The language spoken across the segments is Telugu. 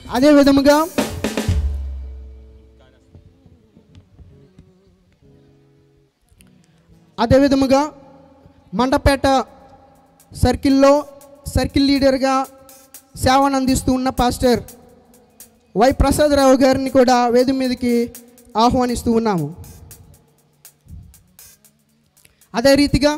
అదే విధముగా అదే విధముగా మండపేట సర్కిల్లో సర్కిల్ లీడర్గా సేవను అందిస్తూ ఉన్న పాస్టర్ వై ప్రసాదరావు గారిని కూడా వేది మీదకి ఆహ్వానిస్తూ ఉన్నాము అదే రీతిగా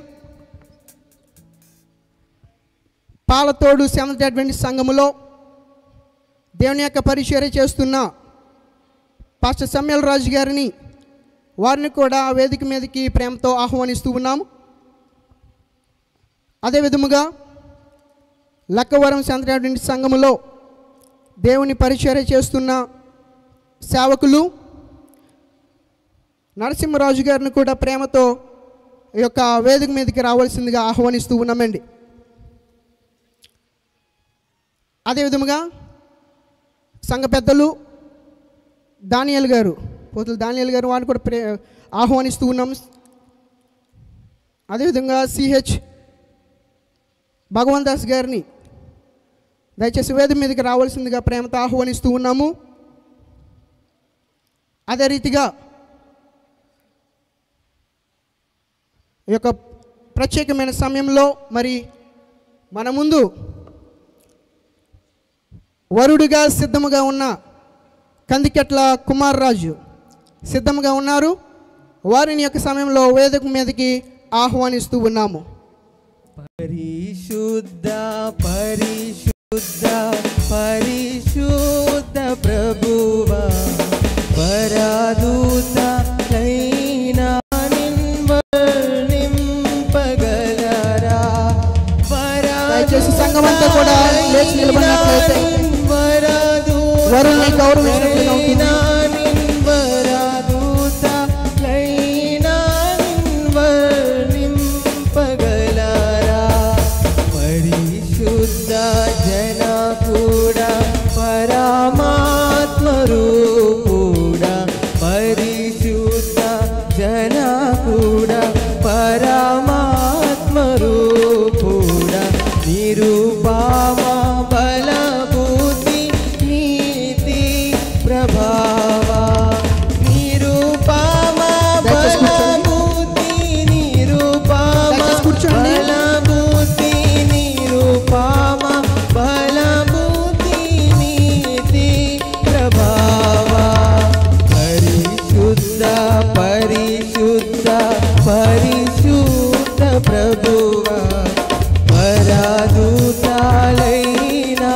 పాలతోడు సెవెంత్ అడ్వెంటిస్ట్ సంఘములో దేవుని యొక్క పరిచర్య చేస్తున్న పాస్టర్ సమ్యల్ రాజు గారిని వారిని కూడా వేదిక మీదకి ప్రేమతో ఆహ్వానిస్తూ ఉన్నాము అదే విధముగా లక్కవరం సెవెంత్ అడ్వెంటిస్ట్ సంఘములో దేవుని పరిచర్య చేస్తున్న సేవకులు నరసింహరాజు గారిని కూడా ప్రేమతో ఈ యొక్క వేదిక మీదకి రావాల్సిందిగా ఆహ్వానిస్తూ ఉన్నామండి అదే విధముగా సంఘ పెద్దలు దానియల్ గారు పోతులు దానియల్ గారు వారిని కూడా ప్రే ఆహ్వానిస్తూ ఉన్నాం అదేవిధంగా సిహెచ్ భగవాన్ దాస్ గారిని దయచేసి వేది మీదకి రావాల్సిందిగా ప్రేమతో ఆహ్వానిస్తూ ఉన్నాము అదే రీతిగా ఈ యొక్క ప్రత్యేకమైన సమయంలో మరి మన ముందు వరుడుగా సిద్ధముగా ఉన్న కందికెట్ల కుమార్ రాజు సిద్ధముగా ఉన్నారు వారిని యొక్క సమయంలో వేదిక మీదకి ఆహ్వానిస్తూ ఉన్నాము పరిశుద్ధ పరిశుద్ధ పరిశుద్ధ ప్రభువా పరాదూత కైనా నింపగలరా దయచేసి సంఘమంతా కూడా లేచి నిలబడినట్లయితే వరుణ్ణి గౌరవించినట్లుగా ఉంటుంది. పరిశుద్ధ జన కూడా పరమాత్మ రూపుడా పరిశుద్ధ జన కూడా పరమాత్మ రూపుడా నిరుపామ బలభూతి నీతి ప్రభావ నిరుపామ దయచేసి కూర్చోండి. బలభూతి నిరుపామ దయచేసి కూర్చోండి. బలభూతి నిరుపామ బలభూతి నీతి ప్రభావ పరిశుద్ధ పరిశుద్ధ పరిశుద్ధ ప్రభువా పరాదూతాలైనా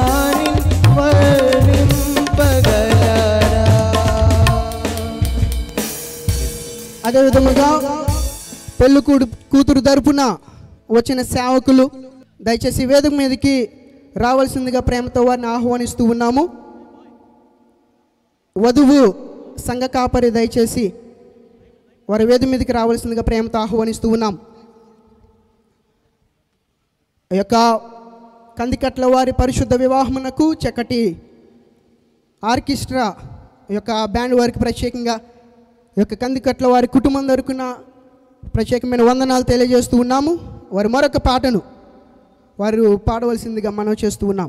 వర్ణింపగలరా అదే విధముగా పెళ్లి కూడు కూతురు తరపున వచ్చిన సేవకులు దయచేసి వేదిక మీదకి రావాల్సిందిగా ప్రేమతో వారిని ఆహ్వానిస్తూ ఉన్నాము వధువు సంఘ కాపరి దయచేసి వారి వేది మీదకి రావాల్సిందిగా ప్రేమతో ఆహ్వానిస్తూ ఉన్నాం ఈ యొక్క కందికట్ల వారి పరిశుద్ధ వివాహమునకు చక్కటి ఆర్కెస్ట్రా ఈ యొక్క బ్యాండ్ వారికి ప్రత్యేకంగా ఈ యొక్క కందికట్ల వారి కుటుంబం తరపున ప్రత్యేకమైన వందనాలు తెలియజేస్తూ ఉన్నాము వారి మరొక పాటను వారు పాడవలసిందిగా మనం చేస్తూ ఉన్నాం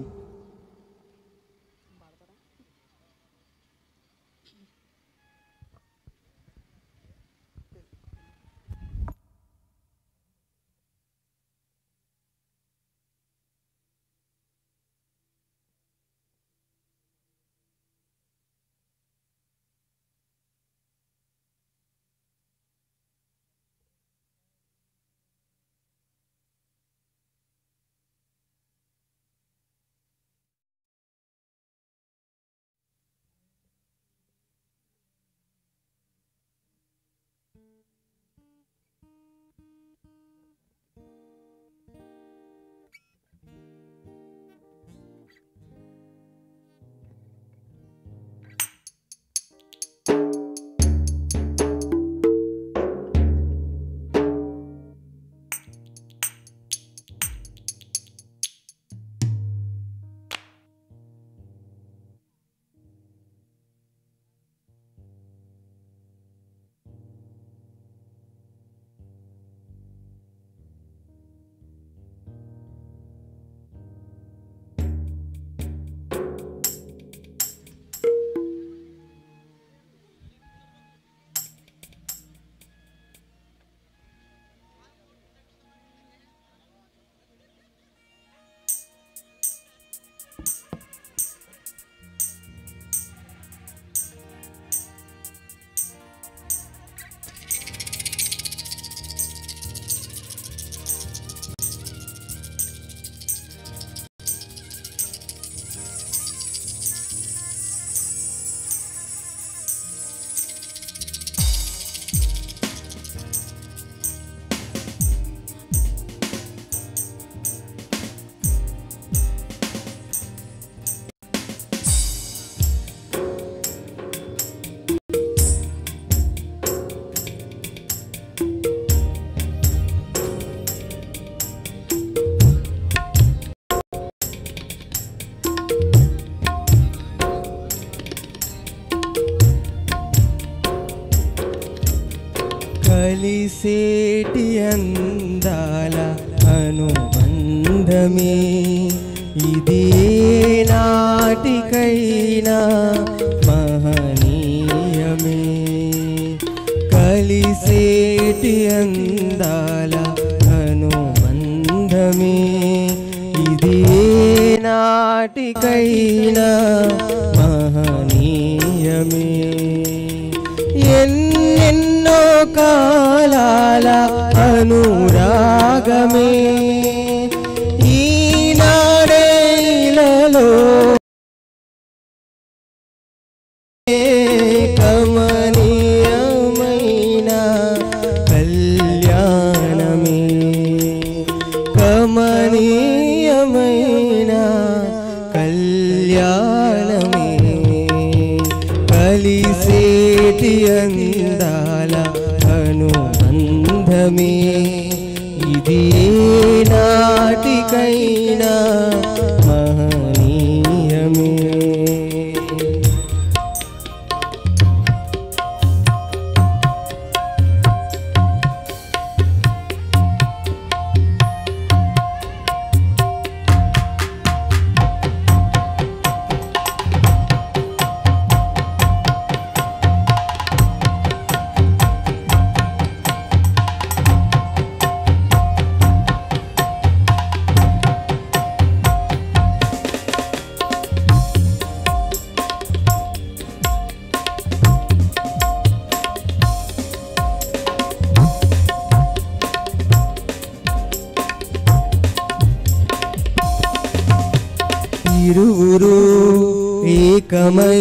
కలిసేటి అందాల అనుబంధమే ఇది ఏ నాటికైనా మహనీయమే కలిసేటి అందాల అనుబంధమే ఇది ఏ నాటికైనా మహనీయమే ఎన్నెన్నో కాలాల అనురాగమే ఈనాడేలలో కమనీయమైన కళ్యాణమే కమనీయమైన కళ్యాణమే కలిసేటి అందాల అనుబంధమే ఇది ఏ నాటికైనా మహనీయమే ఇరువురు ఏకమై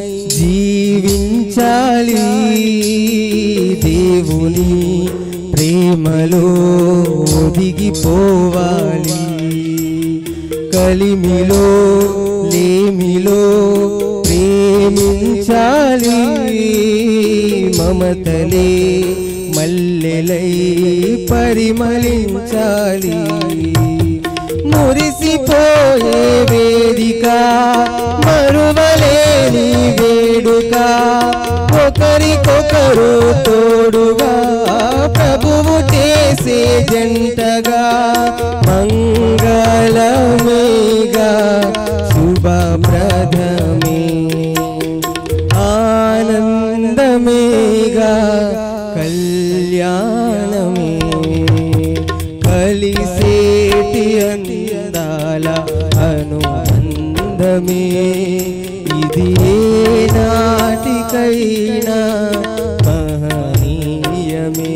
జీవించాలి దేవుని ప్రేమలో ఒదిగిపోవాలి కలిమిలో లేమిలో ప్రేమించాలి మమతలే మల్లెలై పరిమళించాలి మురిసిపోయే వేదిక మరువలేని వేడుక ఒకరికొకరు తోడుగా ప్రభువు చేసే జంటగా మంగళమేగా శుభప్రదమే ఆనందమేగా కళ్యాణమే కలిసేటి అందాల అనుబంధమే ఇది ఏ నాటికైనా మహనీయమే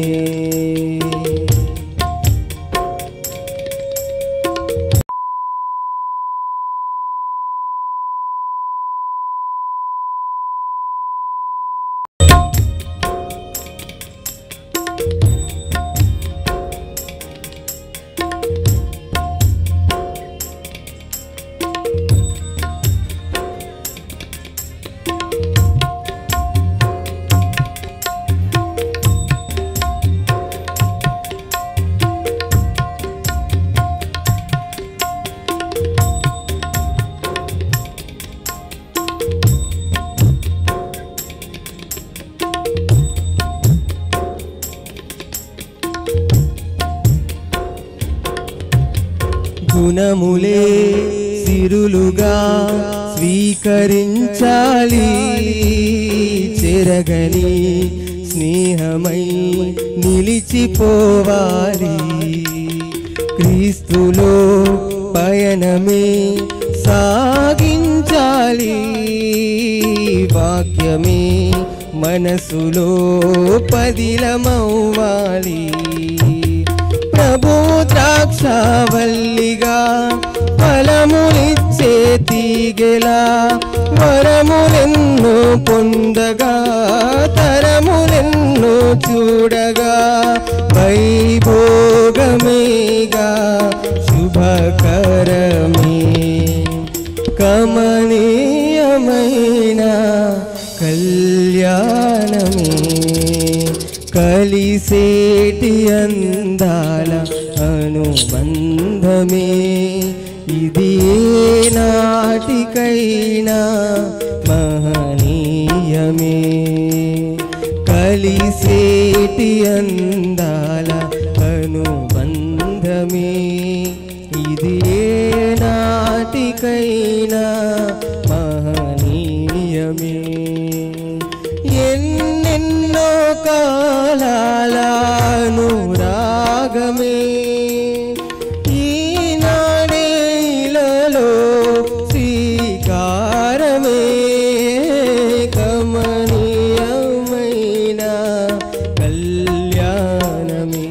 గుణములే సిరులుగా స్వీకరించాలి చెరగని స్నేహమై నిలిచిపోవాలి క్రీస్తులో పయనమే సాగించాలి వాక్యమే మనసులో పదిలమవ్వాలి ప్రభు ద్రాక్షవల్లిగా ఫలములిచ్చే తీగెలా వరములెన్నో పొందగా తరములెన్నో చూడగా వైభోగమేగా శుభకరమే కమనీయమైన కళ్యాణమే కలిసేటి అందాల అనుబంధమే ఇది ఏ నాటికైనా మహనీయమే కలి కలిసేటి అందాల అనుబంధమే ఇది ఏ నాటికైనా మహనీయమే ఎన్నెన్నో కాలాల అనురాగమే ఈనాడేలలో శ్రీకారమే కమనీయమైన కళ్యాణమే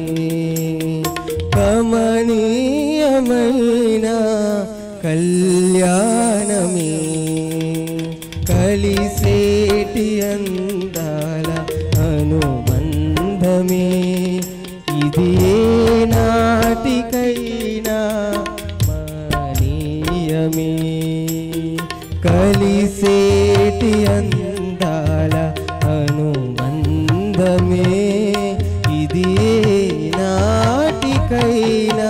కమనీయమైన కళ్యాణమే కలిసేటి అందాల అనుబంధమే ఇది ఏ నాటికైనా మానీయమే కలిసేటి అందాల అనుబంధమే ఇది ఏ నాటికైనా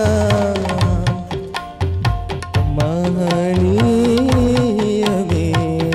మహనీయమే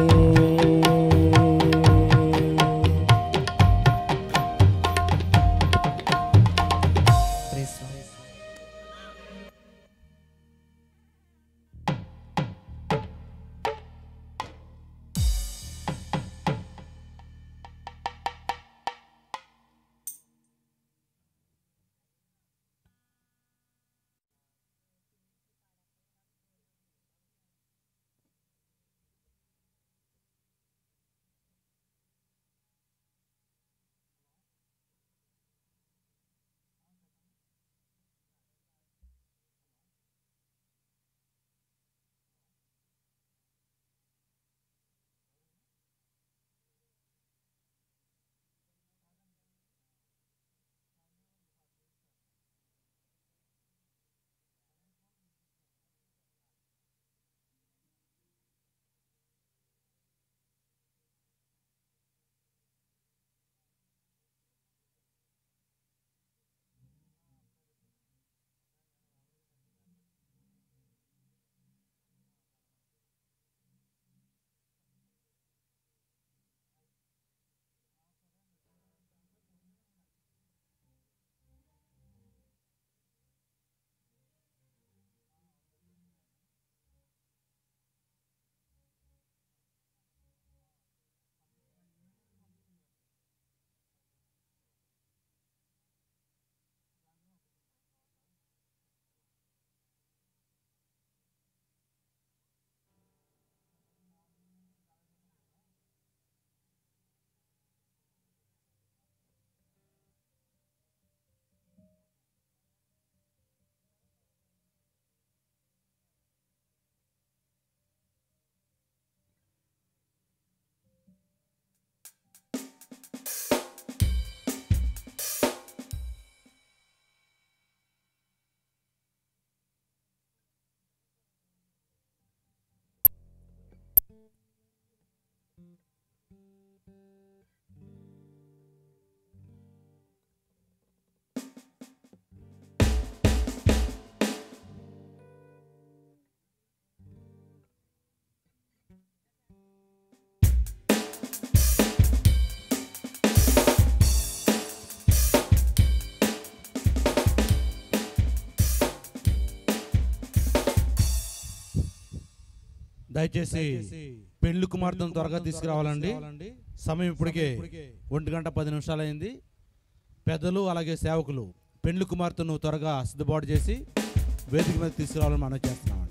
దయచేసి పెళ్లి కుమార్తెను త్వరగా తీసుకురావాలండి సమయం ఇప్పటికే ఒంటి గంట పది నిమిషాలు అయింది పెద్దలు అలాగే సేవకులు పెళ్లి కుమార్తెను త్వరగా సిద్ధపాటు చేసి వేదిక మీద తీసుకురావాలని మనం చేస్తున్నామండి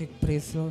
చెక్ ప్రైస్లో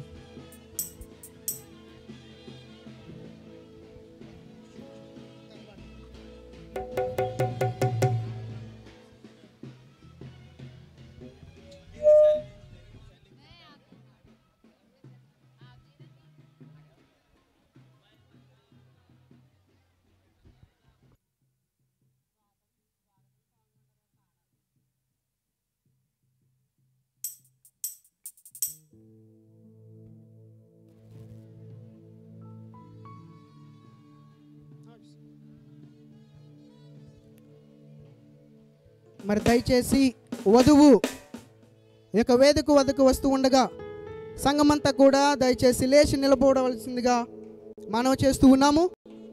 మరి దయచేసి వధువు ఈ యొక్క వేదిక వద్దకు వస్తూ ఉండగా సంఘమంతా కూడా దయచేసి లేచి నిలబడవలసిందిగా మనవి చేస్తూ ఉన్నాము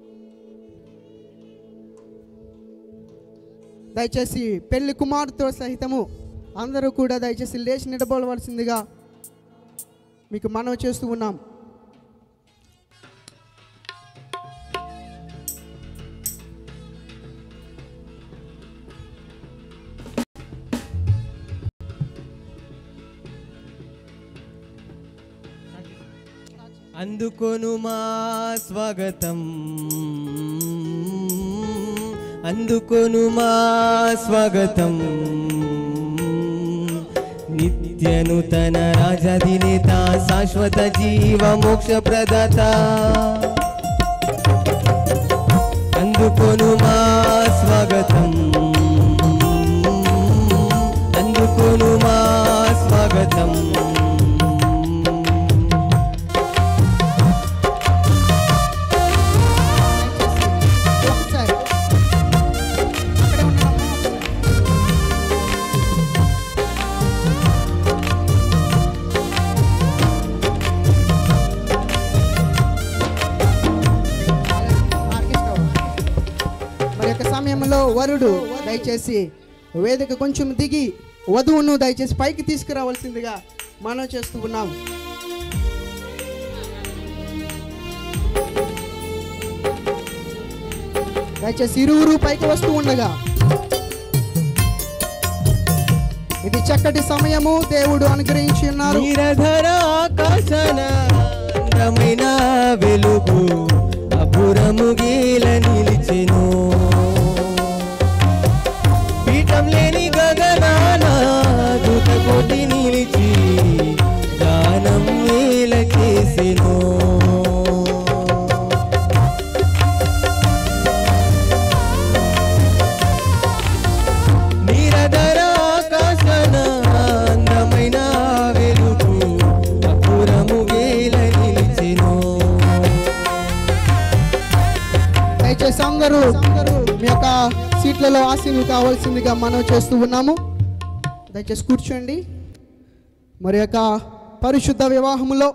దయచేసి పెళ్లి కుమారుతో సహితము అందరూ కూడా దయచేసి లేచి నిలబడవలసిందిగా మీకు మనవి చేస్తూ ఉన్నాం అందుకొను మా స్వాగతం అందుకొను మా స్వాగతం నిత్య నూతన రాజాధినేత శాశ్వత జీవ మోక్ష ప్రదాత అందుకొను మా స్వాగతం అందుకొను మా స్వాగతం ఒకసారి అక్కడే ఉన్నామా ఒకసారి ఆర్కెస్ట్రా మరి యొక్క సమయంలో వరుడు దయచేసి వేదిక కొంచెం దిగి వధువును దయచేసి పైకి తీసుకురావాల్సిందిగా మనం చేస్తూ ఉన్నాం దయచేసి ఇరువురు పైకి వస్తూ ఉండగా ఇది చక్కటి సమయము దేవుడు అనుగ్రహించి ఉన్నారు నీరధర ఆకాశన అందమైన వెలుగు అపురము గీల నిలిచెను పీఠం లేని గగనాన దూత కోటి నిలిచి గానం ఏల చేసెను నీరధర ఆకాశన అందమైన వెలుగు అపురము గేల నిలిచెను దయచేసి అందరూ మీ యొక్క సీట్లలో ఆశీనులు కావాల్సిందిగా మనం చేస్తూ ఉన్నాము దయచేసి కూర్చోండి మరి యొక్క పరిశుద్ధ వివాహములో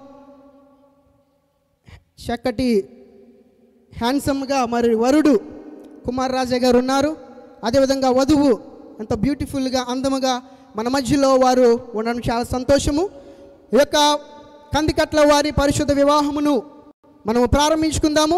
చక్కటి హ్యాండ్సమ్గా మరి వరుడు కుమార్ రాజా గారు ఉన్నారు అదేవిధంగా వధువు ఎంత బ్యూటిఫుల్గా అందముగా మన మధ్యలో వారు ఉండడం చాలా సంతోషము ఈ యొక్క కందికట్ల వారి పరిశుద్ధ వివాహమును మనము ప్రారంభించుకుందాము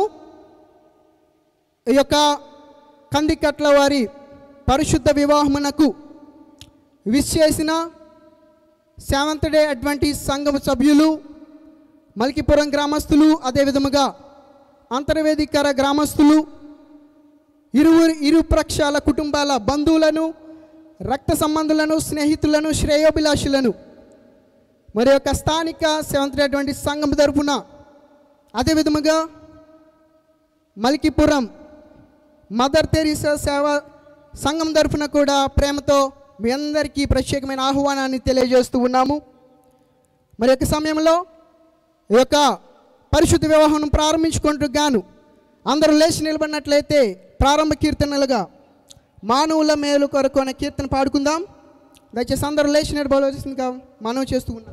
ఈ యొక్క కందికట్ల వారి పరిశుద్ధ వివాహమునకు విష్ చేసిన సెవెంత్ డే అడ్వంటీస్ సంఘం సభ్యులు మల్కిపురం గ్రామస్తులు అదేవిధముగా అంతర్వేదికర గ్రామస్తులు ఇరువురు ఇరు పక్షాల కుటుంబాల బంధువులను రక్త సంబంధులను స్నేహితులను శ్రేయోభిలాషులను మరి యొక్క స్థానిక సెవెంత్ డే అడ్వంటీస్ సంఘం తరపున అదేవిధముగా మల్కిపురం మదర్ తెరీసా సేవ సంఘం తరఫున కూడా ప్రేమతో మీ అందరికీ ప్రత్యేకమైన ఆహ్వానాన్ని తెలియజేస్తూ ఉన్నాము మరి యొక్క సమయంలో ఈ యొక్క పరిశుద్ధ వివాహం ప్రారంభించుకుంటూ గాను అందరూ లేచి నిలబడినట్లయితే ప్రారంభ కీర్తనలుగా మానవుల మేలు కొరకు అనే కీర్తన పాడుకుందాం దయచేసి అందరూ లేచి నిలబడవలసిందిగా మనం చేస్తూ ఉన్నాం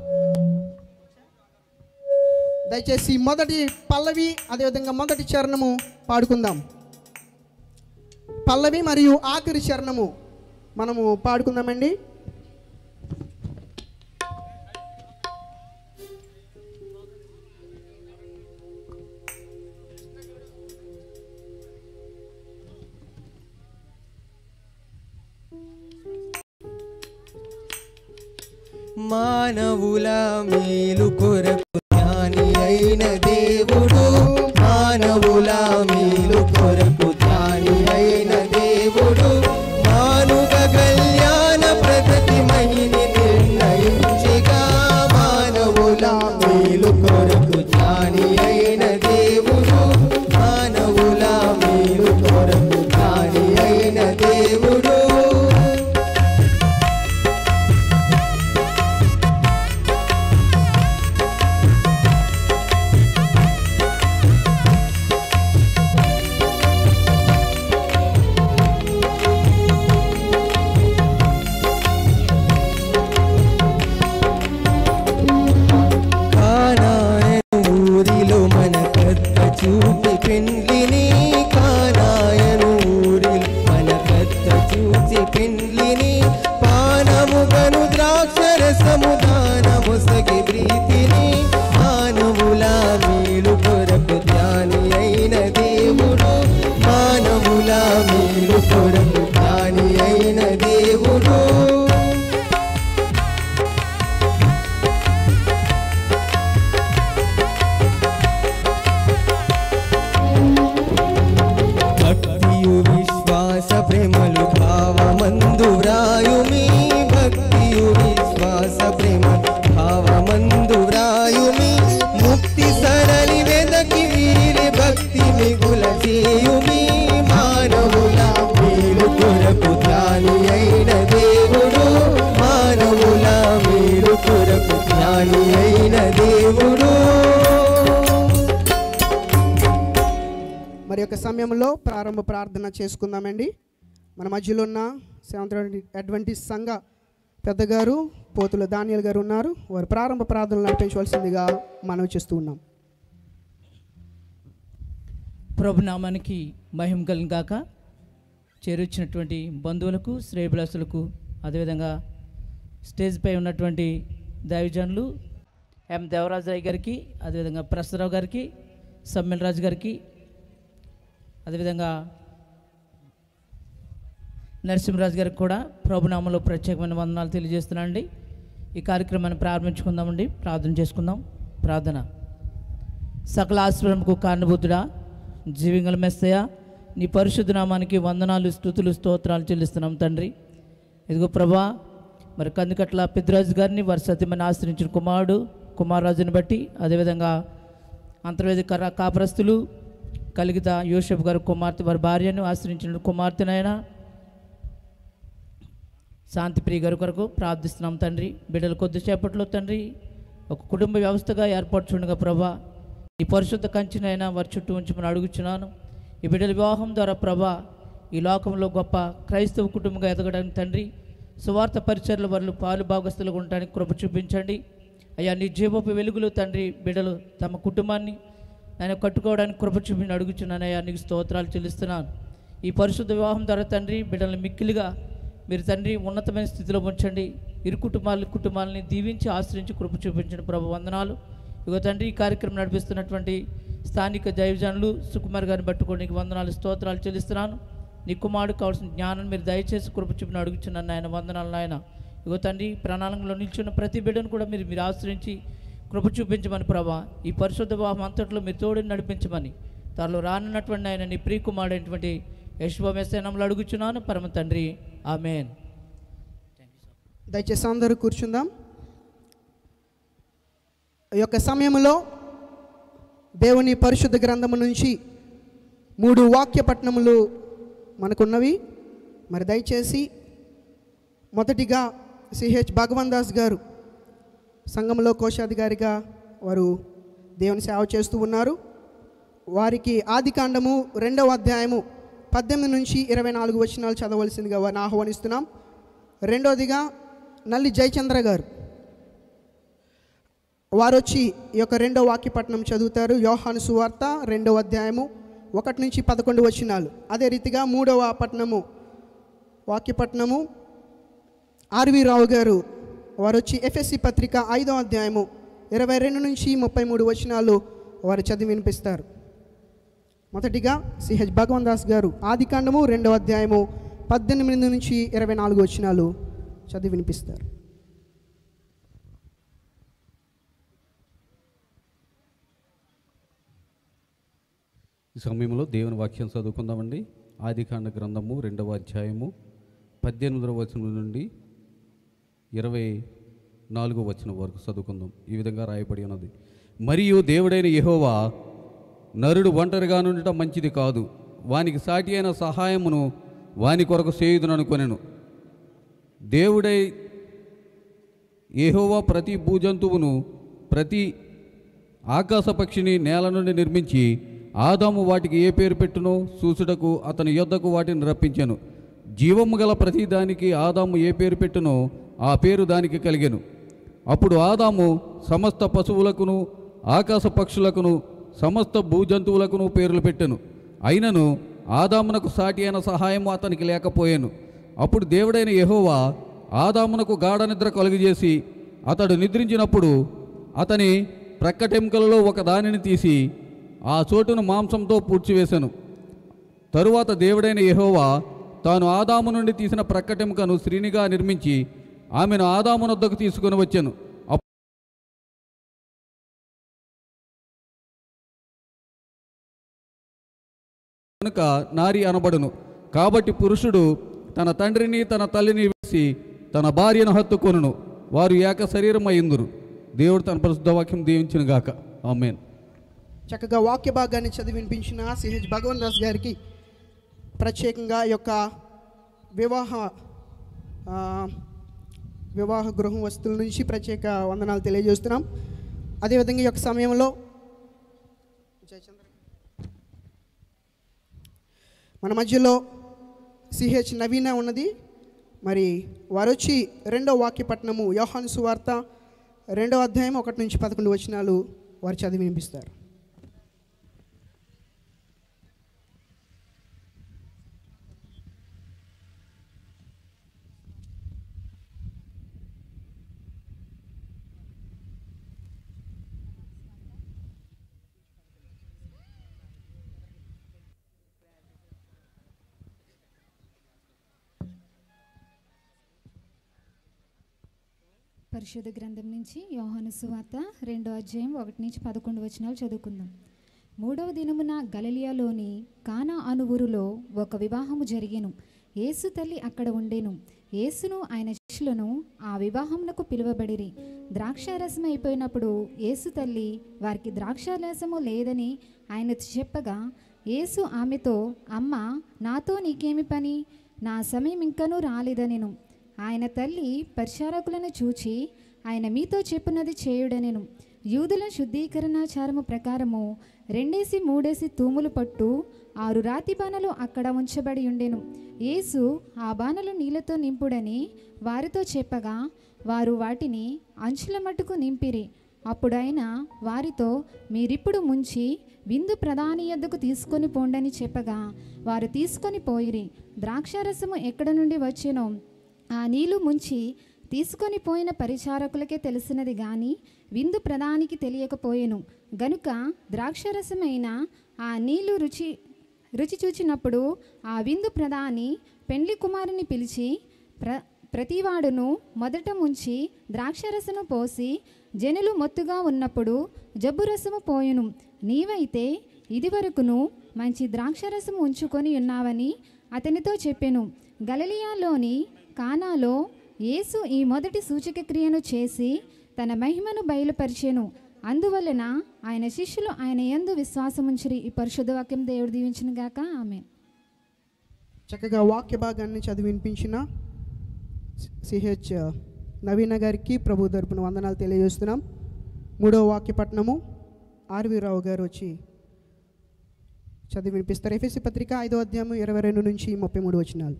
దయచేసి మొదటి పల్లవి అదేవిధంగా మొదటి చరణము పాడుకుందాం పల్లవి మరియు ఆఖరి చరణము మనము పాడుకుందామండి మానవుల మేలు కొరకు జ్ఞాని అయిన దేవుడు మానవుల మేలు కొరకు జ్ఞాని అయిన దేవుడు మానుగ కళ్యాణ ప్రగతి మహిని నిర్ణయించగా మానవుల మేలు కొరకు జ్ఞాని అయిన దేవుడు మానవుల మేలు కొరకు జ్ఞాని అయిన దేవుడు కానాయను ఊరిలో మన కత్త చూపి పెండ్లిని కానాయను ఊరిలో మన కత్త చూసి పెండ్లిని పానముగను ద్రాక్షరసము దానము సగి ప్రీతిని మానవుల మేలు కొరకు జ్ఞాని అయిన దేవుడు మానవుల మేలు కొరకు జ్ఞాని అయిన దేవుడు భక్తియు విశ్వాస ప్రేమలు భావమందు వ్రాయుమి భక్తియు విశ్వాస ప్రేమ భావమందు వ్రాయుమి ముక్తి సరళి వెదకి వీరి భక్తి మిగుల చేయుమి మానవుల మేలు కొరకు జ్ఞాని అయిన దేవుడు మానవుల మేలు కొరకు జ్ఞాని అయిన దేవుడు మరి యొక్క సమయంలో ప్రారంభ ప్రార్థన చేసుకుందామండి మన మధ్యలో ఉన్న సెవెంత్ అడ్వెంటిస్ట్ సంఘ పెద్దగారు పోతుల దానియల్ గారు ఉన్నారు వారు ప్రారంభ ప్రార్థనలు నడిపించవలసిందిగా మనవి చేస్తూ ఉన్నాం ప్రభు నామానికి మహిమ కలిగిన గాక చేరొచ్చినటువంటి బంధువులకు శ్రేయభిలాసులకు అదేవిధంగా స్టేజ్పై ఉన్నటువంటి దైవజనులు ఎం దేవరాజరావు గారికి అదేవిధంగా ప్రసరావు గారికి సమ్మెల్ రాజు గారికి అదేవిధంగా నరసింహరాజు గారికి కూడా ప్రభునామంలో ప్రత్యేకమైన వందనాలు తెలియజేస్తున్నానండి ఈ కార్యక్రమాన్ని ప్రారంభించుకుందామండి ప్రార్థన చేసుకుందాం ప్రార్థన సకల ఆశ్రమకు కారణభూతుడా జీవింగల మెస్తయ నీ పరిశుద్ధ నామానికి వందనాలు స్థుతులు స్తోత్రాలు చెల్లిస్తున్నాం తండ్రి ఇదిగో ప్రభా మరి కందుకట్ల పెద్దరాజు గారిని వారి సత్యమని ఆశ్రయించిన కుమారుడు కుమారరాజుని బట్టి అదేవిధంగా అంతర్వేది కర్ర కాపురస్తులు కలిగిత యూసఫ్ గారు కుమార్తె వారి భార్యను ఆశ్రయించిన కుమార్తెనైనా శాంతిప్రియ గారి కొరకు ప్రార్థిస్తున్నాం తండ్రి బిడ్డలు కొద్దిసేపట్లో తండ్రి ఒక కుటుంబ వ్యవస్థగా ఏర్పరచుండగా ప్రభా ఈ పరిశుద్ధ కంచినైనా వారి చుట్టూ ఉంచమని అడుగుచున్నాను ఈ బిడ్డల వివాహం ద్వారా ప్రభా ఈ లోకంలో గొప్ప క్రైస్తవ కుటుంబంగా ఎదగడానికి తండ్రి సువార్త పరిచర్ల వారు పాలు భాగస్తులుగా ఉండడానికి కృప చూపించండి అయ్యా నీ జీవపు వెలుగులు తండ్రి బిడ్డలు తమ కుటుంబాన్ని నేను కట్టుకోవడానికి కృప చూపించి అడుగుచున్నాను అయ్యా నీకు స్తోత్రాలు చెల్లిస్తున్నాను ఈ పరిశుద్ధ వివాహం ద్వారా తండ్రి బిడ్డలను మిక్కిలిగా మీరు తండ్రి ఉన్నతమైన స్థితిలో ఉంచండి ఇరు కుటుంబాల కుటుంబాలని దీవించి ఆశ్రయించి కృప చూపించండి ప్రభు వందనాలు ఇగో తండ్రి ఈ కార్యక్రమం నడిపిస్తున్నటువంటి స్థానిక దైవజనులు సుకుమార్ గారిని పట్టుకొని నీకు వందనాలు స్తోత్రాలు చెల్లిస్తున్నాను నీ కుమారుడు కావాల్సిన జ్ఞానం మీరు దయచేసి కృప చూపిన అడుగుచున్నాను నాయన వందనాలు నాయన ఇగో తండ్రి ప్రణాళంలో నిల్చున్న ప్రతి బిడ్డను కూడా మీరు మీరు ఆశ్రయించి కృప చూపించమని ప్రభా ఈ పరిశుద్ధ వివాహం అంతట్లో మీరు తోడుని నడిపించమని త్వరలో రానున్నటువంటి ఆయన నీ ప్రియకుమారుడైనటువంటి యశ్వమేసనంలో అడుగుచున్నాను పరమ తండ్రి ఆమెన్ దయచేసి అందరూ కూర్చుందాం ఈ యొక్క సమయంలో దేవుని పరిశుద్ధ గ్రంథము నుంచి మూడు వాక్య పట్టణములు మనకున్నవి మరి దయచేసి మొదటిగా సిహెచ్ భగవాన్ దాస్ గారు సంఘంలో కోశాధికారిగా వారు దేవుని సేవ చేస్తూ ఉన్నారు వారికి ఆది కాండము రెండవ అధ్యాయము పద్దెనిమిది నుంచి ఇరవై నాలుగు వచనాలు చదవలసిందిగా వారిని ఆహ్వానిస్తున్నాం రెండోదిగా నల్లి జయచంద్ర గారు వారు వచ్చి ఈ యొక్క రెండో వాక్యపట్నం చదువుతారు యోహాను సువార్త రెండవ అధ్యాయము ఒకటి నుంచి పదకొండు వచనాలు అదే రీతిగా మూడవ పట్టణము వాక్యపట్నము ఆర్వి రావు గారు వారు వచ్చి ఎఫ్ఎస్సి పత్రిక ఐదో అధ్యాయము ఇరవై రెండు నుంచి ముప్పై మూడు వచనాలు వారు చదివి వినిపిస్తారు మొదటిగా సిహెచ్ భగవాన్ దాస్ గారు ఆది కాండము రెండవ అధ్యాయము పద్దెనిమిది నుంచి ఇరవై నాలుగు వచనాలు చదివి వినిపిస్తారు సమయంలో దేవుని వాక్యం చదువుకుందామండి ఆదికాండ గ్రంథము రెండవ అధ్యాయము పద్దెనిమిదవ వచనం నుండి ఇరవై నాలుగో వచనం వరకు చదువుకుందాం ఈ విధంగా రాయబడి ఉన్నది మరియు దేవుడైన యెహోవా నరుడు ఒంటరిగా నుండటం మంచిది కాదు వానికి సాటి అయిన సహాయమును వాని కొరకు చేయుదుననుకొనెను దేవుడై యెహోవా ప్రతి భూజంతువును ప్రతి ఆకాశ పక్షిని నేల నుండి నిర్మించి ఆదాము వాటికి ఏ పేరు పెట్టునో చూసుటకు అతని యొద్దకు వాటిని రప్పించెను జీవము గల ప్రతి దానికి ఆదాము ఏ పేరు పెట్టునో ఆ పేరు దానికి కలిగెను అప్పుడు ఆదాము సమస్త పశువులకును ఆకాశ పక్షులకును సమస్త భూజంతువులకును పేర్లు పెట్టెను అయినను ఆదామునకు సాటి అయిన సహాయము అతనికి లేకపోయాను అప్పుడు దేవుడైన యెహోవా ఆదామునకు గాఢ నిద్ర కలుగజేసి అతడు నిద్రించినప్పుడు అతని ప్రక్కటెంకలలో ఒక దానిని తీసి ఆ చోటును మాంసంతో పూడ్చివేశాను తరువాత దేవుడైన యెహోవా తాను ఆదాము నుండి తీసిన ప్రక్కటెముకను శ్రీనిగా నిర్మించి ఆమెను ఆదామునొద్దకు తీసుకొని వచ్చాను అప్- కనుక నారి అనబడును కాబట్టి పురుషుడు తన తండ్రిని తన తల్లిని వేసి తన భార్యను హత్తుకొనును వారు ఏక శరీరం అయ్యిందురు దేవుడు తన పరిశుద్ధ వాక్యం దీవించిన గాక ఆమెన్ చక్కగా వాక్య భాగాన్ని చదివి వినిపించిన సిహెచ్ భగవన్ దాస్ గారికి ప్రత్యేకంగా ఈ యొక్క వివాహ ఆ, వివాహ గృహం వస్తువుల నుంచి ప్రత్యేక వందనాలు తెలియజేస్తున్నాం అదేవిధంగా ఈ యొక్క సమయంలో జయచంద్ర మన మధ్యలో సిహెచ్ నవీన ఉన్నది మరి వారు వచ్చి రెండో వాక్యపట్నము యోహాను సువార్త రెండో అధ్యాయం ఒకటి నుంచి పదకొండు వచనాలు వారు చదివి వినిపిస్తారు పరిశుద్ధ గ్రంథం నుంచి యోహాను సువార్త రెండో అధ్యాయం ఒకటి నుంచి పదకొండు వచనాలు చదువుకుందాం మూడవ దినమున గలలియాలోని కానా అను ఊరులో ఒక వివాహము జరిగెను యేసు తల్లి అక్కడ ఉండెను యేసును ఆయన శిష్యులను ఆ వివాహమునకు పిలువబడిరి ద్రాక్షారసం అయిపోయినప్పుడు యేసు తల్లి వారికి ద్రాక్షారసము లేదని ఆయన చెప్పగా యేసు ఆమెతో అమ్మ నాతో నీకేమి పని నా సమయం ఇంకనూ రాలేదనెను ఆయన తల్లి పరిచారకులను చూచి ఆయన మీతో చెప్పున్నది చేయుడనెను యూదుల శుద్ధీకరణాచారము ప్రకారము రెండేసి మూడేసి తూములు పట్టు ఆరు రాతి బాణలు అక్కడ ఉంచబడి ఉండెను యేసు ఆ బాణలు నీళ్లతో నింపుడని వారితో చెప్పగా వారు వాటిని అంచుల మట్టుకు నింపిరి అప్పుడు ఆయన వారితో మీరిప్పుడు ముంచి విందు ప్రధాని యొద్దకు తీసుకొని పోండని చెప్పగా వారు తీసుకొని పోయిరి ద్రాక్షారసము ఎక్కడ నుండి వచ్చెనో ఆ నీళ్లు ముంచి తీసుకొని పోయిన పరిచారకులకే తెలిసినది గాని విందు ప్రధానికి తెలియకపోయెను గనుక ద్రాక్షరసమైన ఆ నీళ్లు రుచి రుచి చూచినప్పుడు ఆ విందు ప్రధాని పెండ్లి కుమారుని పిలిచి ప్ర ప్రతివాడును మొదట ముంచి ద్రాక్షరసము పోసి జనులు మొత్తుగా ఉన్నప్పుడు జబ్బురసము పోయెను నీవైతే ఇదివరకును మంచి ద్రాక్షరసము ఉంచుకొని ఉన్నావని అతనితో చెప్పెను గలలియాలోని కానాలో యేసు ఈ మొదటి సూచక క్రియను చేసి తన మహిమను బయలుపరిచెను అందువలన ఆయన శిష్యులు ఆయన యందు విశ్వాసముంచిరి ఈ పరిశుద్ధ వాక్యం దేవుడు దీవించిన గాక ఆమె చక్కగా వాక్య భాగాన్ని చదివి వినిపించిన సిహెచ్ నవీన గారికి ప్రభు తరపున వందనాలు తెలియజేస్తున్నాం మూడవ వాక్యపట్నము ఆర్వి రావు గారు వచ్చి చదివి వినిపిస్తారు ఎఫ్ఎస్సి పత్రిక ఐదో అధ్యాయం ఇరవై రెండు నుంచి ముప్పై మూడు వచనాలు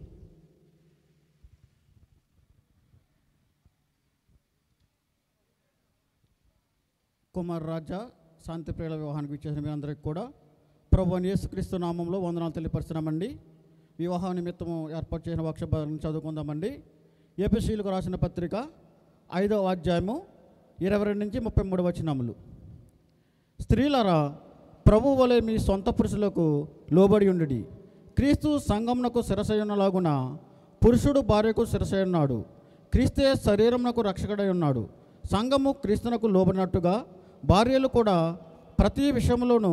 కుమార్ రాజా శాంతి ప్రియుల వివాహానికి ఇచ్చేసిన మీ అందరికి కూడా ప్రభు అని యేసుక్రీస్తు నామంలో వందనాలు తెలియపరుస్తున్నామండి వివాహ నిమిత్తము ఏర్పాటు చేసిన వర్క్షాపాలను చదువుకుందామండి ఏపీసీలకు రాసిన పత్రిక ఐదవ అధ్యాయము ఇరవై రెండు నుంచి ముప్పై మూడు వచనములు స్త్రీలరా ప్రభు వలె మీ సొంత పురుషులకు లోబడి ఉండుడి క్రీస్తు సంగమునకు శిరసయున్నలాగున పురుషుడు భార్యకు శిరసయున్నాడు క్రీస్తే శరీరమునకు రక్షకుడై ఉన్నాడు సంఘము క్రీస్తునకు లోబడినట్టుగా భార్యలు కూడా ప్రతి విషయంలోనూ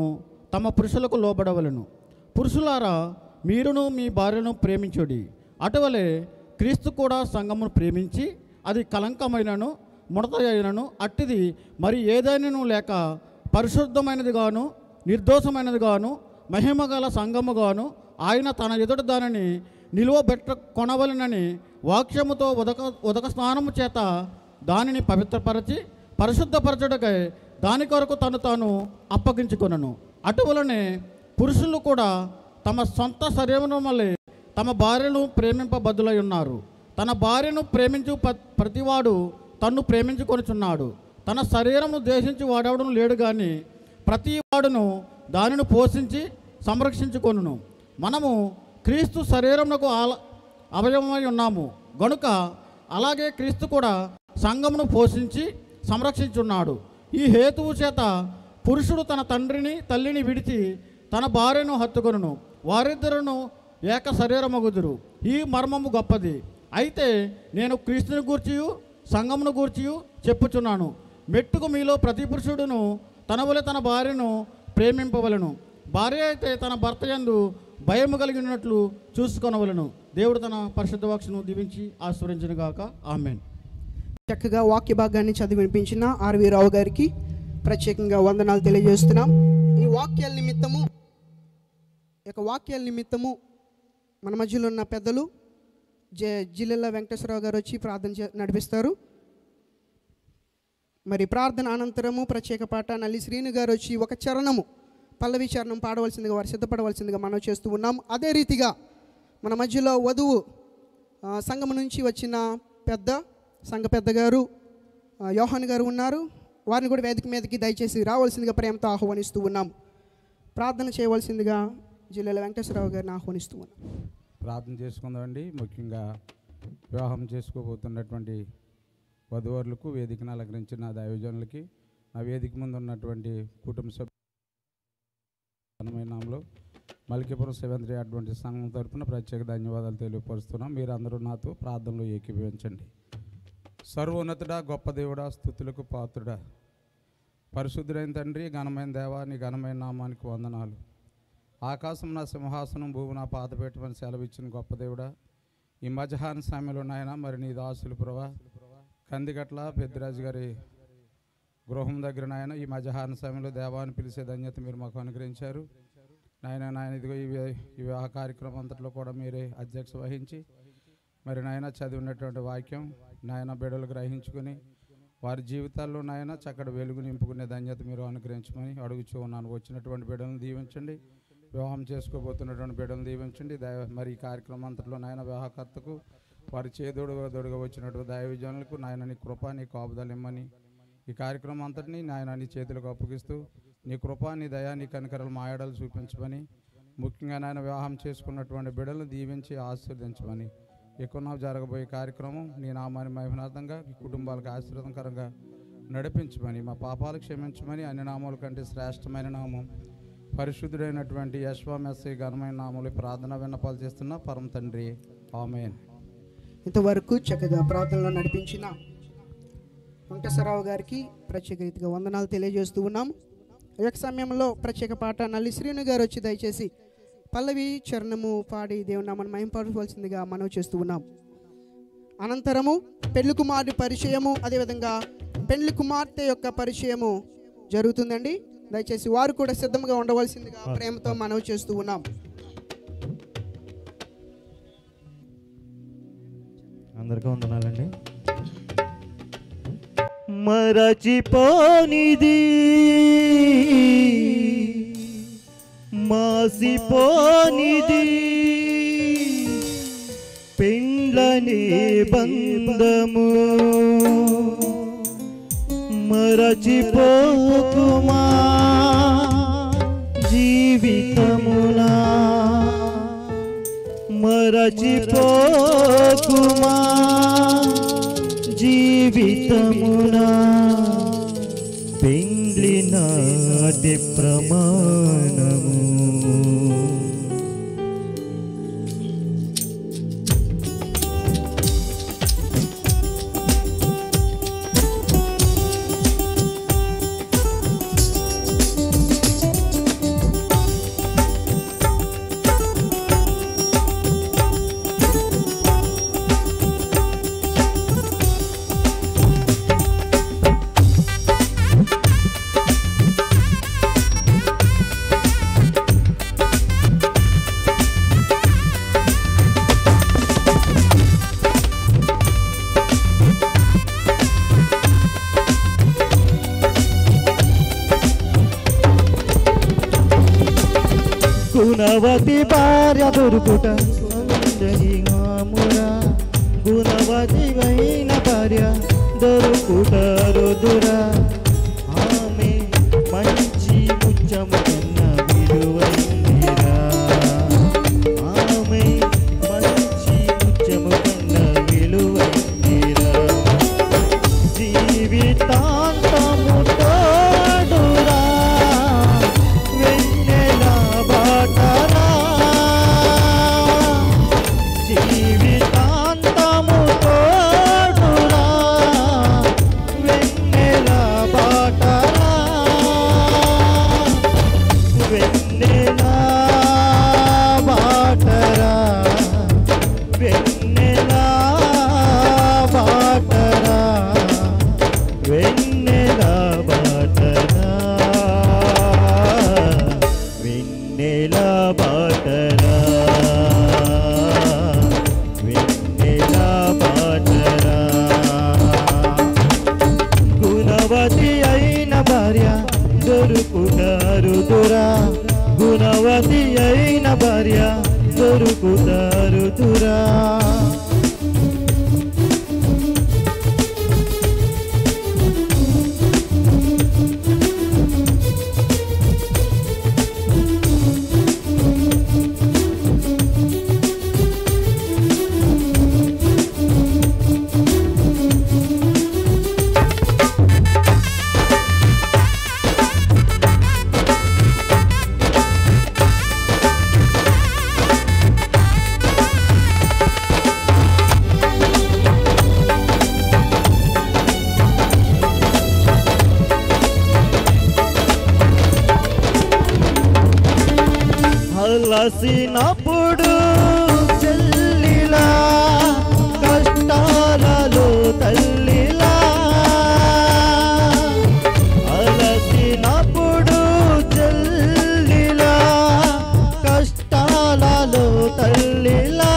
తమ పురుషులకు లోబడవలను పురుషులారా మీరును మీ భార్యను ప్రేమించుడి అటువలే క్రీస్తు కూడా సంఘమును ప్రేమించి అది కలంకమైనను ముడత అయినను అట్టిది మరి ఏదైనాను లేక పరిశుద్ధమైనది గాను నిర్దోషమైనది గాను మహిమగల సంఘముగాను ఆయన తన ఎదుట దానిని నిలువబెట్ట కొనవలనని వాక్యముతో ఉదక ఉదక స్నానము చేత దానిని పవిత్రపరచి పరిశుద్ధపరచుటకై దాని కొరకు తను తాను అప్పగించుకొనను అటువలనే పురుషులు కూడా తమ సొంత శరీరం వల్లే తమ భార్యను ప్రేమింపబద్దులై ఉన్నారు తన భార్యను ప్రేమించు ప- ప్రతివాడు తన్ను ప్రేమించుకొనుచున్నాడు తన శరీరము ద్వేషించి వాడవడం లేడు కానీ ప్రతి వాడును దానిని పోషించి సంరక్షించుకొనును మనము క్రీస్తు శరీరమునకు ఆల అవయవమై ఉన్నాము గనుక అలాగే క్రీస్తు కూడా సంఘమును పోషించి సంరక్షించున్నాడు ఈ హేతువు చేత పురుషుడు తన తండ్రిని తల్లిని విడిచి తన భార్యను హత్తుకొనును వారిద్దరును ఏక శరీరమగుదురు ఈ మర్మము గొప్పది అయితే నేను క్రీస్తుని గూర్చియు సంఘమును గూర్చియు చెప్పుచున్నాను మెట్టుకు మీలో ప్రతి పురుషుడును తన వలె తన భార్యను ప్రేమింపవలను భార్య అయితే తన భర్త యందు భయము కలిగి ఉన్నట్లు చూసుకొనవలను దేవుడు తన పరిశుద్ధ వాక్షను దీవించి ఆస్వరించిన గాక ఆమెన్ చక్కగా వాక్య భాగాన్ని చదివి వినిపించిన ఆర్వి రావు గారికి ప్రత్యేకంగా వందనాలు తెలియజేస్తున్నాం ఈ వాక్యాల నిమిత్తము ఈ యొక్క వాక్యాల నిమిత్తము మన మధ్యలో ఉన్న పెద్దలు జె జిల్లెల వెంకటేశ్వరరావు గారు వచ్చి ప్రార్థన చే నడిపిస్తారు మరి ప్రార్థన అనంతరము ప్రత్యేక పాట నల్లి శ్రీను గారు వచ్చి ఒక చరణము పల్లవి చరణం పాడవలసిందిగా వారు సిద్ధపడవలసిందిగా మనం చేస్తూ ఉన్నాం అదే రీతిగా మన మధ్యలో వధువు ఆ, సంఘం నుంచి వచ్చిన పెద్ద సంఘ పెద్ద గారు ఆ, యోహాన్ గారు ఉన్నారు వారిని కూడా వేదిక మీదకి దయచేసి రావాల్సిందిగా ప్రేమతో ఆహ్వానిస్తూ ఉన్నాం ప్రార్థన చేయవలసిందిగా జిల్లాల వెంకటేశ్వరరావు గారిని ఆహ్వానిస్తూ ఉన్నాం ప్రార్థన చేసుకుందామండి ముఖ్యంగా వివాహం చేసుకోబోతున్నటువంటి వధువరులకు వేదికను అలంకరించిన దైవజనులకి ఆ వేదిక ముందు ఉన్నటువంటి కుటుంబ సభ్యుల నామంలో మలికీపురం సెవెంత్ అటువంటి సంఘం తరపున ప్రత్యేక ధన్యవాదాలు తెలియపరుస్తున్నాం మీరందరూ నాతో ప్రార్థనలో ఏకీభవించండి సర్వోన్నతుడా గొప్ప దేవుడా స్థుతులకు పాత్రుడా పరిశుద్ధుడైన తండ్రి ఘనమైన దేవా నీ ఘనమైన నామానికి వందనాలు ఆకాశం నా సింహాసనం భూమి నా పాత పెట్టమని సెలవిచ్చిన గొప్ప దేవుడా ఈ మధ్యాహ్న సమయంలో నాయన మరి నీ దాసులు ప్రభా కందిగట్ల పెద్దిరాజు గారి గృహం దగ్గర నాయన ఈ మధ్యాహ్న సమయంలో దేవాన్ని పిలిచే ధన్యత మీరు మాకు అనుగ్రహించారు నాయన నాయన ఇదిగో ఈ వే- ఈ వివాహ కార్యక్రమం అంతట్లో కూడా మీరే అధ్యక్ష వహించి మరి నాయన చదివినటువంటి వాక్యం నాయన బిడలు గ్రహించుకుని వారి జీవితాల్లో నాయన చక్కటి వెలుగు నింపుకునే ధన్యత మీరు అనుగ్రహించమని అడుగుచూ ఉన్నాను వచ్చినటువంటి బిడ్డలను దీవించండి వివాహం చేసుకోబోతున్నటువంటి బిడ్డలను దీవించండి దైవ మరి ఈ కార్యక్రమం అంతట్లో నాయన వివాహకర్తకు వారి చేదోడు దొడుగా వచ్చినటువంటి దైవ విజయాలకు నాయన నీ కృప నీ కాపుదలు ఇమ్మని ఈ కార్యక్రమం అంతటిని నాయన నీ చేతులకు అప్పగిస్తూ నీ కృప నీ దయా నీ కనికరలు మాయడలు చూపించమని ముఖ్యంగా నాయన వివాహం చేసుకున్నటువంటి బిడ్డలను దీవించి ఆశీర్వదించమని ఎక్కువ జరగబోయే కార్యక్రమం నీ నామాన్ని మహిమనార్థంగా ఈ కుటుంబాలకు ఆశీర్వాదకరంగా నడిపించమని మా పాపాలు క్షమించమని అన్ని నామాల కంటే శ్రేష్టమైన నామం పరిశుద్ధుడైనటువంటి యశ్వామెస్సీ ఘనమైన నామములు ప్రార్థన విన్నపాలు చేస్తున్న పరమ తండ్రి ఆమెన్ ఇంతవరకు చక్కగా ప్రార్థనలో నడిపించిన వెంకటేశ్వరరావు గారికి ప్రత్యేక రీతిగా వందనాలు తెలియజేస్తూ ఉన్నాం ఈ యొక్క సమయంలో ప్రత్యేక పాట నల్లి శ్రీను గారు వచ్చి దయచేసి పల్లవి చరణము పాడి దేవుని నామని మహింపడవలసిందిగా మనవి చేస్తూ ఉన్నాం అనంతరము పెళ్లి కుమారుడి పరిచయము అదేవిధంగా పెళ్లి కుమార్తె యొక్క పరిచయము జరుగుతుందండి దయచేసి వారు కూడా సిద్ధంగా ఉండవలసిందిగా ప్రేమతో మనవి చేస్తూ ఉన్నాం అందరికీ వందనాలండి మరచిపోనిది మాసిపోనిది పెండ్లని బంధము మరచిపోకుమా జీవితమునా మరచిపోకుమా జీవితమునా పెండ్లి నాటి ప్రమాణము గుణవతి భార్య దొరుకుట సంజహిమామురా గుణవతి అయిన భార్య దొరుకుట రుదురా ఆమె మంచి ముచ్చము కన్నా విలువైందిరా ఆమె మంచి ముచ్చము కన్నా విలువైందిరా జీవితాంతము తోడురా వెన్నెల బాటరా జీవితాంతము తోడురా వెన్నెల బాటరా వెన్నెల బాటరా వెన్నెల బాటరా వెన్నెల బాటరా వెన్నెల బాటరా వెన్నెల బాటరా గుణవతి అయిన భార్య దొరుకుతారుదురా గుణవతి అయిన భార్య దొరుకుతారుదురా అలసినప్పుడు చెల్లిలా కష్టాలలో తల్లిలా అలసినప్పుడు చెల్లిలా కష్టాలలో తల్లిలా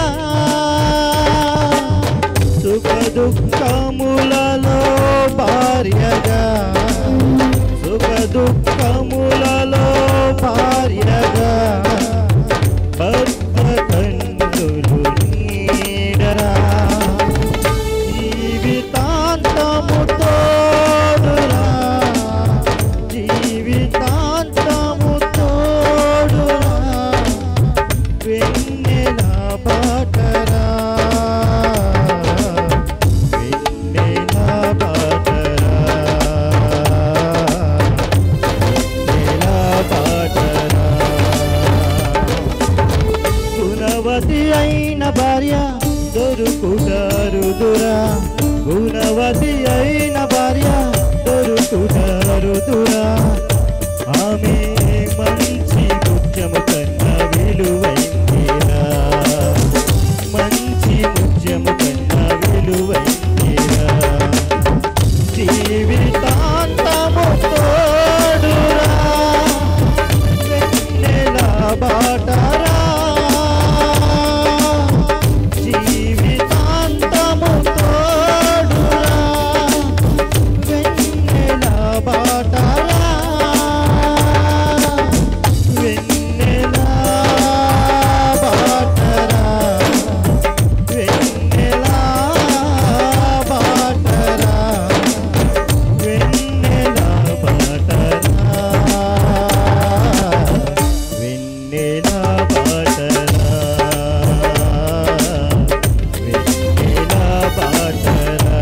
సుఖ దుఃఖములలో భార్యగా సుఖ దుఃఖములలో భార్యగా భర్త కన్నులు నీడరా జీవితాంతము తోడురా జీవితాంతము తోడురా వెన్నెల బాటరా వెన్నెల బాటరా వెన్నెల బాటరా గుణవతి అయిన భార్య దొరుకుతారుదురా గుణవతి అయిన భార్య దొరుకుతారుదురా ఆమె మంచి ముత్యము కన్నా విలువైందిరా మంచి ముత్యము కన్నా విలువైందిరా జీవితాంతము తోడురా వెన్నెల బాటరా జీవితాంతము తోడురా వెన్నెల బాటరా వెన్నెల బాటరా వెన్నెల బాటరా వెన్నెల బాటరా వెన్నెల బాటరా వెన్నెల బాటరా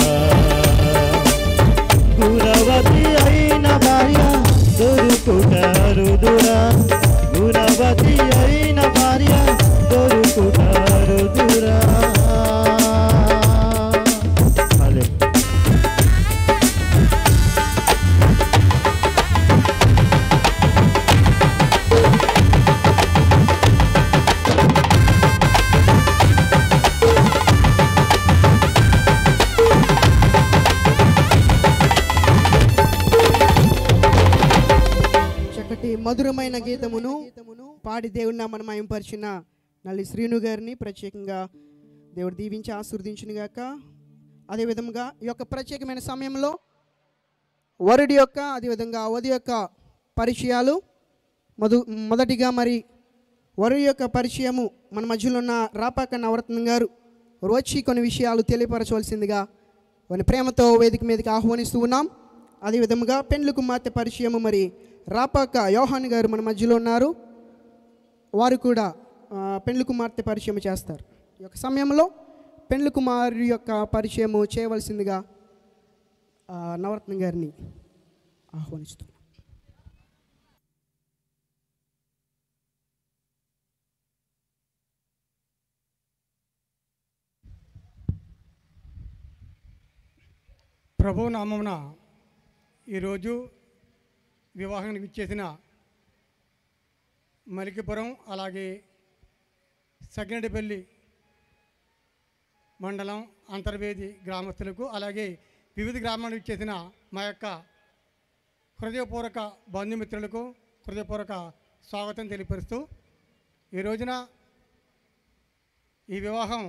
గుణవతి అయిన భార్య దొరుకుతారుదురా గుణవతి అయిన భార్య దొరుకుతారుదురా హల్లెలూయా చక్కటి మధురమైన గీతమును పాడి దేవుని నామను మయంపరిచిన నల్లి శ్రీను గారిని ప్రత్యేకంగా దేవుడు దీవించి ఆశీర్వదించును గాక అదేవిధంగా ఈ యొక్క ప్రత్యేకమైన సమయంలో వరుడి యొక్క అదేవిధంగా వధు యొక్క పరిచయాలు మొద మొదటిగా మరి వారి యొక్క పరిచయము మన మధ్యలో ఉన్న రాపాక నవరత్నం గారు వారు వచ్చి కొన్ని విషయాలు తెలియపరచవలసిందిగా వారి ప్రేమతో వేదిక మీదకి ఆహ్వానిస్తూ ఉన్నాం అదేవిధముగా పెండ్లు కుమార్తె పరిచయము మరి రాపాక యోహాన్ గారు మన మధ్యలో ఉన్నారు వారు కూడా ఆ, పెండ్లి కుమార్తె పరిచయం చేస్తారు ఈ యొక్క సమయంలో పెండ్లి కుమారు యొక్క పరిచయము చేయవలసిందిగా ఆ, నవరత్న గారిని ఆహ్వానిస్తున్నాం ప్రభు నామమున ఈరోజు వివాహానికి ఇచ్చేసిన మలికిపురం అలాగే సగినడిపల్లి మండలం అంతర్వేది గ్రామస్తులకు అలాగే వివిధ గ్రామాలకు ఇచ్చేసిన మా యొక్క హృదయపూర్వక బంధుమిత్రులకు హృదయపూర్వక స్వాగతం తెలియపరుస్తూ ఈ రోజున ఈ వివాహం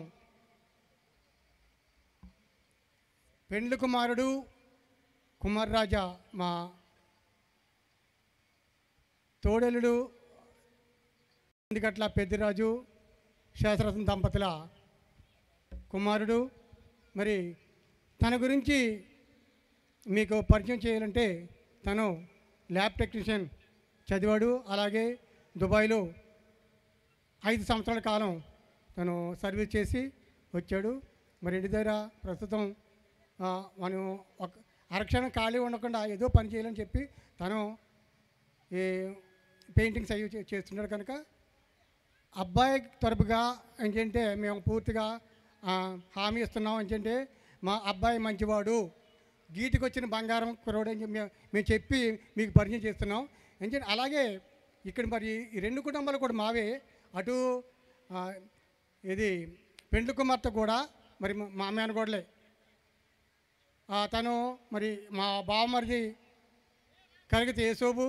పెండ్లి కుమారుడు కుమార్ రాజా మా తోడెలుడు ఎందుకట్ల పెద్దిరాజు శాస్త్రరత్న దంపతుల కుమారుడు మరి తన గురించి మీకు పరిచయం చేయాలంటే తను ల్యాబ్ టెక్నీషియన్ చదివాడు అలాగే దుబాయ్లో ఐదు సంవత్సరాల కాలం తను సర్వీస్ చేసి వచ్చాడు మరి ఇంటి దగ్గర ప్రస్తుతం ఆ, మనం ఒక అరక్షణం ఖాళీ ఉండకుండా ఏదో పని చేయాలని చెప్పి తను ఈ పెయింటింగ్స్ అవి చే- చేస్తున్నాడు కనుక అబ్బాయి తరపుగా ఏంటంటే మేము పూర్తిగా ఆ, హామీ ఇస్తున్నాం ఏంటంటే మా అబ్బాయి మంచివాడు గీటికి వచ్చిన బంగారం కురవాడు అని చెప్పి మేము మేము చెప్పి మీకు పరిచయం చేస్తున్నాం ఏంటంటే అలాగే ఇక్కడ మరి ఈ రెండు కుటుంబాలు కూడా మావే అటు ఆ, ఇది పెండ్లి కుమార్తె కూడా మరి మా- మా మేనగోడలే ఆ, తను మరి మా బావమరిది కలిగితే యేసోబు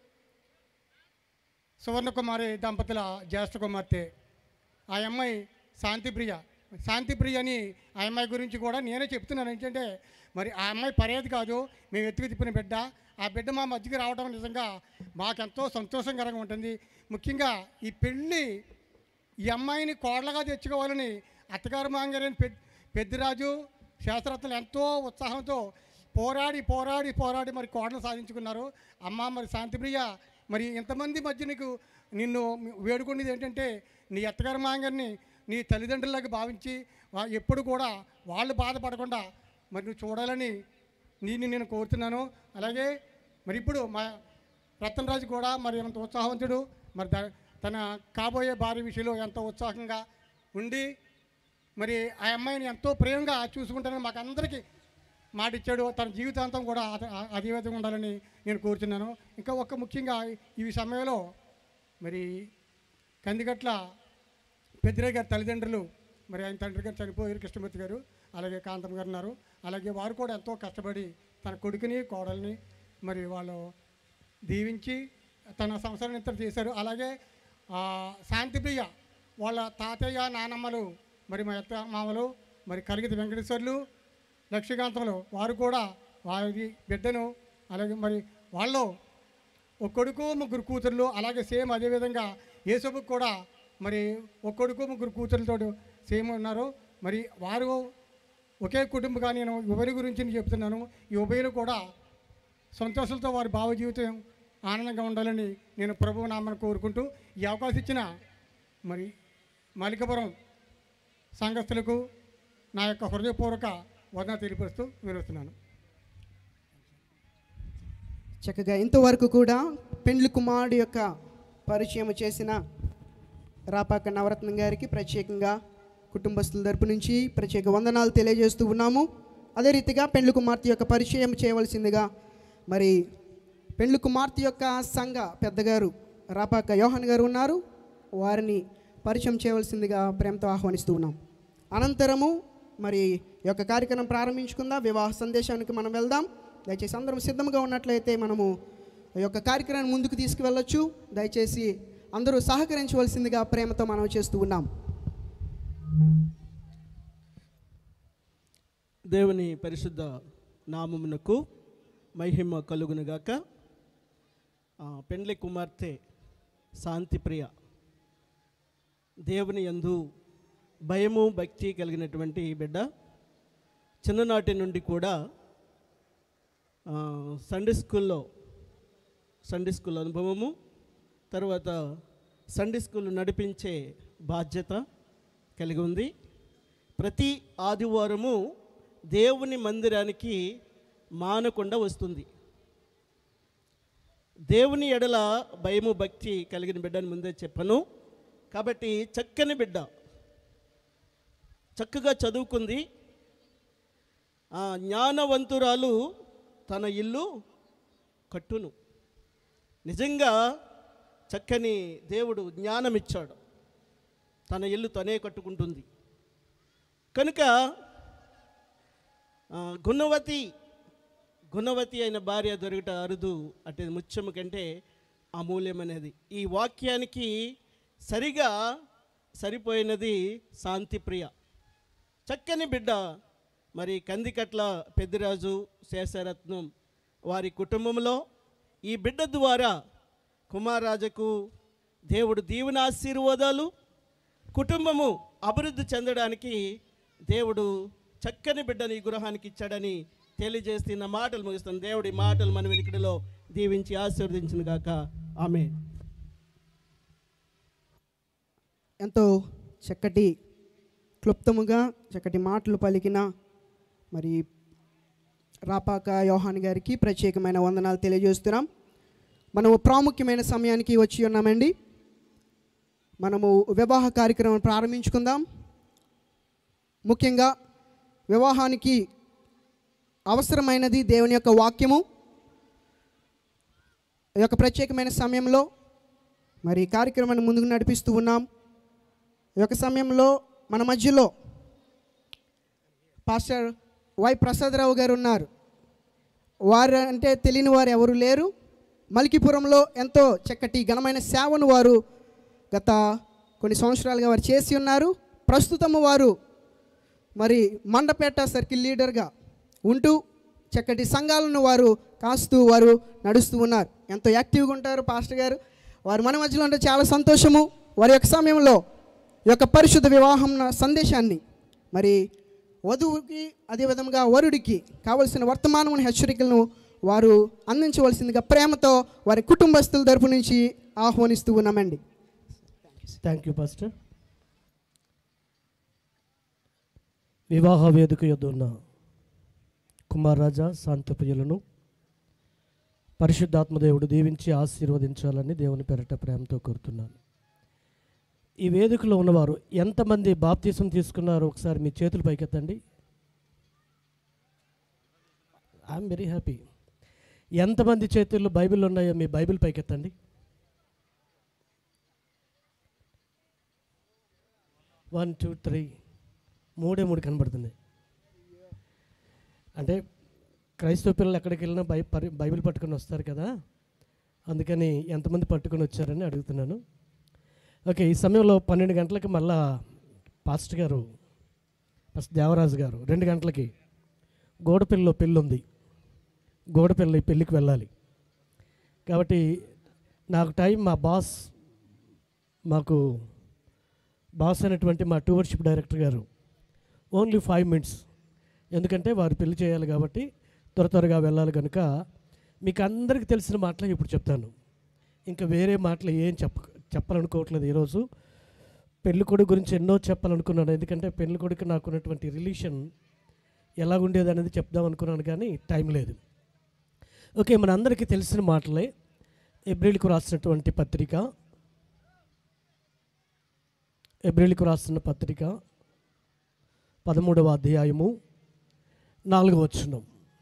సువర్ణకుమారి దంపతుల జ్యేష్ఠ కుమార్తె ఆ అమ్మాయి శాంతిప్రియ శాంతిప్రియ అని ఆ అమ్మాయి గురించి కూడా నేనే చెప్తున్నాను ఏంటంటే మరి ఆ అమ్మాయి పర్యాది కాదు మేము ఎత్తుకు తిప్పిన బిడ్డ ఆ బిడ్డ మా మధ్యకి రావడం నిజంగా మాకెంతో సంతోషకరంగా ఉంటుంది ముఖ్యంగా ఈ పెళ్ళి ఈ అమ్మాయిని కోడలుగా తెచ్చుకోవాలని అత్తగారు మాంగారని పెద్ద పెద్దిరాజు శాస్త్రవేత్తలు ఎంతో ఉత్సాహంతో పోరాడి పోరాడి పోరాడి మరి కోడలు సాధించుకున్నారు అమ్మ మరి శాంతిప్రియ మరి ఇంతమంది మధ్య నీకు నిన్ను వేడుకునేది ఏంటంటే నీ అత్తగారు మాంగారిని నీ తల్లిదండ్రులకు భావించి వా- ఎప్పుడు కూడా వాళ్ళు బాధపడకుండా మరి నువ్వు చూడాలని నేను నేను కోరుతున్నాను అలాగే మరి ఇప్పుడు మా రతనరాజు కూడా మరి ఎంత ఉత్సాహవంతుడు మరి దా- తన కాబోయే భార్య విషయంలో ఎంతో ఉత్సాహంగా ఉండి మరి ఆ అమ్మాయిని ఎంతో ప్రేమగా చూసుకుంటానని మాకు అందరికీ మాట ఇచ్చాడు తన జీవితాంతం కూడా అత- ఆ- అదే విధంగా ఉండాలని నేను కోరుతున్నాను ఇంకా ఒక ముఖ్యంగా ఈ సమయంలో మరి కందిగట్ల పెద్దిరాయ్ గారి తల్లిదండ్రులు మరి ఆయన తండ్రి గారు చనిపోయారు కృష్ణమూర్తి గారు అలాగే కాంతం గారు ఉన్నారు అలాగే వారు కూడా ఎంతో కష్టపడి తన కొడుకుని కోడల్ని మరి వాళ్ళు దీవించి తన సంసారం ఇద్దరు చేశారు అలాగే ఆ, శాంతిప్రియ వాళ్ళ తాతయ్య నానమ్మలు మరి మా అత్త మామలు మరి కలిగిత వెంకటేశ్వర్లు లక్ష్మీకాంతములు వారు కూడా వారి బిడ్డను అలాగే మరి వాళ్ళు ఒక కొడుకు ముగ్గురు కూతుర్లు అలాగే సేమ్ అదేవిధంగా యేసబుకు కూడా మరి ఒక కొడుకు ముగ్గురు కూతురులతో సేమ్ ఉన్నారు మరి వారు ఒకే కుటుంబంగా నేను ఉభయ గురించి నేను చెప్తున్నాను ఈ ఉభయలు కూడా సంతోషంతో వారి భావ జీవితం ఆనందంగా ఉండాలని నేను ప్రభు నామని కోరుకుంటూ ఈ అవకాశం ఇచ్చిన మరి మాలికపురం సంఘస్థులకు నా యొక్క హృదయపూర్వక వదన తెలియపరుస్తూ వివరిస్తున్నాను చక్కగా ఇంతవరకు కూడా పెండ్లి కుమారుడు యొక్క పరిచయం చేసిన రాపాక నవరత్నం గారికి ప్రత్యేకంగా కుటుంబస్తుల తరపు నుంచి ప్రత్యేక వందనాలు తెలియజేస్తూ ఉన్నాము అదే రీతిగా పెండ్లి కుమార్తె యొక్క పరిచయం చేయవలసిందిగా మరి పెండ్లి కుమార్తె యొక్క సంఘ పెద్దగారు రాపాక యోహన్ గారు ఉన్నారు వారిని పరిచయం చేయవలసిందిగా ప్రేమతో ఆహ్వానిస్తూ ఉన్నాం అనంతరము మరి ఈ యొక్క కార్యక్రమం ప్రారంభించుకుందాం వివాహ సందేశానికి మనం వెళ్దాం దయచేసి అందరం సిద్ధంగా ఉన్నట్లయితే మనము ఈ యొక్క కార్యక్రమాన్ని ముందుకు తీసుకువెళ్ళొచ్చు దయచేసి అందరూ సహకరించవలసిందిగా ప్రేమతో మనం చేస్తూ ఉన్నాం దేవుని పరిశుద్ధ నామమునకు మహిమ కలుగునుగాక ఆ, పెండ్లి కుమార్తె శాంతిప్రియ దేవుని యందు భయము భక్తి కలిగినటువంటి ఈ బిడ్డ చిన్ననాటి నుండి కూడా ఆ, సండే స్కూల్లో సండే స్కూల్ అనుభవము తర్వాత సండే స్కూల్ నడిపించే బాధ్యత కలిగి ఉంది ప్రతి ఆదివారము దేవుని మందిరానికి మానకుండా వస్తుంది దేవుని ఎడల భయము భక్తి కలిగిన బిడ్డని ముందే చెప్పను కాబట్టి చక్కని బిడ్డ చక్కగా చదువుకుంది ఆ జ్ఞానవంతురాలు తన ఇల్లు కట్టును నిజంగా చక్కని దేవుడు జ్ఞానం ఇచ్చాడు తన ఇల్లు తనే కట్టుకుంటుంది కనుక ఆ, గుణవతి గుణవతి అయిన భార్య దొరుకుట అరుదు అంటే ముత్యము కంటే అమూల్యమైనది ఈ వాక్యానికి సరిగా సరిపోయినది శాంతిప్రియ చక్కని బిడ్డ మరి కందికట్ల పెద్దిరాజు శేషరత్నం వారి కుటుంబంలో ఈ బిడ్డ ద్వారా కుమారాజకు దేవుడు దీవెన ఆశీర్వాదాలు కుటుంబము అభివృద్ధి చెందడానికి దేవుడు చక్కని బిడ్డని ఈ గృహానికి ఇచ్చాడని తెలియజేస్తున్న మాటలు ముగిస్తాను దేవుడి మాటలు మన వెనుకడిలో దీవించి ఆశీర్వదించిన గాక ఆమె ఎంతో చక్కటి క్లుప్తముగా చక్కటి మాటలు పలికిన మరి రాపాక యోహాన్ గారికి ప్రత్యేకమైన వందనాలు తెలియజేస్తున్నాం మనము ప్రాముఖ్యమైన సమయానికి వచ్చి ఉన్నామండి మనము వివాహ కార్యక్రమం ప్రారంభించుకుందాం ముఖ్యంగా వివాహానికి అవసరమైనది దేవుని యొక్క వాక్యము ఈ యొక్క ప్రత్యేకమైన సమయంలో మరి ఈ కార్యక్రమాన్ని ముందుకు నడిపిస్తూ ఉన్నాం ఈ యొక్క సమయంలో మన మధ్యలో పాస్టర్ వై ప్రసాదరావు గారు ఉన్నారు వారు అంటే తెలియని వారు ఎవరు లేరు మల్కీపురంలో ఎంతో చక్కటి ఘనమైన సేవను వారు గత కొన్ని సంవత్సరాలుగా వారు చేసి ఉన్నారు ప్రస్తుతము వారు మరి మండపేట సర్కిల్ లీడర్గా ఉంటూ చక్కటి సంఘాలను వారు కాస్తూ వారు నడుస్తూ ఉన్నారు ఎంతో యాక్టివ్గా ఉంటారు పాస్టర్ గారు వారు మన మధ్యలో ఉంటే చాలా సంతోషము వారి యొక్క సమయంలో ఈ యొక్క పరిశుద్ధ వివాహం సందేశాన్ని మరి వధువుకి అదేవిధంగా వరుడికి కావలసిన వర్తమానమైన హెచ్చరికలను వారు అందించవలసిందిగా ప్రేమతో వారి కుటుంబస్తుల తరపు నుంచి ఆహ్వానిస్తూ ఉన్నామండి థ్యాంక్ యూ పాస్టర్ వివాహ వేదిక యొద్ద ఉన్న కుమారరాజా శాంతప్రియులను పరిశుద్ధాత్మదేవుడు దీవించి ఆశీర్వదించాలని దేవుని పెరట ప్రేమతో కోరుతున్నాను ఈ వేదికలో ఉన్నవారు ఎంతమంది బాప్తీసం తీసుకున్నారో ఒకసారి మీ చేతులు పైకెత్తండి ఐఎమ్ వెరీ హ్యాపీ ఎంతమంది చేతుల్లో బైబిల్ ఉన్నాయో మీ బైబిల్ పైకెత్తండి వన్ టూ త్రీ మూడే మూడు కనబడుతున్నాయి అంటే క్రైస్తవ పిల్లలు ఎక్కడికి వెళ్ళినా బై పరి బైబిల్ పట్టుకొని వస్తారు కదా అందుకని ఎంతమంది పట్టుకొని వచ్చారని అడుగుతున్నాను ఓకే ఈ సమయంలో పన్నెండు గంటలకి మళ్ళా పాస్టర్ గారు ఫస్ట్ దేవరాజు గారు రెండు గంటలకి గోడపిల్లిలో పెళ్ళి ఉంది గోడపిల్లి పెళ్ళికి వెళ్ళాలి కాబట్టి నాకు టైం మా బాస్ మాకు బాస్ అయినటువంటి మా టూ వర్షిప్ డైరెక్టర్ గారు ఓన్లీ ఫైవ్ మినిట్స్ ఎందుకంటే వారు పెళ్లి చేయాలి కాబట్టి త్వర త్వరగా వెళ్ళాలి కనుక మీకు అందరికీ తెలిసిన మాటలే ఇప్పుడు చెప్తాను ఇంకా వేరే మాటలు ఏం చెప్ప చెప్పాలనుకోవట్లేదు ఈరోజు పెళ్లి కొడుకు గురించి ఎన్నో చెప్పాలనుకున్నాను ఎందుకంటే పెళ్లి కొడుకు నాకు ఉన్నటువంటి రిలేషన్ ఎలా ఉండేది అనేది చెప్దాం అనుకున్నాను కానీ టైం లేదు ఓకే మన అందరికీ తెలిసిన మాటలే ఏప్రిల్కు రాసినటువంటి పత్రిక ఏప్రిల్కు రాసిన పత్రిక పదమూడవ అధ్యాయము నాలుగవ వచనం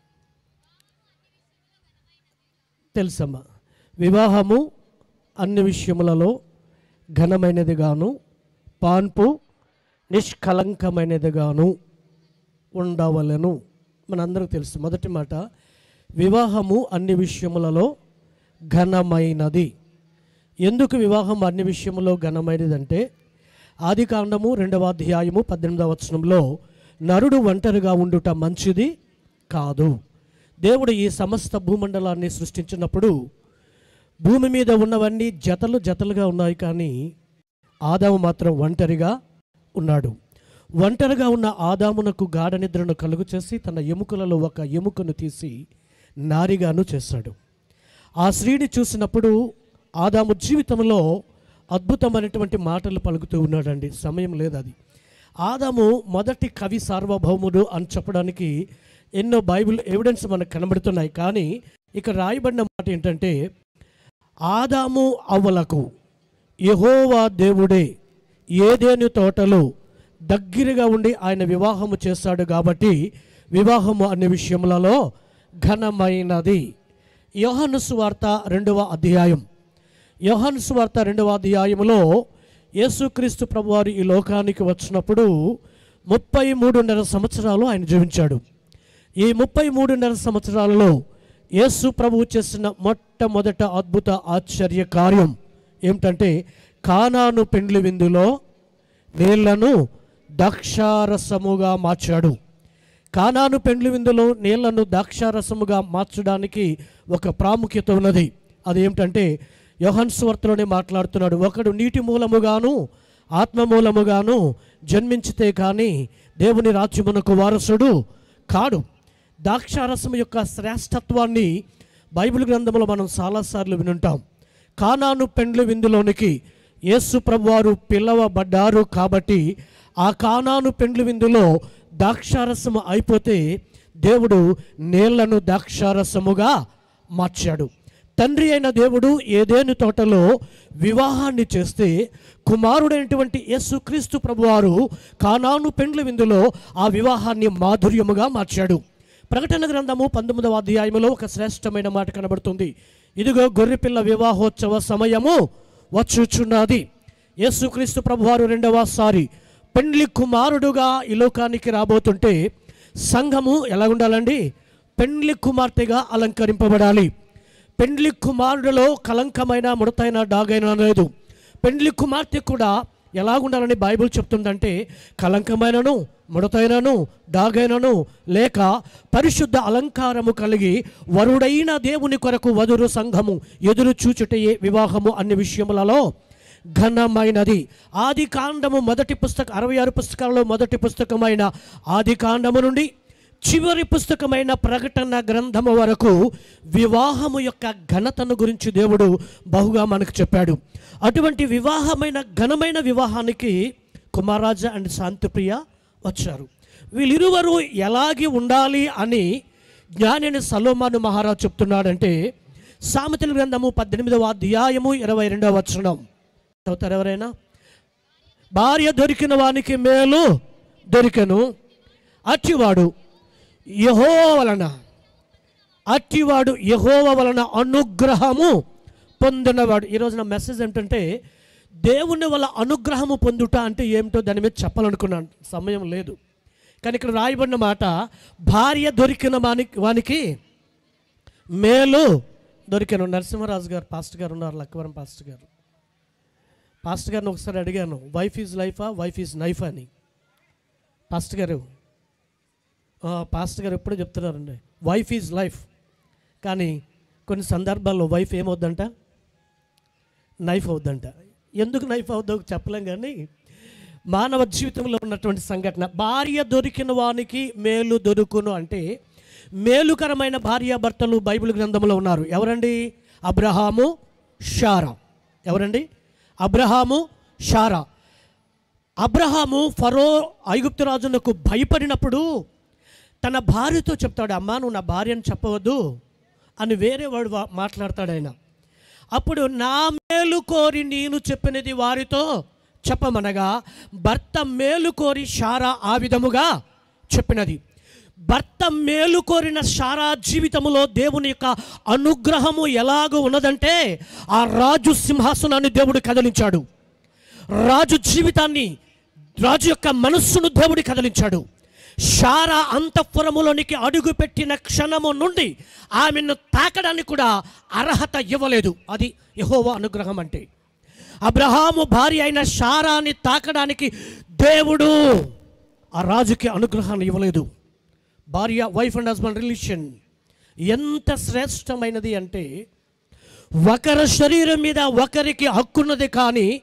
తెలుసమ్మా వివాహము అన్ని విషయములలో ఘనమైనదిగాను పాన్పు నిష్కలంకమైనదిగాను ఉండవలను మనందరికీ తెలుసు మొదటి మాట వివాహము అన్ని విషయములలో ఘనమైనది ఎందుకు వివాహం అన్ని విషయములో ఘనమైనది అంటే ఆది కాండము రెండవ అధ్యాయము పద్దెనిమిదవ వచనంలో నరుడు ఒంటరిగా ఉండుట మంచిది కాదు దేవుడు ఈ సమస్త భూమండలాన్ని సృష్టించినప్పుడు భూమి మీద ఉన్నవన్నీ జతలు జతలుగా ఉన్నాయి కానీ ఆదాము మాత్రం ఒంటరిగా ఉన్నాడు ఒంటరిగా ఉన్న ఆదామునకు గాఢ నిద్రను కలుగు చేసి తన ఎముకలలో ఒక ఎముకను తీసి నారిగాను చేశాడు ఆ స్త్రీని చూసినప్పుడు ఆదాము జీవితంలో అద్భుతమైనటువంటి మాటలు పలుకుతూ ఉన్నాడండి సమయం లేదు అది ఆదాము మొదటి కవి సార్వభౌముడు అని చెప్పడానికి ఎన్నో బైబిల్ ఎవిడెన్స్ మనకు కనబడుతున్నాయి కానీ ఇక్కడ రాయబడిన మాట ఏంటంటే ఆదాము అవ్వలకు యహోవా దేవుడే ఏదేని తోటలో దగ్గరగా ఉండి ఆయన వివాహము చేశాడు కాబట్టి వివాహము అనే విషయములలో ఘనమైనది యోహాను సువార్త రెండవ అధ్యాయం యోహాను సువార్త రెండవ అధ్యాయములో యేసుక్రీస్తు ప్రభువారు ఈ లోకానికి వచ్చినప్పుడు ముప్పై మూడున్నర సంవత్సరాలు ఆయన జీవించాడు ఈ ముప్పై మూడున్నర సంవత్సరాలలో యేసు ప్రభువు చేసిన మొట్టమొదట అద్భుత ఆశ్చర్య కార్యం ఏమిటంటే కానాను పెండ్లి విందులో నీళ్లను ద్రాక్షారసముగా మార్చాడు కానాను పెండ్లి విందులో నీళ్లను ద్రాక్షారసముగా మార్చడానికి ఒక ప్రాముఖ్యత ఉన్నది అదేమిటంటే యోహన్ స్వార్తలోనే మాట్లాడుతున్నాడు ఒకడు నీటి మూలముగాను ఆత్మ మూలముగాను జన్మించితే కానీ దేవుని రాజ్యమునకు వారసుడు కాడు ద్రాక్షారసం యొక్క శ్రేష్టత్వాన్ని బైబిల్ గ్రంథంలో మనం చాలాసార్లు వినుంటాం కానాను పెండ్లి విందులోనికి యేసు ప్రభువారు పిలవబడ్డారు కాబట్టి ఆ కానాను పెండ్లి విందులో ద్రాక్షారసము అయిపోతే దేవుడు నీళ్లను ద్రాక్షారసముగా మార్చాడు తండ్రి అయిన దేవుడు ఏదేను తోటలో వివాహాన్ని చేస్తే కుమారుడైనటువంటి యేసుక్రీస్తు ప్రభువారు కానాను పెండ్లి విందులో ఆ వివాహాన్ని మాధుర్యముగా మార్చాడు ప్రకటన గ్రంథము పంతొమ్మిదవ అధ్యాయములో ఒక శ్రేష్టమైన మాట కనబడుతుంది ఇదిగో గొర్రెపిల్ల వివాహోత్సవ సమయము వచ్చుచున్నది యేసుక్రీస్తు ప్రభువారు రెండవ సారి పెండ్లి కుమారుడుగా ఈ లోకానికి రాబోతుంటే సంఘము ఎలా ఉండాలండి పెండ్లి కుమార్తెగా అలంకరింపబడాలి పెండ్లి కుమారుడిలో కలంకమైన ముడతైన డాగైన లేదు పెండ్లి కుమార్తె కూడా ఎలా ఉండాలని బైబిల్ చెప్తుందంటే కలంకమైనను ముడతైనను డాగైనను లేక పరిశుద్ధ అలంకారము కలిగి వరుడైన దేవుని కొరకు వధురు సంఘము ఎదురు చూచుటయే వివాహము అన్ని విషయములలో ఘనమైనది ఆది కాండము మొదటి పుస్తక అరవై ఆరు పుస్తకాలలో మొదటి పుస్తకమైన ఆది కాండము నుండి చివరి పుస్తకమైన ప్రకటన గ్రంథము వరకు వివాహము యొక్క ఘనతను గురించి దేవుడు బహుగా మనకు చెప్పాడు అటువంటి వివాహమైన ఘనమైన వివాహానికి కుమారాజా అండ్ శాంతిప్రియ వచ్చారు వీళ్ళిరువరు ఎలాగి ఉండాలి అని జ్ఞానిని సలోమాను మహారాజ్ చెప్తున్నాడంటే సామెతల గ్రంథము పద్దెనిమిదవ అధ్యాయము ఇరవై రెండవ వచనం చదువుతారు ఎవరైనా భార్య దొరికిన వానికి మేలు దొరికెను అట్టివాడు యహో వలన అట్టివాడు యహోవ వలన అనుగ్రహము పొందినవాడు ఈరోజు నా మెసేజ్ ఏంటంటే దేవుని వల్ల అనుగ్రహము పొందుట అంటే ఏమిటో దాని మీద చెప్పాలనుకున్నాను సమయం లేదు కానీ ఇక్కడ రాయబడిన మాట భార్య దొరికిన వానికి వానికి మేలు దొరికాను నరసింహరాజు గారు పాస్టర్ గారు ఉన్నారు లక్కవరం పాస్టర్ గారు పాస్టర్ గారిని ఒకసారి అడిగాను వైఫ్ ఈజ్ లైఫా వైఫ్ ఈజ్ నైఫ్ అని పాస్టర్ గారు ఆ, పాస్టర్ గారు ఎప్పుడూ చెప్తున్నారండి వైఫ్ ఈజ్ లైఫ్ కానీ కొన్ని సందర్భాల్లో వైఫ్ ఏమవుద్దంట నైఫ్ అవుద్దంట ఎందుకు నైఫ్ అవుద్దో చెప్పలేం కానీ మానవ జీవితంలో ఉన్నటువంటి సంఘటన భార్య దొరికిన వానికి మేలు దొరుకును అంటే మేలుకరమైన భార్యాభర్తలు బైబిల్ గ్రంథంలో ఉన్నారు ఎవరండి అబ్రహాము షారా ఎవరండి అబ్రహాము షారా అబ్రహాము ఫరో ఐగుప్తు రాజునకు భయపడినప్పుడు తన భార్యతో చెప్తాడు అమ్మా నువ్వు నా భార్యను చెప్పవద్దు అని వేరే వాడు వా- మాట్లాడతాడు ఆయన అప్పుడు నా మేలు కోరి నేను చెప్పినది వారితో చెప్పమనగా భర్త మేలు కోరి షారా ఆ విధముగా చెప్పినది భర్త మేలు కోరిన షారా జీవితములో దేవుని యొక్క అనుగ్రహము ఎలాగో ఉన్నదంటే ఆ రాజు సింహాసనాన్ని దేవుడు కదిలించాడు రాజు జీవితాన్ని రాజు యొక్క మనస్సును దేవుడు కదిలించాడు షారా అంతఃపురములోనికి అడుగుపెట్టిన క్షణము నుండి ఆమెను తాకడానికి కూడా అర్హత ఇవ్వలేదు అది యహోవా అనుగ్రహం అంటే అబ్రహాము భార్య అయిన షారాని తాకడానికి దేవుడు ఆ రాజుకి అనుగ్రహాన్ని ఇవ్వలేదు భార్య వైఫ్ అండ్ హస్బెండ్ రిలేషన్ ఎంత శ్రేష్టమైనది అంటే ఒకరి శరీరం మీద ఒకరికి హక్కున్నది కానీ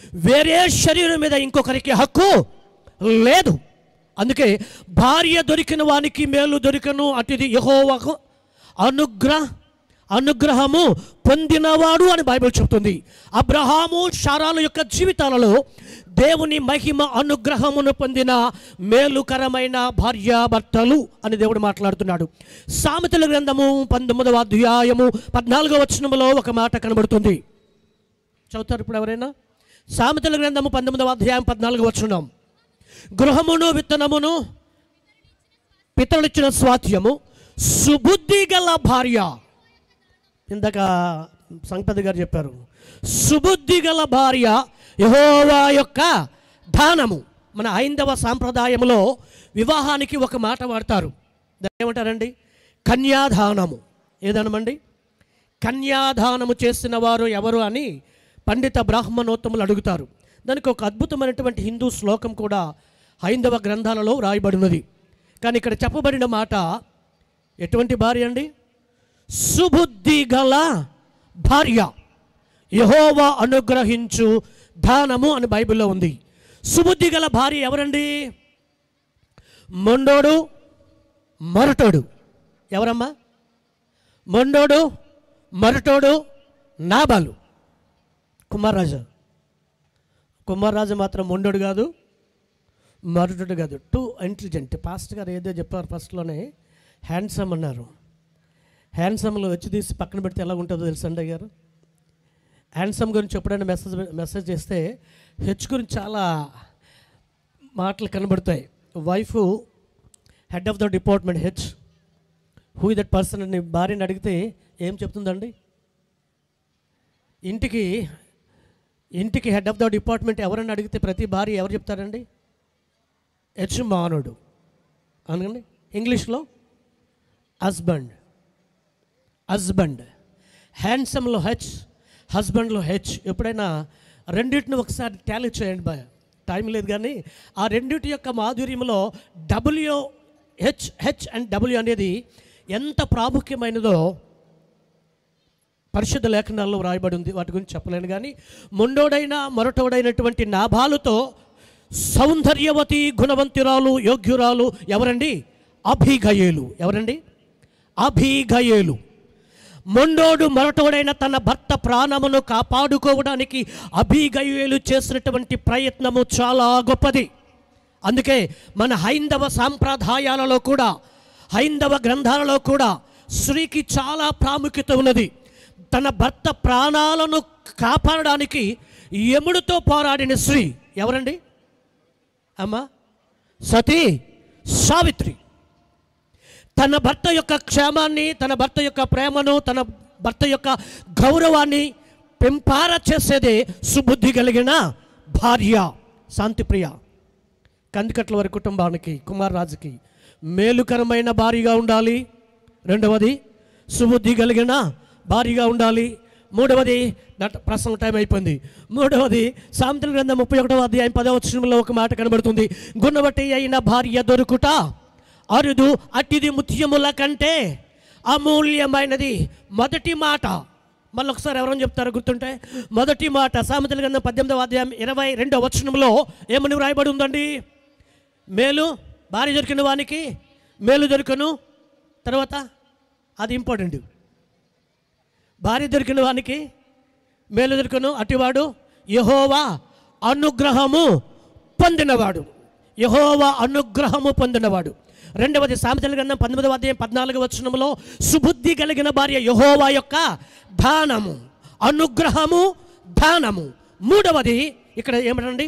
వేరే శరీరం మీద ఇంకొకరికి హక్కు లేదు అందుకే భార్య దొరికిన వానికి మేలు దొరికను అటుది యహోవకు అనుగ్రహ అనుగ్రహము పొందినవాడు అని బైబిల్ చెప్తుంది అబ్రహాము శారాల యొక్క జీవితాలలో దేవుని మహిమ అనుగ్రహమును పొందిన మేలుకరమైన భార్యాభర్తలు అని దేవుడు మాట్లాడుతున్నాడు సామెతల గ్రంథము పంతొమ్మిదవ అధ్యాయము పద్నాలుగవ వచనములో ఒక మాట కనబడుతుంది చదువుతారు ఇప్పుడు ఎవరైనా సామెతల గ్రంథము పంతొమ్మిదవ అధ్యాయం పద్నాలుగు వచనం గృహమును విత్తనమును పితరులిచ్చిన స్వాస్థ్యము సుబుద్ధి గల భార్య ఇందాక సంపతి గారు చెప్పారు సుబుద్ధి గల భార్య యహోవా యొక్క దానము మన హైందవ సాంప్రదాయంలో వివాహానికి ఒక మాట వాడతారు దాన్ని ఏమంటారండి కన్యాదానము ఏదనమండి కన్యాదానము చేసిన వారు ఎవరు అని పండిత బ్రాహ్మణోత్తములు అడుగుతారు దానికి ఒక అద్భుతమైనటువంటి హిందూ శ్లోకం కూడా హైందవ గ్రంథాలలో రాయబడినది కానీ ఇక్కడ చెప్పబడిన మాట ఎటువంటి భార్య అండి సుబుద్ధి గల భార్య యహోవా అనుగ్రహించు దానము అని బైబిల్లో ఉంది సుబుద్ధి గల భార్య ఎవరండి మొండోడు మరటోడు ఎవరమ్మా మొండోడు మరటోడు నాబాలు కుమార్రాజు కుమార్రాజు మాత్రం మొండోడు కాదు మరటోడు కాదు టూ ఇంటెలిజెంట్ పాస్ట్ గారు ఏదో చెప్పారు ఫస్ట్లోనే హ్యాండ్సమ్ అన్నారు హ్యాండ్సమ్లో వచ్చి తీసి పక్కన పెడితే ఎలా ఉంటుందో తెలుసు అండి గారు హ్యాండ్సమ్ గురించి ఎప్పుడైనా మెసేజ్ మెసేజ్ చేస్తే హెచ్ గురించి చాలా మాటలు కనబడతాయి wife head of the department H who that person అని భార్యని అడిగితే ఏం చెప్తుందండి ఇంటికి ఇంటికి హెడ్ ఆఫ్ ద డిపార్ట్మెంట్ ఎవరని అడిగితే ప్రతి భార్య ఎవరు చెప్తారండి హెచ్ మానుడు అనగండి ఇంగ్లీష్లో హస్బెండ్ హస్బెండ్ హ్యాండ్సమ్లో హెచ్ హస్బెండ్లో హెచ్ ఎప్పుడైనా రెండింటిని ఒకసారి టాలీ చేయండి బా టైం లేదు కానీ ఆ రెండింటి యొక్క మాధుర్యంలో W H H and W అనేది ఎంత ప్రాముఖ్యమైనదో పరిశుద్ధ లేఖనాల్లో వ్రాయబడి ఉంది వాటి గురించి చెప్పలేను కానీ మొండోడైన మొరటోడైనటువంటి నాభాలుతో సౌందర్యవతి గుణవంతురాలు యోగ్యురాలు ఎవరండి అభిగయేలు ఎవరండి అభిగయేలు మొండోడు మొరటోడైన తన భర్త ప్రాణమును కాపాడుకోవడానికి అభిగయేలు చేసినటువంటి ప్రయత్నము చాలా గొప్పది అందుకే మన హైందవ సాంప్రదాయాలలో కూడా హైందవ గ్రంథాలలో కూడా స్త్రీకి చాలా ప్రాముఖ్యత ఉన్నది తన భర్త ప్రాణాలను కాపాడడానికి యముడితో పోరాడిన స్త్రీ ఎవరండి అమ్మా సతీ సావిత్రి తన భర్త యొక్క క్షేమాన్ని తన భర్త యొక్క ప్రేమను తన భర్త యొక్క గౌరవాన్ని పెంపార చేసేదే సుబుద్ధి కలిగిన భార్య శాంతిప్రియ కందికట్ల వారి కుటుంబానికి కుమారరాజుకి మేలుకరమైన భార్యగా ఉండాలి రెండవది సుబుద్ధి కలిగిన భార్యగా ఉండాలి మూడవది నట ప్రసంగ టైం అయిపోయింది మూడవది సాంతల గ్రంథం ముప్పై ఒకటవ అధ్యాయం పదవ వచనంలో ఒక మాట కనబడుతుంది గుణవటి అయిన భార్య దొరుకుట అరుదు అట్టిది ముత్యముల కంటే అమూల్యమైనది మొదటి మాట మళ్ళీ ఒకసారి ఎవరైనా చెప్తారో గుర్తుంటే మొదటి మాట సామెతల గ్రంథం పద్దెనిమిదవ అధ్యాయం ఇరవై రెండవ వచనంలో ఏమని వ్రాయబడి ఉందండి మేలు భార్య దొరికిన వానికి మేలు దొరికను తర్వాత అది ఇంపార్టెంట్ భార్య దొరికిన వానికి మేలు దొరికను అటివాడు యహోవా అనుగ్రహము పొందినవాడు యహోవా అనుగ్రహము పొందినవాడు రెండవది సామెతల గ్రంథం పంతొమ్మిదవ అధ్యాయం పద్నాలుగు వచనంలో సుబుద్ధి కలిగిన భార్య యహోవా యొక్క దానము అనుగ్రహము దానము మూడవది ఇక్కడ ఏమిటండి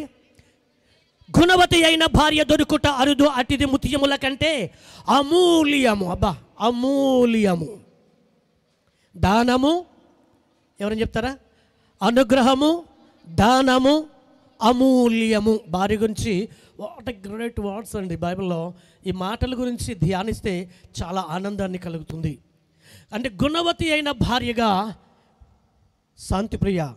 గుణవతి అయిన భార్య దొరుకుట అరుదు అతిథి ముత్యముల కంటే అమూల్యము అబ్బా అమూల్యము దానము ఎవరని చెప్తారా అనుగ్రహము దానము అమూల్యము భార్య గురించి వాట్ గ్రేట్ వర్డ్స్ అండి బైబిల్లో ఈ మాటల గురించి ధ్యానిస్తే చాలా ఆనందాన్ని కలుగుతుంది అంటే గుణవతి అయిన భార్యగా శాంతిప్రియ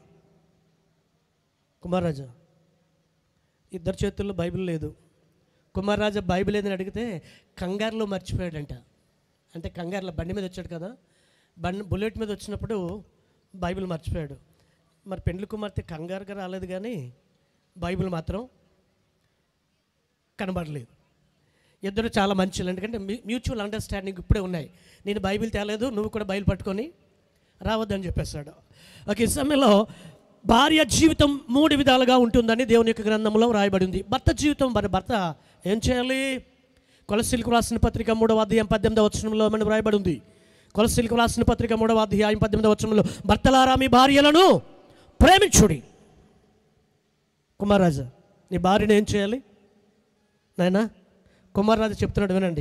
కుమారరాజా ఇద్దరు చేతుల్లో బైబిల్ లేదు కుమారరాజా బైబిల్ ఏదని అడిగితే కంగారులో మర్చిపోయాడంట అంటే కంగారులో బండి మీద వచ్చాడు కదా బండి బుల్లెట్ మీద వచ్చినప్పుడు బైబిల్ మర్చిపోయాడు మరి పెండ్లి కుమార్తె కంగారుగా రాలేదు కానీ బైబిల్ మాత్రం కనబడలేదు ఇద్దరు చాలా మంచి ఎందుకంటే మ్యూ- మ్యూచువల్ అండర్స్టాండింగ్ ఇప్పుడే ఉన్నాయి నేను బైబిల్ తేలేదు నువ్వు కూడా బైబిల్ పట్టుకొని రావద్దని చెప్పేశాడు ఓకే ఈ సమయంలో భార్య జీవితం మూడు విధాలుగా ఉంటుందని దేవుని యొక్క గ్రంథంలో రాయబడి ఉంది భర్త జీవితం మరి భర్త ఏం చేయాలి కొలసిల్కు రాసిన పత్రిక మూడవ అధ్యాయం పద్దెనిమిదవ వచనంలో మనకు రాయబడి ఉంది కొలసిల్కు రాసిన పత్రిక మూడవ అధ్యాయం పద్దెనిమిదవ వచనంలో భర్తలారా మీ భార్యలను ప్రేమించుడి కుమారాజా నీ భార్యను ఏం చేయాలి నాయనా కుమారరాజు చెప్తున్నాడు వినండి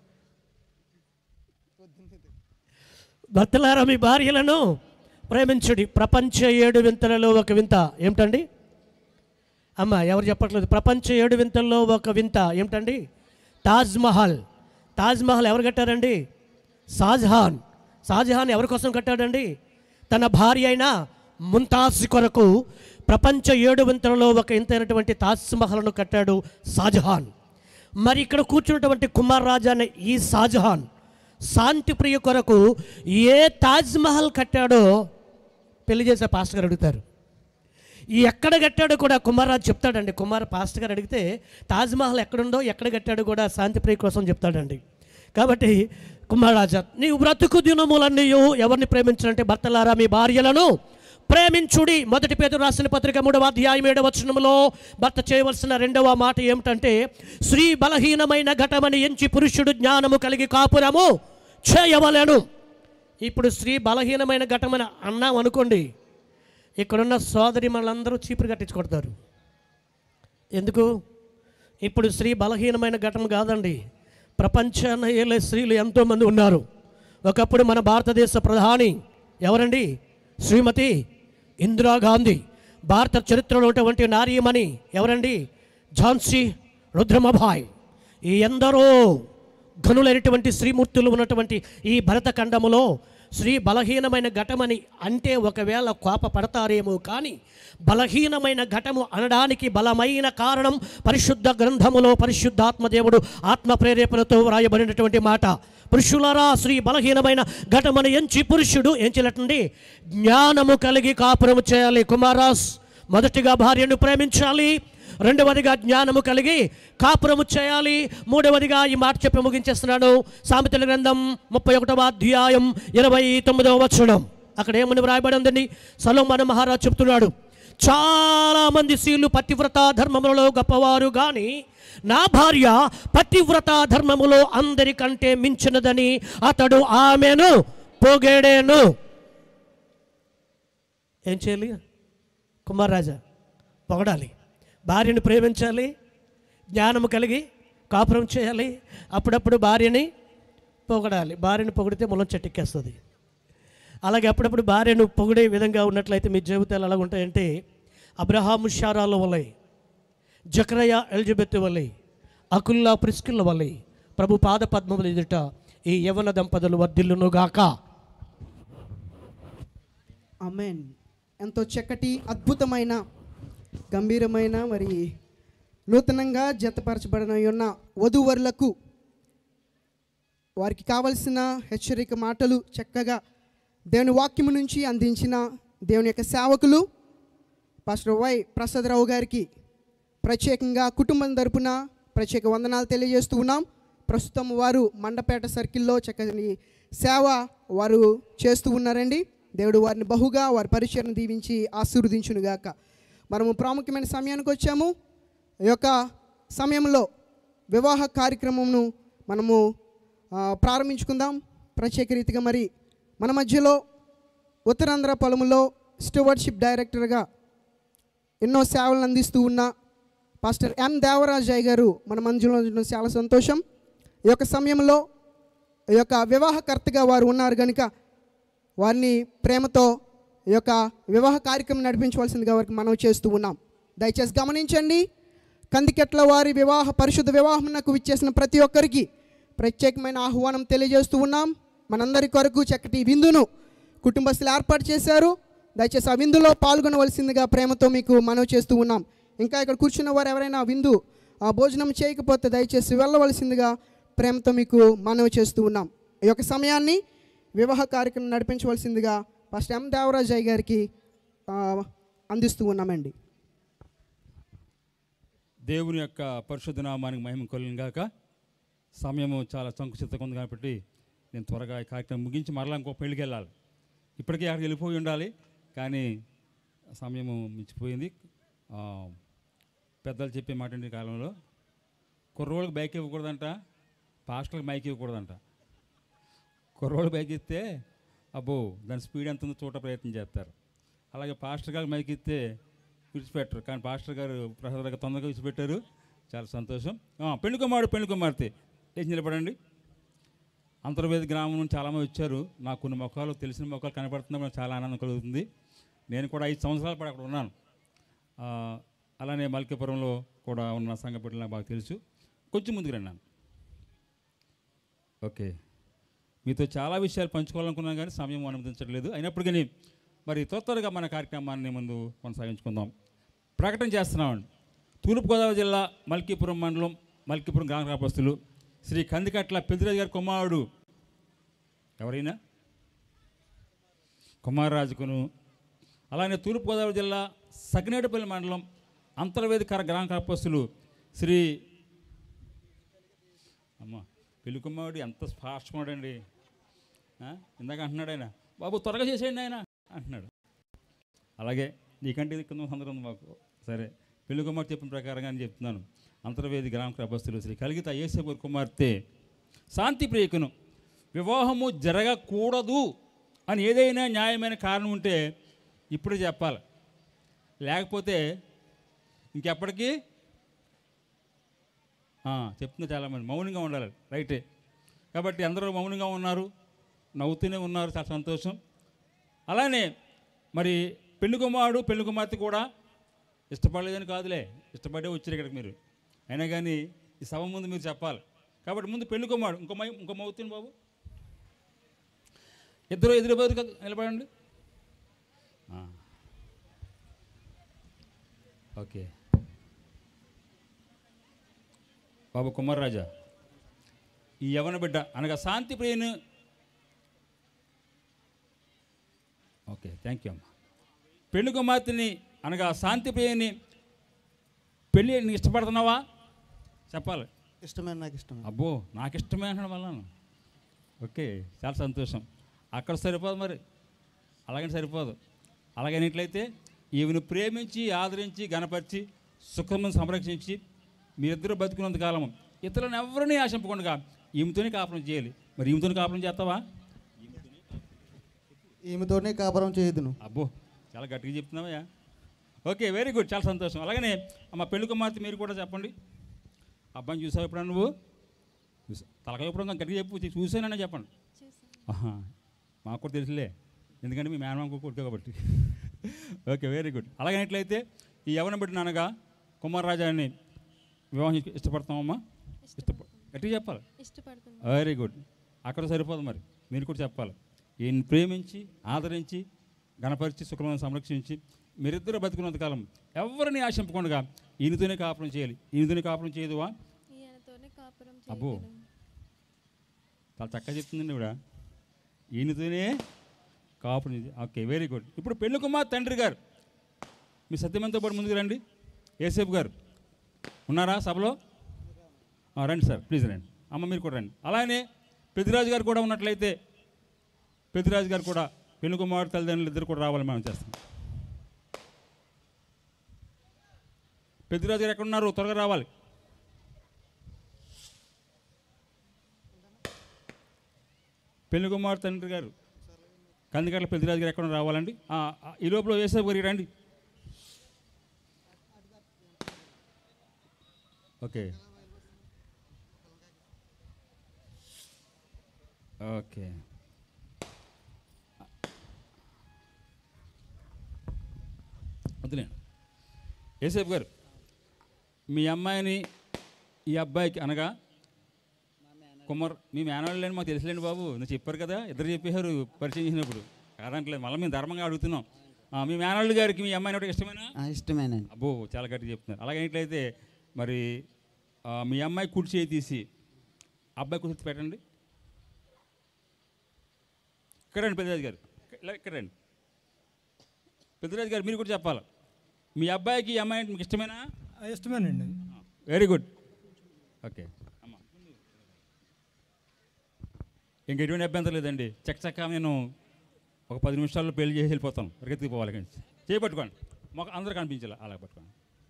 భర్తలారా మీ భార్యలను ప్రేమించుడి ప్రపంచ ఏడు వింతలలో ఒక వింత ఏమిటండి అమ్మ ఎవరు చెప్పట్లేదు ప్రపంచ ఏడు వింతల్లో ఒక వింత ఏమిటండి తాజ్ మహల్ తాజ్ మహల్ ఎవరు కట్టారండి షాజహాన్ షాజహాన్ ఎవరి కోసం కట్టాడండి తన భార్య అయిన ముంతాజ్ కొరకు ప్రపంచ ఏడు వింతలలో ఒక ఇంతైనటువంటి తాజ్ మహల్ను కట్టాడు షాజహాన్ మరి ఇక్కడ కూర్చున్నటువంటి కుమార్ రాజా అనే ఈ షాజహాన్ శాంతి ప్రియ కొరకు ఏ తాజ్ మహల్ కట్టాడో పెళ్లి చేసే పాస్టర్ గారు అడుగుతారు ఈ ఎక్కడ కట్టాడో కూడా కుమార్రాజు చెప్తాడండి కుమార్ పాస్టర్ గారు అడిగితే తాజ్ మహల్ ఎక్కడుందో ఎక్కడ కట్టాడో కూడా శాంతి ప్రియ కోసం చెప్తాడండి కాబట్టి కుమారరాజా నీవు బ్రతుకు దినములన్నీ ఎవరిని ప్రేమించాలంటే భర్తలారా మీ భార్యలను ప్రేమించుడి మొదటి పేరు రాసిన పత్రిక మూడవ అధ్యాయం ఏడవ వచనంలో భర్త చేయవలసిన రెండవ మాట ఏమిటంటే స్త్రీ బలహీనమైన ఘటమని ఎంచి పురుషుడు జ్ఞానము కలిగి కాపురము చేయవలెను ఇప్పుడు స్త్రీ బలహీనమైన ఘటమని అన్నాం అనుకోండి ఇక్కడున్న సోదరి మనందరూ చీపురు కట్టించుకొడతారు ఎందుకు ఇప్పుడు స్త్రీ బలహీనమైన ఘటన కాదండి ప్రపంచాన్ని ఏలే స్త్రీలు ఎంతోమంది ఉన్నారు ఒకప్పుడు మన భారతదేశ ప్రధాని ఎవరండి శ్రీమతి ఇందిరాగాంధీ భారత చరిత్రలో ఉన్నటువంటి నారీమణి ఎవరండి ఝాన్సీ రుద్రమభాయ్ ఈ ఎందరో ఘనులైనటువంటి శ్రీమూర్తులు ఉన్నటువంటి ఈ భరతఖండములో శ్రీ బలహీనమైన ఘటమని అంటే ఒకవేళ కోప పడతారేమో కానీ బలహీనమైన ఘటము అనడానికి బలమైన కారణం పరిశుద్ధ గ్రంథములో పరిశుద్ధాత్మదేవుడు ఆత్మ ప్రేరేపణతో వ్రాయబడినటువంటి మాట పురుషులారా శ్రీ బలహీనమైన ఘటమని ఎంచి పురుషుడు ఏం చేయాలండి జ్ఞానము కలిగి కాపురము చేయాలి కుమారాస్ మొదటిగా భార్యను ప్రేమించాలి రెండవదిగా జ్ఞానము కలిగి కాపురము చేయాలి మూడవదిగా ఈ మాట చెప్పి ముగించేస్తున్నాను సామెతల గ్రంథం ముప్పై ఒకటవ అధ్యాయం ఇరవై తొమ్మిదవ వచనం అక్కడ ఏమని వ్రాయబడి ఉందండి సలోమన మహారాజ్ చెప్తున్నాడు చాలా మంది స్త్రీలు పతివ్రత ధర్మములలో గొప్పవారు కానీ నా భార్య పతివ్రత ధర్మములో అందరికంటే మించినదని అతడు ఆమెను పొగేడేను ఏం చేయాలి కుమారరాజా పొగడాలి భార్యను ప్రేమించాలి జ్ఞానము కలిగి కాపురం చేయాలి అప్పుడప్పుడు భార్యని పొగడాలి భార్యను పొగిడితే ములం చెట్టెక్కేస్తుంది అలాగే అప్పుడప్పుడు భార్యను పొగిడే విధంగా ఉన్నట్లయితే మీ జీవితాలు ఎలా ఉంటాయంటే అబ్రహాము షారాల వలె జకరయ ఎలిజబెత్ వలె అకుల్లా ప్రిస్కిల్ల వలె ప్రభు పాద పద్మములు ఎదుట ఈ యవన దంపతులు వర్ధిల్లునుగాక అమెన్ ఎంతో చక్కటి అద్భుతమైన గంభీరమైన మరి నూతనంగా జతపరచబడిన ఉన్న వధూవరులకు వారికి కావలసిన హెచ్చరిక మాటలు చక్కగా దేవుని వాక్యము నుంచి అందించిన దేవుని యొక్క సేవకులు పాస్టర్ వై ప్రసాదరావు గారికి ప్రత్యేకంగా కుటుంబం తరపున ప్రత్యేక వందనాలు తెలియజేస్తూ ఉన్నాం ప్రస్తుతం వారు మండపేట సర్కిల్లో చక్కని సేవ వారు చేస్తూ ఉన్నారండి దేవుడు వారిని బహుగా వారి పరిచయం దీవించి ఆశీర్వదించునుగాక మనము ప్రాముఖ్యమైన సమయానికి వచ్చాము ఈ యొక్క సమయంలో వివాహ కార్యక్రమంను మనము ఆ, ప్రారంభించుకుందాం ప్రత్యేక రీతిగా మరి మన మధ్యలో ఉత్తరాంధ్ర పొలములో స్టూవర్డ్షిప్ డైరెక్టర్గా ఎన్నో సేవలను అందిస్తూ ఉన్న పాస్టర్ ఎం దేవరాజయ్య గారు మన మధ్యలో ఉండడం చాలా సంతోషం ఈ యొక్క సమయంలో ఈ యొక్క వివాహకర్తగా వారు ఉన్నారు కనుక వారిని ప్రేమతో ఈ యొక్క వివాహ కార్యక్రమం నడిపించవలసిందిగా వారికి మనం చేస్తూ ఉన్నాం దయచేసి గమనించండి కందికెట్ల వారి వివాహ పరిశుద్ధ వివాహమునకు విచ్చేసిన ప్రతి ఒక్కరికి ప్రత్యేకమైన ఆహ్వానం తెలియజేస్తూ ఉన్నాం మనందరి కొరకు చక్కటి విందును కుటుంబస్తులు ఏర్పాటు చేశారు దయచేసి ఆ విందులో పాల్గొనవలసిందిగా ప్రేమతో మీకు మనవి చేస్తూ ఉన్నాం ఇంకా ఇక్కడ కూర్చున్న వారు ఎవరైనా ఆ విందు ఆ భోజనం చేయకపోతే దయచేసి వెళ్ళవలసిందిగా ప్రేమతో మీకు మనవి చేస్తూ ఉన్నాం ఈ యొక్క సమయాన్ని వివాహ కార్యక్రమం నడిపించవలసిందిగా ఫస్ట్ ఎం దేవరాజయ్య గారికి ఆ, అందిస్తూ ఉన్నామండి దేవుని యొక్క పరిశుద్ధ నామానికి మహిమ కొలిన గాక సమయము చాలా సంకుచితంగా ఉంది కాబట్టి నేను త్వరగా ఈ కార్యక్రమం ముగించి మరలా ఇంకో పెళ్ళికి వెళ్ళాలి ఇప్పటికే అక్కడికి వెళ్ళిపోయి ఉండాలి కానీ సమయము మించిపోయింది ఆ, పెద్దలు చెప్పే మాట ఈ కాలంలో కుర్రోళ్ళకి బైక్ ఇవ్వకూడదంట పాస్టర్లకు బైక్ ఇవ్వకూడదంట కుర్రోళ్ళు బైక్ ఇస్తే అబ్బో దాని స్పీడ్ ఎంత ఉందో చూడ ప్రయత్నం చేస్తారు అలాగే పాస్టర్ గారు మైక్ ఇస్తే విడిచిపెట్టరు కానీ పాస్టర్ గారు ప్రసాద్ గారు తొందరగా విడిచిపెట్టారు చాలా సంతోషం ఆ, పెళ్లి కుమారుడు పెళ్లి కుమార్తె లేచి నిలబడండి అంతర్వేది గ్రామం నుంచి చాలామంది వచ్చారు నాకు కొన్ని మొక్కలు తెలిసిన మొక్కలు కనపడుతున్నా నాకు చాలా ఆనందం కలుగుతుంది నేను కూడా ఐదు సంవత్సరాల పాటు అక్కడ ఉన్నాను ఆ, అలానే మల్కీపురంలో కూడా ఉన్న సంఘ బిడ్డలు నాకు బాగా తెలుసు కొంచెం ముందుకు రండి ఓకే మీతో చాలా విషయాలు పంచుకోవాలనుకున్నాను కానీ సమయం అనుమతించట్లేదు అయినప్పటికీ మరి త్వరగా మన కార్యక్రమాన్ని ముందు కొనసాగించుకుందాం ప్రకటన చేస్తున్నామండి తూర్పుగోదావరి జిల్లా మల్కీపురం మండలం మల్కీపురం గ్రామ గ్రామస్తులు శ్రీ కందికట్ల పెద్దిరాజు గారి కుమారుడు ఎవరైనా కుమారరాజుకును అలానే తూర్పుగోదావరి జిల్లా సగినేటిపల్లి మండలం అంతర్వేదికర గ్రామ కాపస్తులు శ్రీ అమ్మ పెళ్లి కుమారుడు ఎంత ఫాస్ట్గా అండి ఇందాక అంటున్నాడు ఆయన బాబు త్వరగా చేసేయండి ఆయన అంటున్నాడు అలాగే నీకంటే ఇది కింద సందర్భం ఉంది మాకు సరే పెళ్లి కుమార్తె చెప్పిన ప్రకారంగా నేను చెప్తున్నాను అంతర్వేది గ్రామ క్రపస్తులు శ్రీ కలిగిత ఏసేపూర్ కుమార్తె శాంతి ప్రియకును వివాహము జరగకూడదు అని ఏదైనా న్యాయమైన కారణం ఉంటే ఇప్పుడే చెప్పాలి లేకపోతే ఇంకెప్పటికీ ఆ, చెప్తున్నా చాలామంది మౌనంగా ఉండాలి రైటే కాబట్టి అందరూ మౌనంగా ఉన్నారు నవ్వుతూనే ఉన్నారు చాలా సంతోషం అలానే మరి పెళ్లి కుమారుడు పెళ్లి కుమార్తె కూడా ఇష్టపడలేదని కాదులే ఇష్టపడే వచ్చారు ఇక్కడికి మీరు అయినా కానీ ఈ సభ ముందు మీరు చెప్పాలి కాబట్టి ముందు పెళ్లి కుమారుడు ఇంకో మై ఇంకో మౌతుంది బాబు ఇద్దరు ఎదురు బదురు కదా నిలబడండి ఆ. ఓకే బాబు కుమారరాజా ఈ యవన బిడ్డ అనగా శాంతి ప్రియను ఓకే థ్యాంక్ యూ అమ్మా పెళ్లి కుమార్తెని అనగా శాంతి ప్రియని పెళ్ళి నీకు ఇష్టపడుతున్నావా చెప్పాలి ఇష్టమే నాకు ఇష్టమే అబ్బో నాకు ఇష్టమే అనడం వల్ల ఓకే చాలా సంతోషం అక్కడ సరిపోదు మరి అలాగని సరిపోదు అలాగైనట్లయితే ఈమెను ప్రేమించి ఆదరించి గణపరిచి సుఖమును సంరక్షించి మీరిద్దరూ బతుకున్నంత కాలం ఇతరులను ఎవరిని ఆశింపకుండా ఈమెతోనే కాపురం చేయాలి మరి ఈమెతోనే కాపురం చేస్తావా ఈమెతోనే కాపురం చేయదును అబ్బో చాలా గట్టిగా చెప్తున్నావయ్యా ఓకే వెరీ గుడ్ చాలా సంతోషం అలాగనే అమ్మ పెళ్లి కుమార్తె మీరు కూడా చెప్పండి అబ్బాయిని చూసావు ఎప్పుడన్నా నువ్వు చూసా తలకాయ ఎప్పుడు గట్టిగా చెప్పు చూ- చూసానని చెప్పండి ఆహా మాకు కూడా తెలుసులే ఎందుకంటే మీ మేనమామ కొడుకు కాబట్టి ఓకే వెరీ గుడ్ అలాగైనట్లయితే ఈ యవన బిడ్డ అనగా కుమారరాజాని వివాహం ఇష్టపడతామమ్మా ఇష్టప గట్టిగా చెప్పాలి ఇష్టపడుతున్నాను. వెరీ గుడ్ అక్కడ సరిపోదు మరి మీరు కూడా చెప్పాలి ఈయన ప్రేమించి ఆదరించి గణపరిచి సుఖమైన సంరక్షించి మీరిద్దరూ బతుకున్నంత కాలం ఎవరిని ఆశింపకుండా ఈయనతోనే కాపురం చేయాలి ఈయనతోనే కాపురం చేయదువా ఈయనతోనే కాపురం అబ్బో చేయగలను. చాలా చక్కగా చెప్తుందండి ఇవిడ ఈయనతోనే కాపురం చేయాలి. ఓకే వెరీ గుడ్ ఇప్పుడు పెళ్లి కుమార్ తండ్రి గారు మీ సత్యమంతో పాటు ముందుకు రండి ఏసేపు గారు ఉన్నారా సభలో ఆ, రండి సార్ ప్లీజ్ రండి అమ్మ మీరు కూడా రండి అలానే పెద్దిరాజు గారు కూడా ఉన్నట్లయితే పెద్దిరాజు గారు కూడా పెళ్లి కుమార్ తల్లిదండ్రులు ఇద్దరు కూడా రావాలి మనం చేస్తాం పెద్దిరాజు గారు ఎక్కడ ఉన్నారు త్వరగా రావాలి పెళ్లి కుమార్ తండ్రి గారు కందికట్ల పెద్దిరాజు గారు ఎక్కడ రావాలండి ఆ, ఆ, ఈ లోపల వేసే గారికి రండి ఓకే ఓకే వదిలే ఏసేపు గారు మీ అమ్మాయిని ఈ అబ్బాయికి అనగా కుమార్ మీ మేనవాళ్ళని మాకు తెలుసులేండి బాబు నువ్వు చెప్పారు కదా ఇద్దరు చెప్పేశారు పరిచయం చేసినప్పుడు కాదంటలేదు మళ్ళీ మేము ధర్మంగా అడుగుతున్నాం ఆ, మీ మేనవాళ్ళు గారికి మీ అమ్మాయిని ఒకటి ఇష్టమేనా ఇష్టమేనండి అబ్బో చాలా గట్టి చెప్తున్నారు అలాగైనట్లయితే మరి ఆ, మీ అమ్మాయి కుడి చేయి తీసి అబ్బాయి కుర్చీ పెట్టండి ఇక్కడ రండి పెద్దరాజు గారు ఇక్కడ- ఇక్కడ రండి పెద్దరాజు గారు మీరు కూడా చెప్పాలి మీ అబ్బాయికి ఈ అమ్మాయి అంటే మీకు ఇష్టమేనా ఇష్టమేనండి ఆ, వెరీ గుడ్ ఓకే అమ్మా ఇంక ఎటువంటి అభ్యంతరం లేదండి చక్క చక్క నేను ఒక పది నిమిషాల్లో పెళ్లి చేసి వెళ్ళిపోతాను పరిగెత్తికి పోవాలి కానీ చేయి పట్టుకోండి మాకు అందరూ కనిపించాలి అలా పట్టుకోండి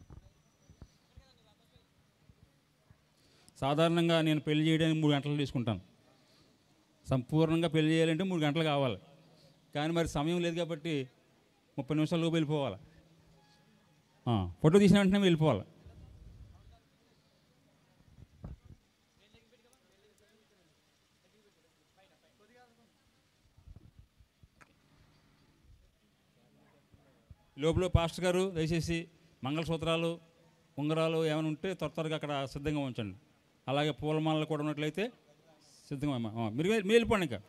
సాధారణంగా నేను పెళ్లి చేయడానికి మూడు గంటలు తీసుకుంటాను సంపూర్ణంగా పెళ్లి చేయాలంటే మూడు గంటలు కావాలి కానీ మరి సమయం లేదు కాబట్టి ముప్పై నిమిషాల్లో వెళ్ళిపోవాలి ఆ, ఫోటో తీసిన వెంటనే వెళ్ళిపోవాలి లోపల పాస్టర్ గారు దయచేసి మంగళసూత్రాలు ఉంగరాలు ఏమైనా ఉంటే త్వర త్వరగా అక్కడ సిద్ధంగా ఉంచండి అలాగే పూలమాలలు కూడా ఉన్నట్లయితే సిద్ధంగా ఉమ్మా. ఆ, మీరు వెళ్ళి- మీరు వెళ్ళిపోండి ఇంకా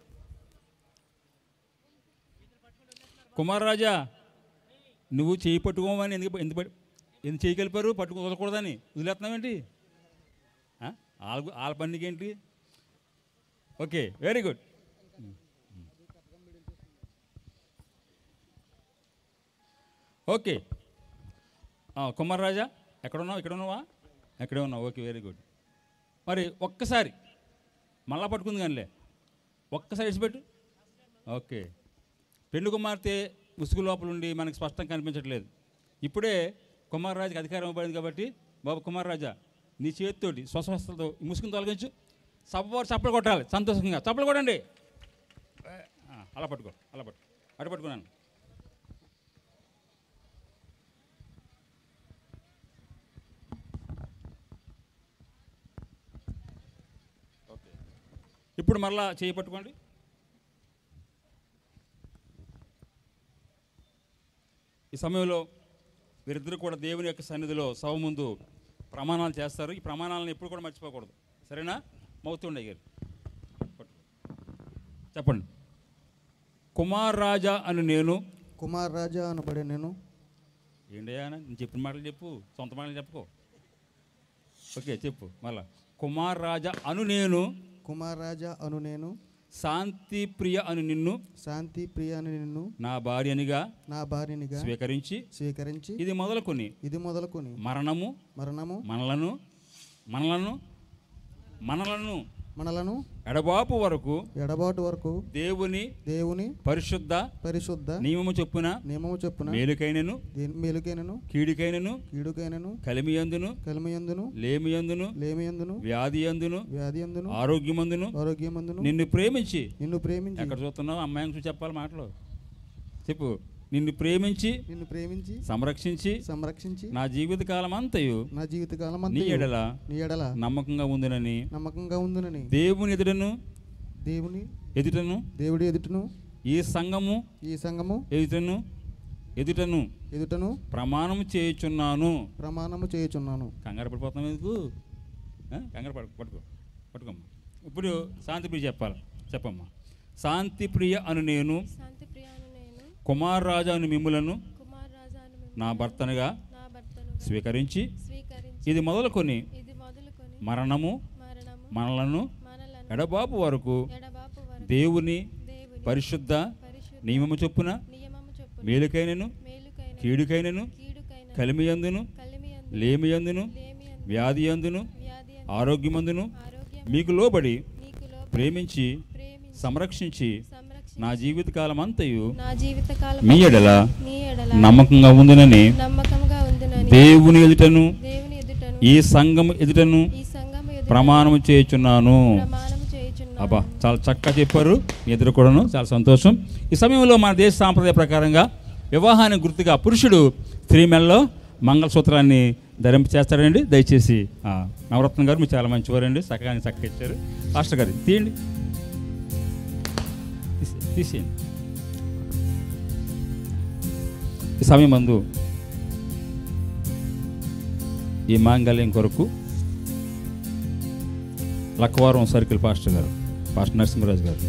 కుమార్ రాజా నువ్వు చేయి పట్టుకోమని ఎందుకు ఎందుకు పట్టు- ఎందుకు చేయి కలిపారు పట్టుకో వదలకూడదని వదిలేస్తున్నావేంటి ఆ? వాళ్ళ వాళ్ళ పనికి ఏంటి ఓకే వెరీ గుడ్ ఓకే ఆ, కుమార్ రాజా ఎక్కడున్నావు ఇక్కడ ఉన్నావా ఎక్కడే ఉన్నావు ఓకే వెరీ గుడ్ మరి ఒక్కసారి మళ్ళా పట్టుకుంది కానిలే ఒక్కసారి ఇచ్చిపెట్టు ఓకే పెండు కుమార్తె ముసుగు లోపల ఉండి మనకి స్పష్టంగా కనిపించట్లేదు ఇప్పుడే కుమార్ రాజుకి అధికారం ఇవ్వబడింది కాబట్టి బాబు కుమార్ రాజా నీ చేతితోటి స్వస్వస్థలతో ఈ ముసుగుని తొలగించు సబ్బవారు చప్పలు కొట్టాలి సంతోషంగా చప్పలు కొట్టండి ఆ, అలా పట్టుకో అలా పట్టుకో అటు పట్టుకున్నాను ఓకే ఇప్పుడు మరలా చేయి పట్టుకోండి ఈ సమయంలో వీరిద్దరు కూడా దేవుని యొక్క సన్నిధిలో సభ ముందు ప్రమాణాలు చేస్తారు ఈ ప్రమాణాలను ఎప్పుడు కూడా మర్చిపోకూడదు సరేనా మౌతుండే గారు చెప్పండి కుమార్ రాజా అని నేను కుమార్ రాజా అనబడే నేను ఏంటయ్యా నేను చెప్పిన మాటలు చెప్పు సొంత మాటలు చెప్పుకో ఓకే చెప్పు మళ్ళా కుమార్ రాజా అను నేను కుమార్ రాజా అను నేను శాంతి ప్రియ అను నిన్ను శాంతి ప్రియ అని నిన్ను నా భార్యనిగా నా భార్యనిగా స్వీకరించి స్వీకరించి ఇది మొదలుకొని ఇది మొదలుకొని మరణము మరణము మనలను మనలను మనలను మనలను ఎడబాపు వరకు ఎడబాటు వరకు దేవుని దేవుని పరిశుద్ధ పరిశుద్ధ నియమము చొప్పున నియమము చొప్పున మేలుకైనను దేని- మేలుకైనను కీడుకైనను కీడుకైనను కలిమియందును కలిమయందును లేమియందును లేమియందును వ్యాధి అందును వ్యాధి అందును ఆరోగ్యమందును ఆరోగ్యమందును నిన్ను ప్రేమించి నిన్ను ప్రేమించి ఎక్కడ చూస్తున్నావు అమ్మాయిని చూసి చెప్పాలి మాటలు చెప్పు నిన్ను ప్రేమించి నిన్ను ప్రేమించి సంరక్షించి సంరక్షించి నా జీవిత కాలం అంతయు నా జీవితకాలం నీ అంతయు ఎడల నీ ఎడల నమ్మకంగా ఉందినని నమ్మకంగా ఉందునని దేవుని ఎదుటను దేవుని ఎదుటను దేవుడి ఎదుటను ఈ సంఘము ఈ సంఘము ఎదుటను ఎదుటను ఎదుటను ప్రమాణం చేయుచున్నాను ప్రమాణము చేయుచున్నాను కంగారు పడిపోతున్నాం ఎందుకు ఆ? కంగారు పడు పట్టుకో పట్టుకోమ్మా ఇప్పుడు శాంతి ప్రియ చెప్పాలి చెప్పమ్మా శాంతి ప్రియ అను నేను శాంతి ప్రియాను నేను కుమార్ రాజా అను మిమ్ములను కుమార్ రాజా అను మిమ్ములను నా భర్తనుగా నా భర్తనుగా స్వీకరించి స్వీకరించి ఇది మొదలుకొని ఇది మొదలుకొని మరణము మరణము మనలను మనలను ఎడబాపు వరకు ఎడబాపు వరకు దేవుని దేవుని పరిశుద్ధ పరిశుద్ధ నియమము చొప్పున నియమము చొప్పున మేలుకైనను మేలుకైనను కీడుకైనను కీడుకైనను కలిమియందును కలిమియందును లేమియందును లేమియందును వ్యాధి అందును వ్యాధియందును ఆరోగ్యమందును ఆరోగ్యమందును మీకు లోబడి మీకు లోబడి ప్రేమించి ప్రేమించి సంరక్షించి సంరక్షించి నా జీవితకాలం అంతయు నా జీవితకాలం మీ ఎడల మీ ఎడల నమ్మకంగా ఉందినని నమ్మకంగా ఉందినని దేవుని ఎదుటను దేవుని ఎదుటను ఈ సంఘం ఎదుటను ఈ సంఘము ఎదుటను ప్రమాణము చేయుచున్నాను ప్రమాణము చేయుచున్నాను అబ్బా చాలా చక్కగా చెప్పారు మీ ఇద్దరు కూడాను చాలా సంతోషం ఈ సమయంలో మన దేశ సాంప్రదాయ ప్రకారంగా వివాహానికి గుర్తుగా పురుషుడు స్త్రీ మెల్లో మంగళసూత్రాన్ని ధరింప చేస్తాడండి దయచేసి ఆ, నవరత్నం గారు మీరు చాలా మంచివారండి చక్కగా చక్కగా ఇచ్చారు పాస్టర్ గారు తీయండి తీసే- తీసేయండి ఈ సమయం మందు ఈ మాంగళ్యం కొరకు లక్కవరం సర్కిల్ పాస్టర్ గారు పాస్టర్ నరసింహరాజు గారు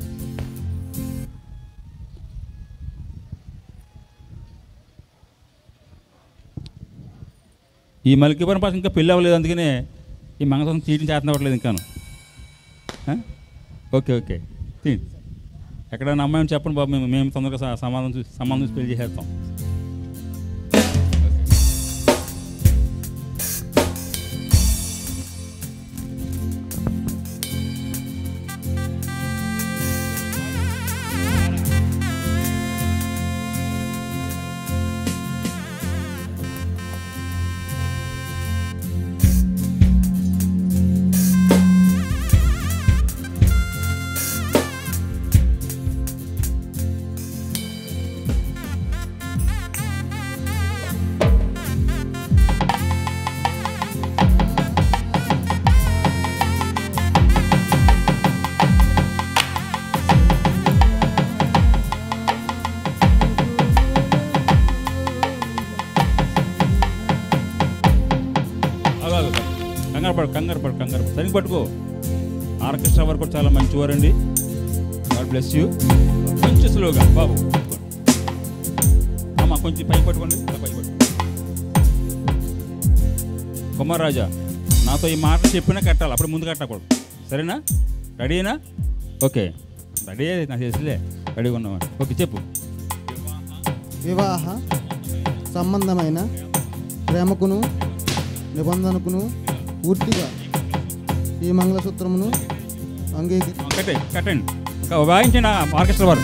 ఈ మలికిపురం పాస్ ఇంకా పెళ్ళి అవ్వలేదు అందుకనే ఈ మంగళసూత్రం తీయడం చేతన అవ్వట్లేదు ఇంకాను ఆ? ఓకే ఓకే తీయండి ఎక్కడైనా అమ్మాయిని చెప్పండి బాబు మేము మేము తొందరగా స- సమాధానం చూసి సంబంధం చూసి పెళ్లి చేసేస్తాం కంగారు పడు కంగారు పడు కంగారు పడు సరిగ్గా పట్టుకో ఆర్కెస్ట్రా వారు కూడా చాలా మంచివారండి గాడ్ బ్లెస్ యూ కొంచెం స్లోగా బాబు అమ్మ కొంచెం పై పట్టుకోండి ఇలా పై పట్టుకోండి కుమార్ రాజా నాతో ఈ మాట చెప్పినా కట్టాలి అప్పుడు ముందు కట్టకూడదు సరేనా రెడీనా ఓకే రెడీ నాకు చేసిలే రెడీగా ఉన్నామా ఓకే చెప్పు వివాహ సంబంధమైన ప్రేమకును నిబంధనకును పూర్తిగా ఈ మంగళసూత్రమును అంగీకరి కట్టే కట్టండి ఇంకా వాయించండి ఆ ఆర్కెస్ట్రా వారు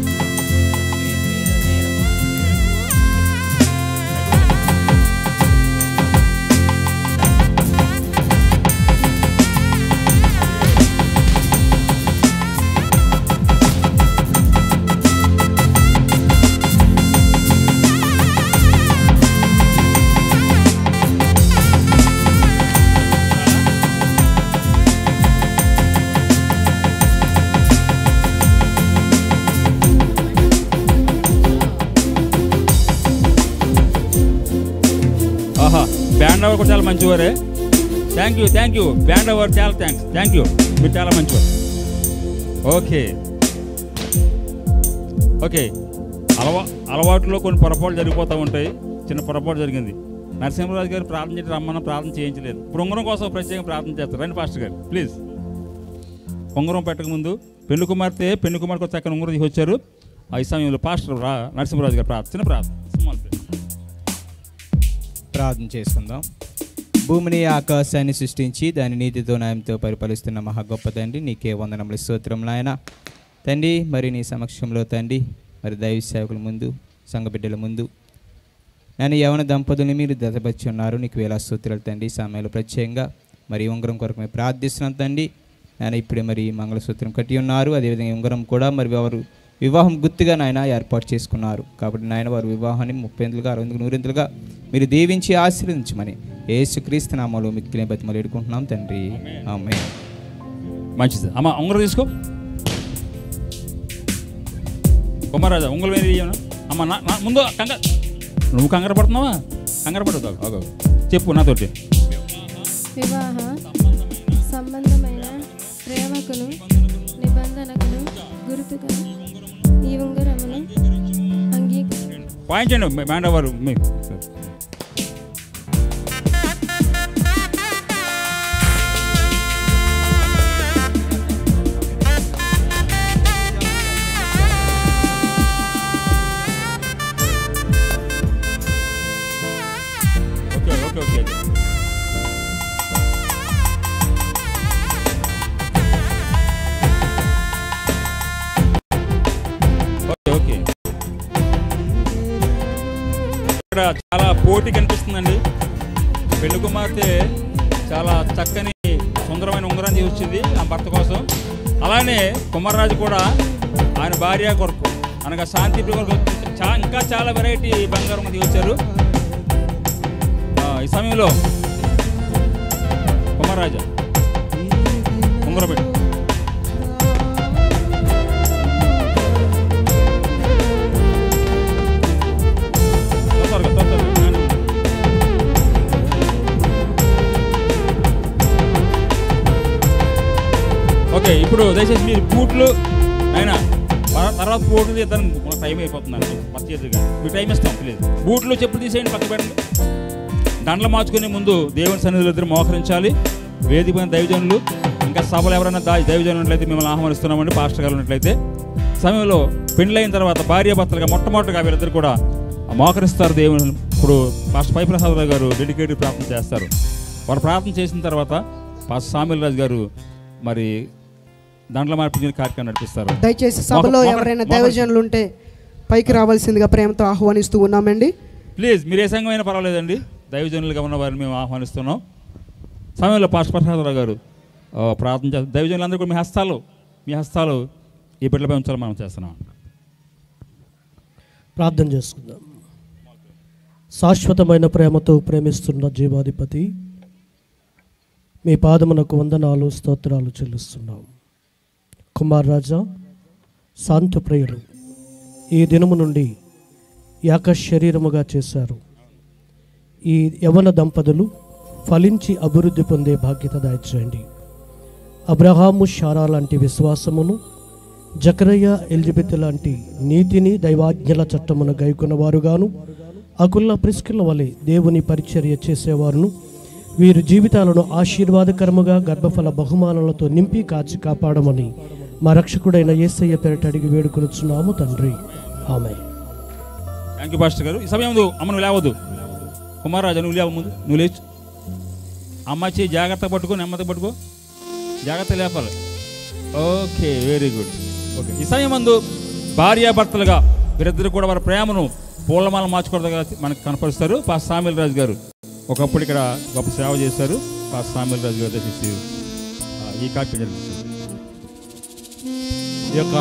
ఆహా బ్యాండ్ అవర్ కూడా చాలా మంచివారే thank you thank you band అవర్ చాలా థ్యాంక్స్ థ్యాంక్ యూ మీరు చాలా మంచివారు ఓకే ఓకే అలవా అలవాటులో కొన్ని పొరపాట్లు జరిగిపోతూ ఉంటాయి చిన్న పొరపాటు జరిగింది నరసింహరాజు గారు ప్రార్థన చేసి రమ్మన్న ప్రార్థన చేయించలేదు ఇప్పుడు ఉంగరం కోసం ప్రత్యేకంగా ప్రార్థన చేస్తారు రండి పాస్టర్ గారు ప్లీజ్ ఉంగరం పెట్టక ముందు పెళ్లి కుమార్తె పెళ్లి కుమార్తె చక్కని ఉంగరం తీసి వచ్చారు ఆ ఈ సమయంలో పాస్టర్ రా నరసింహరాజు గారు ప్రార్థన చిన్న ప్రార్థన స్మాల్ ప్రేయర్. ప్రార్థన చేసుకుందాం భూమిని ఆకాశాన్ని సృష్టించి దాని నీతితో న్యాయంతో పరిపాలిస్తున్న మహా గొప్ప తండ్రి నీకే వందనములు స్తోత్రం నాయన తండ్రి మరి నీ సమక్షంలో తండ్రి మరి దైవ సేవకుల ముందు సంఘ బిడ్డల ముందు నేను యవన దంపతుల్ని మీరు దతపరిచి ఉన్నారు నీకు వేలా స్తోత్రాలు తండ్రి ఈ సమయంలో ప్రత్యేకంగా మరి ఉంగరం కొరకు మేము ప్రార్థిస్తున్నాం తండ్రి నేను ఇప్పుడే మరి మంగళసూత్రం కట్టి ఉన్నారు అదేవిధంగా ఈ ఉంగరం కూడా మరి వారు వివాహం గుర్తుగా నాయన ఏర్పాటు చేసుకున్నారు కాబట్టి నాయన వారి వివాహాన్ని ముప్పై ఎందులుగా అరవై ఎందుకు నూరెందులుగా మీరు దీవించి ఆశీర్వదించమని ఏసుక్రీస్తు నామంలో మిక్కిలే బతిమలు ఎడుకుంటున్నాం తండ్రి ఆమె మంచిది అమ్మ ఉంగరం తీసుకో కుమారాజా ఉంగరం ఏది ఇయ్యనా? అమ్మ నా నా- ముందు కంగారు నువ్వు కంగారు పడుతున్నావా కంగారు పడదు ఆగు, ఆగు. చెప్పు నాతోటి వివాహ సంబంధమైన ప్రేమకును నిబంధనకును గుర్తుగా ఈ ఉంగరమును అంగీకరి వాయించండి బ్యాండ్ వారు మీ okay okay okay okay okay ఇక్కడ చాలా పోటీ కనిపిస్తుందండి పెళ్లి కుమార్తె చాలా చక్కని సుందరమైన ఉంగరాన్ని వచ్చింది ఆ భర్త కోసం అలానే కుమారరాజు కూడా ఆయన భార్య కొరకు అనగా శాంతి ప్రియ కొరకు చా ఇంకా చాలా వెరైటీ బంగారం తీసుకొచ్చారు ఆ, ఈ సమయంలో కుమారరాజా ఉంగరం పెట్టు తొందరగా తొందరగా నాన్న. ఓకే ఇప్పుడు దయచేసి మీరు బూట్లు అయినా తర్వాత బూట్లు తీద్దాం మనకు టైం అయిపోతుందండి ఫస్ట్ చేతులుగా మీకు టైం ఇస్తాం ప్లీజ్ బూట్లు చెప్పులు తీసేయండి పక్క పెట్టండి దండలు మార్చుకునే ముందు దేవుని సన్నిధిలో ఇద్దరు మోకరించాలి వేదికమైన దైవజనులు ఇంకా సభలు ఎవరైనా దా దైవజనులు ఉన్నట్లయితే మిమ్మల్ని ఆహ్వానిస్తున్నామండి పాస్టర్ గారు ఉన్నట్లయితే సమయంలో పెండ్లైన తర్వాత భార్య భర్తలుగా మొట్టమొదటిగా వీరిద్దరు కూడా మోకరిస్తారు దేవుని ఇప్పుడు పాస్టర్ పై ప్రసాదరావు గారు డెడికేటెడ్ ప్రార్థన చేస్తారు వారు ప్రార్థన చేసిన తర్వాత పాస్టర్ సామిల్ రాజు గారు మరి దండల మార్పించిన కార్యక్రమం నడిపిస్తారు దయచేసి సభలో మోక- మోక- ఎవరైనా మోక- దైవజనులు ఉంటే పైకి రావాల్సిందిగా ప్రేమతో ఆహ్వానిస్తూ ఉన్నామండి ప్లీజ్ మీరు ఏ సంఘం అయినా పర్వాలేదండి దైవజనులుగా ఉన్న వారిని మేము ఆహ్వానిస్తున్నాం సమయంలో పాస్టర్ ప్రసాదరావు గారు ఆ, ప్రార్థన చేస్తారు దైవజనులందరూ కూడా మీ హస్తాలు మీ హస్తాలు ఈ బిడ్డలపై ఉంచాలని మనం చేస్తున్నాం ప్రార్థన చేసుకుందాం శాశ్వతమైన ప్రేమతో ప్రేమిస్తున్న జీవాధిపతి మీ పాదమునకు వందనాలు స్తోత్రాలు చెల్లిస్తున్నాం కుమార్ రాజా శాంతి ప్రియులు ఈ దినము నుండి యాక శరీరముగా చేశారు ఈ యవన దంపతులు ఫలించి అభివృద్ధి పొందే బాధ్యత దయచేయండి అబ్రహాము షారా లాంటి విశ్వాసమును జకరయ్య ఎలిజబెత్ లాంటి నీతిని దైవాజ్ఞల చట్టమును గైకొన్నవారుగాను అకుల్ల ప్రిస్కిల వలె దేవుని పరిచర్య చేసేవారును వీరి జీవితాలను ఆశీర్వాదకరముగా గర్భఫల బహుమానాలతో నింపి కాచి కాపాడమని మా రక్షకుడైన యేసయ్య పేరట అడిగి వేడుకొనుచున్నాము తండ్రి ఆమె థ్యాంక్ యూ పాస్టర్ గారు ఈ సమయం ముందు అమ్మ నువ్వు లేవద్దు కుమారరాజు నువ్వు లేవు ముందు నువ్వు లేచు అమ్మ చేయి జాగ్రత్త పట్టుకో నెమ్మది పట్టుకో జాగ్రత్త లేపాలి ఓకే వెరీ గుడ్ ఓకే ఈ సమయం ముందు భార్యాభర్తలుగా వీరిద్దరు కూడా వారి ప్రేమను పూలమాల మార్చుకోవడం మనకు కనపరుస్తారు పా సామిల్ రాజు గారు ఒకప్పుడు ఇక్కడ గొప్ప సేవ చేశారు పా సామిల్ రాజు గారు దయచేసి ఆ, ఈ కార్యక్రమం జరిపిస్తారు ఈ యొక్క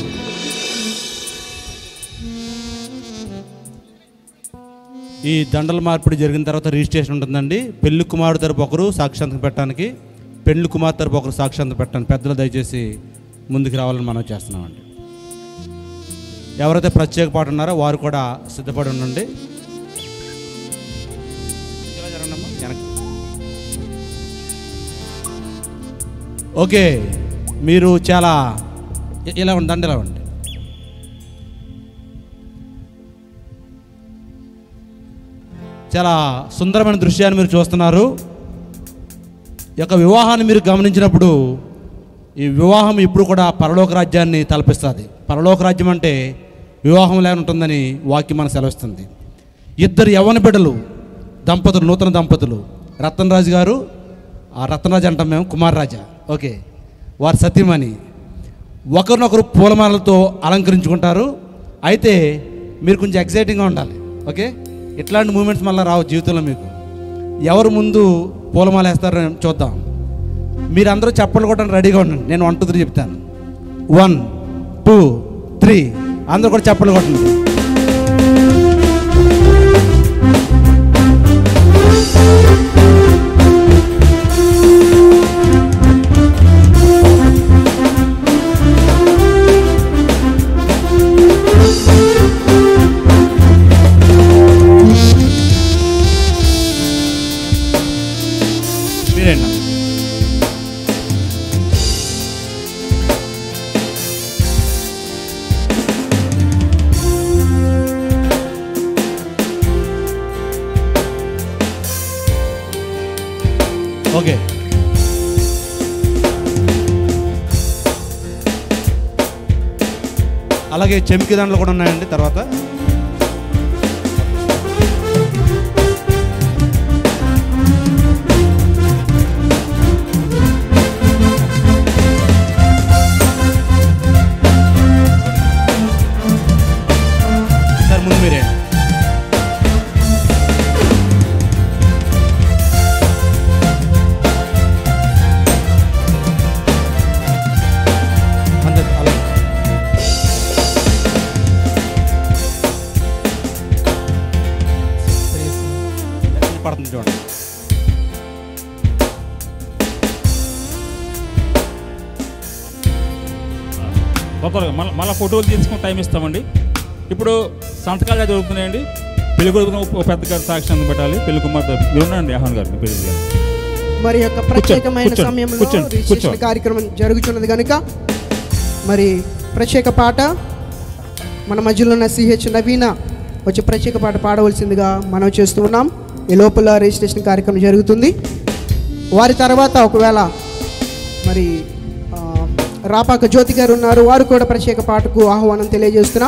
ఈ దండల మార్పిడి జరిగిన తర్వాత రిజిస్ట్రేషన్ ఉంటుందండి పెళ్లి కుమారుడు తరపు ఒకరు సాక్షాంతం పెట్టడానికి పెళ్లి కుమార్ తరపు ఒకరు సాక్షాంతం పెట్టడానికి పెద్దలు దయచేసి ముందుకు రావాలని మనం చేస్తున్నామండి ఎవరైతే ప్రత్యేక పాట ఉన్నారో వారు కూడా సిద్ధపడి ఉండండి ఇలా జరగండమ్మా, వెనక్కి. ఓకే మీరు చాలా ఇ- ఇలా ఉండండి ఇలా ఉండండి చాలా సుందరమైన దృశ్యాన్ని మీరు చూస్తున్నారు ఈ యొక్క వివాహాన్ని మీరు గమనించినప్పుడు ఈ వివాహం ఇప్పుడు కూడా పరలోక రాజ్యాన్ని తలపిస్తుంది పరలోక రాజ్యం అంటే వివాహం లేని ఉంటుందని వాక్యం మన సెలవిస్తుంది ఇద్దరు యవ్వన బిడ్డలు దంపతులు నూతన దంపతులు రతన్ రాజు గారు ఆ రతనరాజు అంటాం మేము కుమార్ రాజా ఓకే వారి సత్యమని ఒకరినొకరు పూలమాలతో అలంకరించుకుంటారు అయితే మీరు కొంచెం ఎక్సైటింగ్గా ఉండాలి ఓకే ఇట్లాంటి మూమెంట్స్ మళ్ళీ రావు జీవితంలో మీకు ఎవరు ముందు పూలమాల వేస్తారో చూద్దాం మీరందరూ చప్పట్లు కొట్టడానికి రెడీగా ఉండండి నేను వన్ టూ త్రీ చెప్తాను వన్ టూ త్రీ అందరూ కూడా చప్పట్లు కొట్టండి మీరేనా ఓకే అలాగే చెంకి దాంట్లో కూడా ఉన్నాయండి తర్వాత సార్ ముందు మీరే అంతే అలాగే పడుతుంది చూడండి తొందరగా మళ్ళీ మళ్ళీ ఫోటోలు తీసుకుని టైం ఇస్తామండి ఇప్పుడు సంతకాలు జరుగుతున్నాయండి పెళ్లి కొడుకును ఒక పెద్ద గారు సాక్ష్యం పెట్టాలి పెళ్లి కుమార్ మీరు ఉండండి ఆహ్వాన్ గారు మీ పెళ్లి గారు మరి యొక్క ప్రత్యేకమైన కూర్చోండి, సమయంలో కూర్చోండి, రిజిస్ట్రేషన్ కూర్చోండి. కార్యక్రమం జరుగుతున్నది కనుక మరి ప్రత్యేక పాట మన మధ్యలో ఉన్న సిహెచ్ నవీన వచ్చి ప్రత్యేక పాట పాడవలసిందిగా మనం చేస్తూ ఉన్నాం ఈ లోపల రిజిస్ట్రేషన్ కార్యక్రమం జరుగుతుంది వారి తర్వాత ఒకవేళ మరి ఆ, రాపాక జ్యోతి గారు ఉన్నారు వారు కూడా ప్రత్యేక పాటకు ఆహ్వానం తెలియజేస్తున్నాం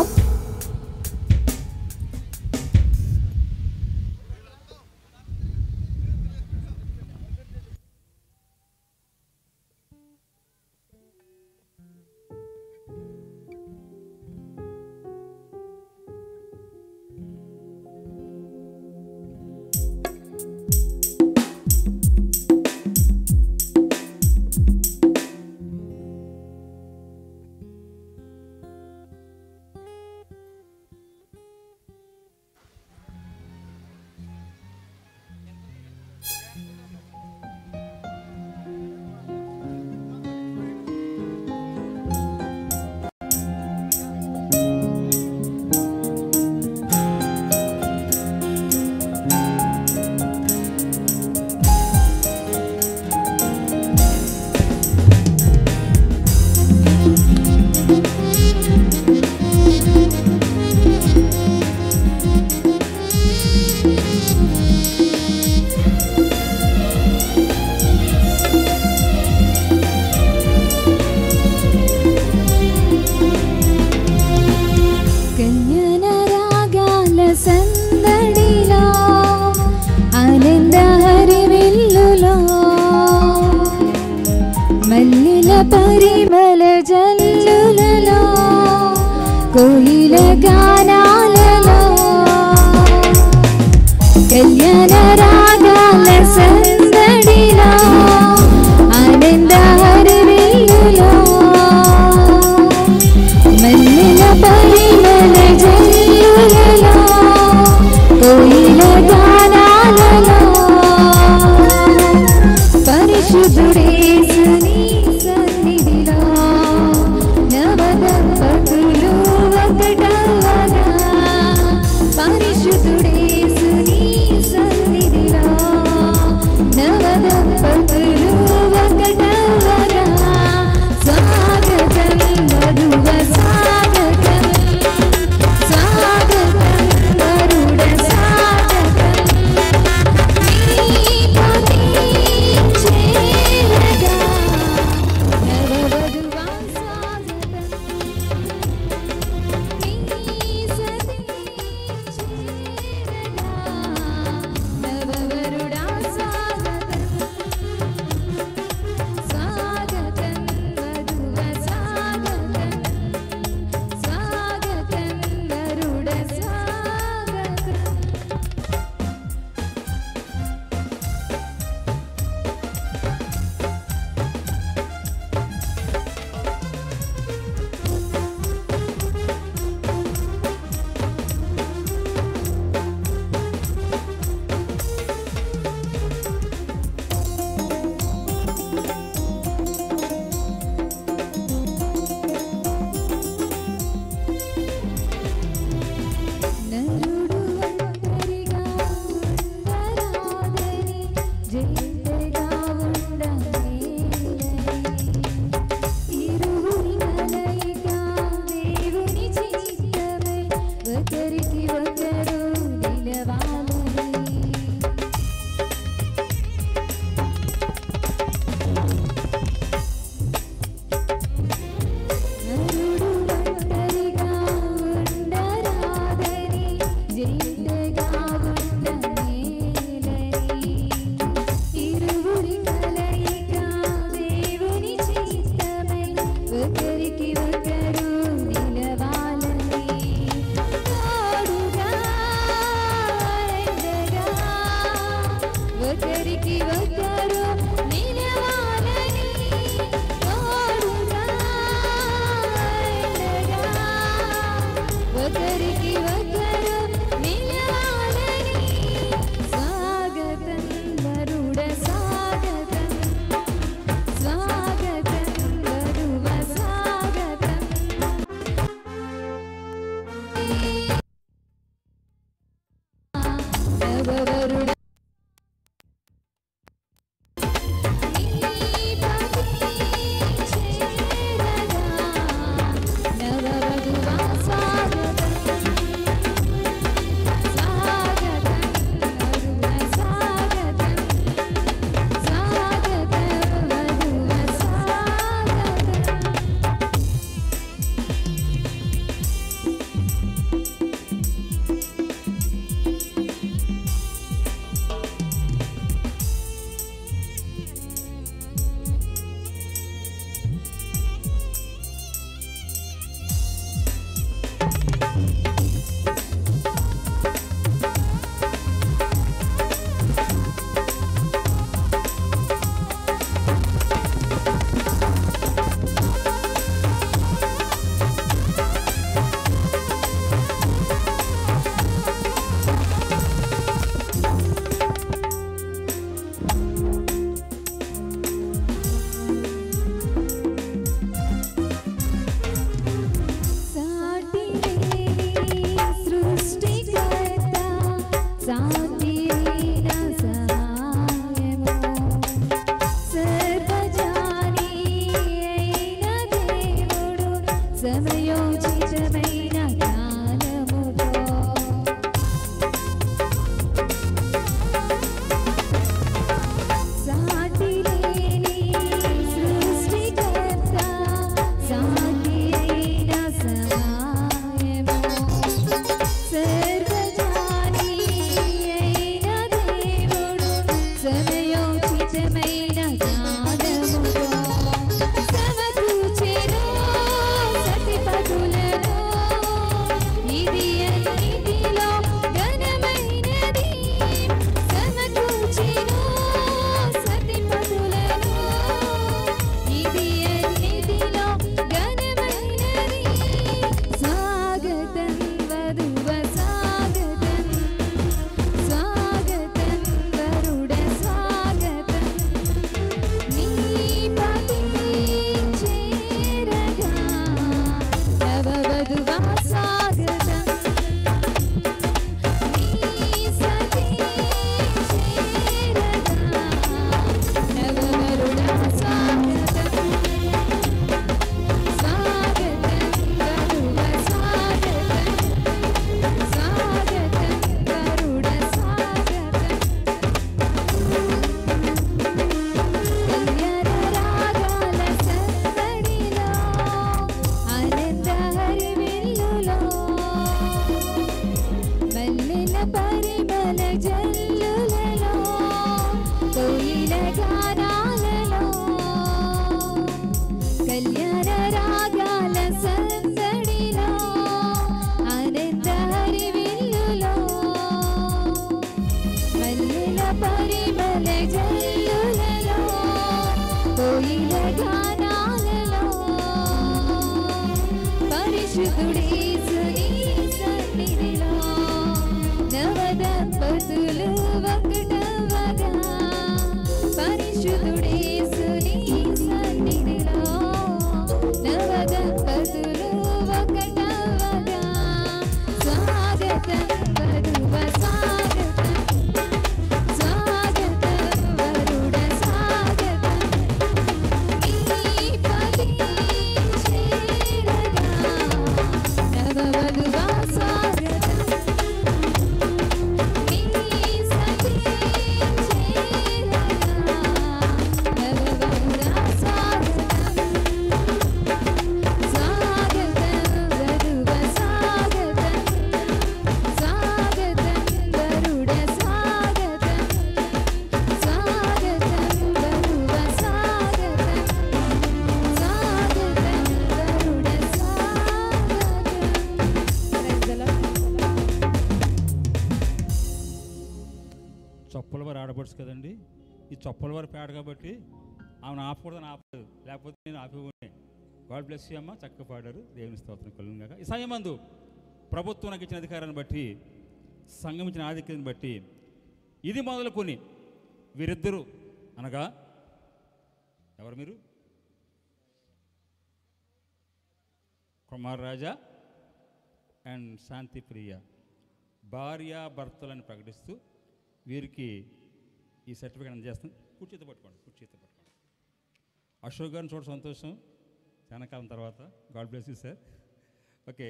పరిమళ జల్లులలో కోయిల గానాలలో కళ్యాణ రాగాల సందడిలో ఆనంద హరివిల్లులో మల్లెల పరిమళ జల్లులలో కోయిల గానాలలో పరిశుద్ధుడేసుని సన్నిధిలో నవదంపతులు ఒకటవగా పరిశుద్ధుడేసుని సన్నిధిలో నవదంపతులు ఒకటవగా స్వాగతం మధువ స్వాగతం స్వాగతం వరుడ స్వాగతం నీ పతి చేరగా నవవధువా స్వాగతం నీ సతి చేరగా నవవరుడా స్వాగతం పరిశుద్ధుడేసుని సన్నిధిలో నవదంపతులు ఒకటవగా స్వాగతం వధువ స్వాగతం స్వాగతం వరుడ స్వాగతం నీ పది చేరగా నవవధువ స్వాగతం నీ సఖీ చేరగా నవవధువ స్వాగతం స్వాగతం వధువ స్వాగతం స్వాగతం వరుడ స్వాగతం స్వాగతం వధువ స్వాగతం స్వాగతం వరుడ చొప్పల వారు ఆడబడుచు కదండి ఈ చొప్పల వారి పేడ కాబట్టి ఆమెను ఆపకూడదని ఆపలేదు లేకపోతే నేను ఆపేవాడిని గాడ్ బ్లెస్ యూ అమ్మ చక్కగా పాడారు దేవుని స్తోత్రం కలుగుగాక ఈ సమయమందు ప్రభుత్వం నాకు ఇచ్చిన అధికారాన్ని బట్టి సంఘం ఇచ్చిన ఆధిక్యతను బట్టి ఇది మొదలుకొని వీరిద్దరూ అనగా ఎవరు మీరు కుమార్ రాజా అండ్ శాంతి ప్రియ భార్యాభర్తలను ప్రకటిస్తూ వీరికి ఈ సర్టిఫికేట్ అందజేస్తాం కుర్చీతో పట్టుకోండి కుర్చీతో పట్టుకోండి అశోక్ గారిని చూడ సంతోషం చాలా కాలం తర్వాత God bless you sir okay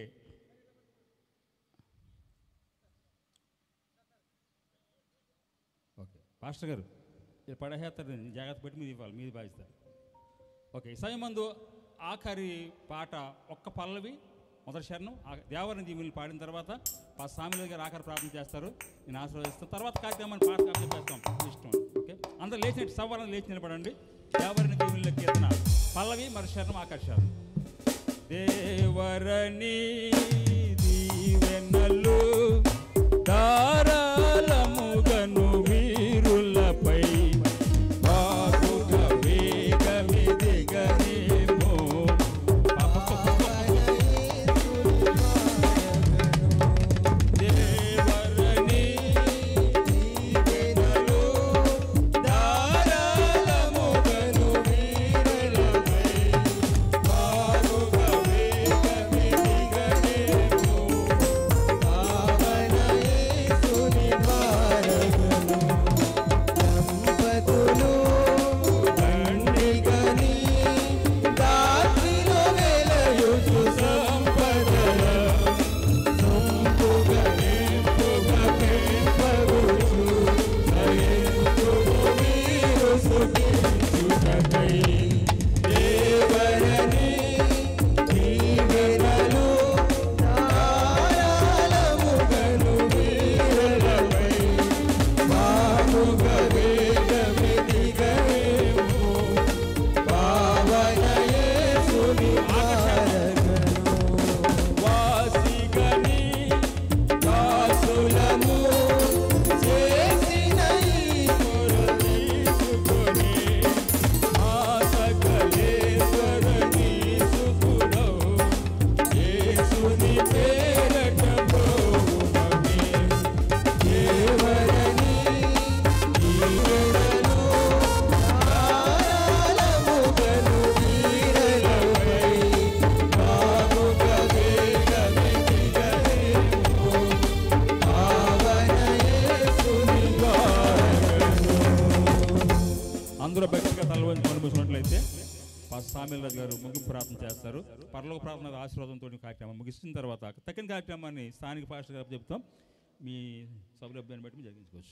okay pastor గారు ఇది పడేస్తారు జాగ్రత్త పెట్టి మీది ఇవ్వాలి మీది బాధ్యత ఓకే ఈ మందు ఆఖరి పాట ఒక్క పల్లవి మొదటి శరణం ఆ దేవరిని దీవులు పాడిన తర్వాత ఆ స్వామిలో గారు ఆఖరి ప్రార్థన చేస్తారు నేను ఆశీర్వదిస్తాను తర్వాత కార్యక్రమాన్ని పాట కాపీ చేస్తాం మీ ఇష్టం ఓకే అందరూ లేచి సవాళ్ళని లేచి నిలబడండి దేవరిని దీవుల కీర్తన పల్లవి మరి శరణం ఆఖరి శరణం దేవరని దీవెనలు ధారాళముగను వీరులపై బాగుగా వేగమిదిగనేమో దేవరని దీవెనలు ధారాళముగను వీరులపై బాగుగా వేగమిదిగనేమో దంపతులు తండ్రిగని దాచిలో వెలయుచు సంపదల సొంపుగా నింపుగా పెంపగుచు సయంతుము మీరు సుఖించుటకై దేవరని దీవెనలు ధారాళముగను వీరలపై బాగుగా వేగమిదిగేమో పావన యేసుని వాసిగని దాసులము చేసిన ఈ తీసుకొని ఆసకలేశ్వరని సుతుడౌ యేసుని పేరట ప్రోగుమమే దేవరని దీవెనలు ధారాళముగను వీరలపై బాగుగా వేగమిదిగనేమో పావన యేసుని అందరూ భక్తిగా తలవంచి అనుభవించినట్లయితే పాస్ సామిల్ రాజు గారు ముగింపు ప్రార్థన చేస్తారు పరలోక ప్రార్థన ఆశీర్వాదంతో కార్యక్రమం ముగిసిన తర్వాత తగిన కార్యక్రమాన్ని స్థానిక పాస్టర్ గారు చెప్తాం మీ సౌలభ్యాన్ని బట్టి మీరు జరిగించుకోవచ్చు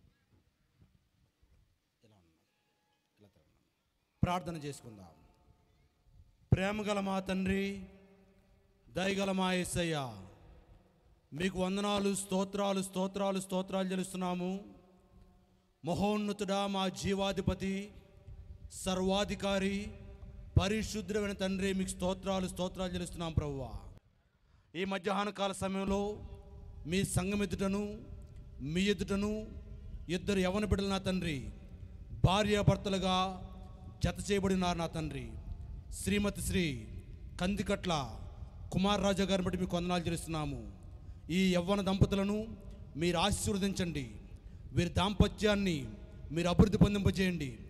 ప్రార్థన చేసుకుందాం ప్రేమగల మా తండ్రి దయగల మా యేసయ్య మీకు వందనాలు స్తోత్రాలు స్తోత్రాలు స్తోత్రాలు చెల్లిస్తున్నాము మహోన్నతుడా మా జీవాధిపతి సర్వాధికారి పరిశుద్ధమైన తండ్రి మీకు స్తోత్రాలు స్తోత్రాలు చెల్లిస్తున్నాం ప్రభువా ఈ మధ్యాహ్న కాల సమయంలో మీ సంఘం ఎదుటను మీ ఎదుటను ఇద్దరు యవన బిడ్డలు నా తండ్రి భార్యాభర్తలుగా జత చేయబడినారు నా తండ్రి శ్రీమతి శ్రీ కందికట్ల కుమార్ రాజా గారిని బట్టి మీకు వందనాలు చేస్తున్నాము ఈ యవ్వన దంపతులను మీరు ఆశీర్వదించండి వీరి దాంపత్యాన్ని మీరు అభివృద్ధి పొందింపజేయండి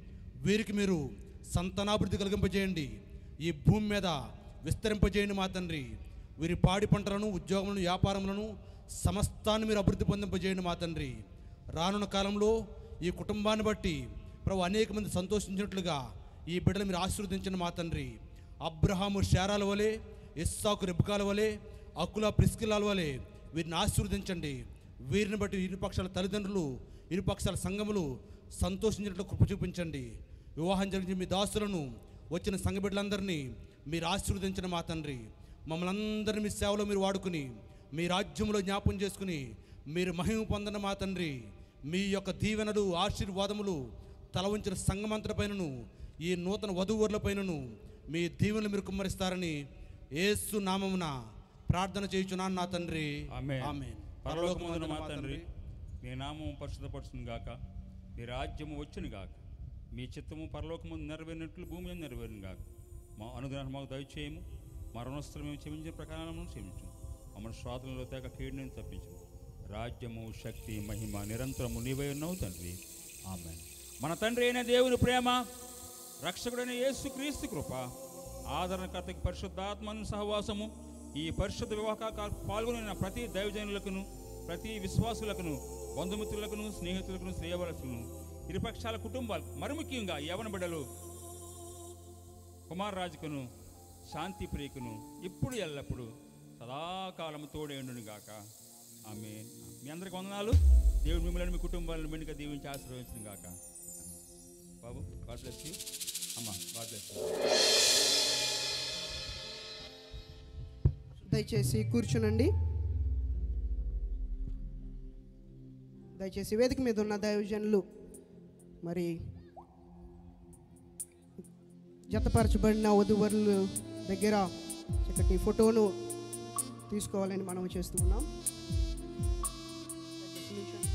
వీరికి మీరు సంతానాభివృద్ధి కలిగింపజేయండి ఈ భూమి మీద విస్తరింపజేయండి మా తండ్రి వీరి పాడి పంటలను ఉద్యోగములను వ్యాపారములను సమస్తాన్ని మీరు అభివృద్ధి పొందింపజేయండి మా తండ్రి రానున్న కాలంలో ఈ కుటుంబాన్ని బట్టి ప్రభు అనేక మంది సంతోషించినట్లుగా ఈ బిడ్డలు మీరు ఆశీర్వదించిన మా తండ్రి అబ్రహాము శారాల వలె ఇస్సాకు రెబ్బకాల వలె అక్కుల ప్రిస్కిలాల వలె వీరిని ఆశీర్వదించండి వీరిని బట్టి ఇరుపక్షాల తల్లిదండ్రులు ఇరుపక్షాల సంఘములు సంతోషించినట్లు కృప చూపించండి వివాహం జరిగిన మీ దాసులను వచ్చిన సంఘ బిడ్డలందరినీ మీరు ఆశీర్వదించిన మా తండ్రి మమ్మల్ని అందరినీ మీ సేవలో మీరు వాడుకుని మీ రాజ్యంలో జ్ఞాపం చేసుకుని మీరు మహిమ పొందిన మా తండ్రి మీ యొక్క దీవెనలు ఆశీర్వాదములు తల ఉంచిన సంగమంతటిపైనను ఈ నూతన వధువుల మీ దీవెనలు మీరు కుమ్మరిస్తారని ఏసు నామమున ప్రార్థన చేయుచున్నాను నా తండ్రి ఆమె ఆమేన్. పరలోకమందున మా తండ్రి మీ నామం పరిశుద్ధపరచును గాక మీ రాజ్యము వచ్చును గాక మీ చిత్తము పరలోకమందు నెరవేరినట్లు భూమి మీద నెరవేరును గాక మా అనుగ్రహం మాకు దయచేయము మా రుణస్థులు మేము క్షమించిన ప్రకారం క్షమించు మమ్మల్ని శ్వాతంలో తేక కీడుని తప్పించు రాజ్యము శక్తి మహిమ నిరంతరము నీవై ఉన్నావు తండ్రి ఆమె మన తండ్రి అయిన దేవుని ప్రేమ రక్షకుడైన యేసు క్రీస్తు కృప ఆదరణకర్తకి పరిశుద్ధాత్మను సహవాసము ఈ పరిశుద్ధ వివాహ పాల్గొనిన ప్రతి దైవజనులకును ప్రతి విశ్వాసులకును బంధుమిత్రులకును స్నేహితులకును శ్రేయవలసును ఇరుపక్షాల కుటుంబాలు మరి ముఖ్యంగా యవన బిడ్డలు కుమార్ రాజుకును శాంతి ప్రియకును ఇప్పుడు ఎల్లప్పుడు సదాకాలము తోడేండును గాక ఆమె మీ అందరికి వందనాలు దేవుడు మిమ్మల్ని మీ కుటుంబాలను మెండుగా దీవించి ఆశీర్వదించిన గాక బాబు గాడ్ బ్లెస్ యూ అమ్మ గాడ్ బ్లెస్ యూ దయచేసి కూర్చునండి దయచేసి వేదిక మీద ఉన్న దైవజనులు మరి జతపరచబడిన వధువరుల దగ్గర చక్కటి ఫోటోను తీసుకోవాలని మనం చేస్తూ ఉన్నాం దయచేసి నిల్చోండి.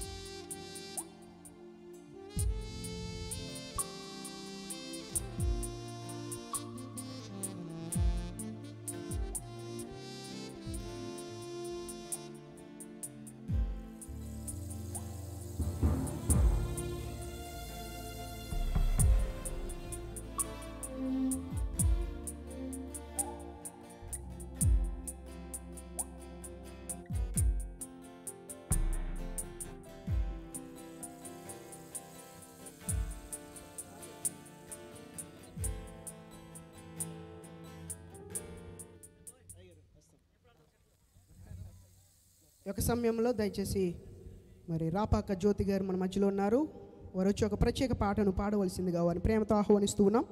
ఈ యొక్క సమయంలో దయచేసి మరి రాపాక జ్యోతి గారు మన మధ్యలో ఉన్నారు వారు వచ్చి ఒక ప్రత్యేక పాటను పాడవలసిందిగా వారిని ప్రేమతో ఆహ్వానిస్తూ ఉన్నాం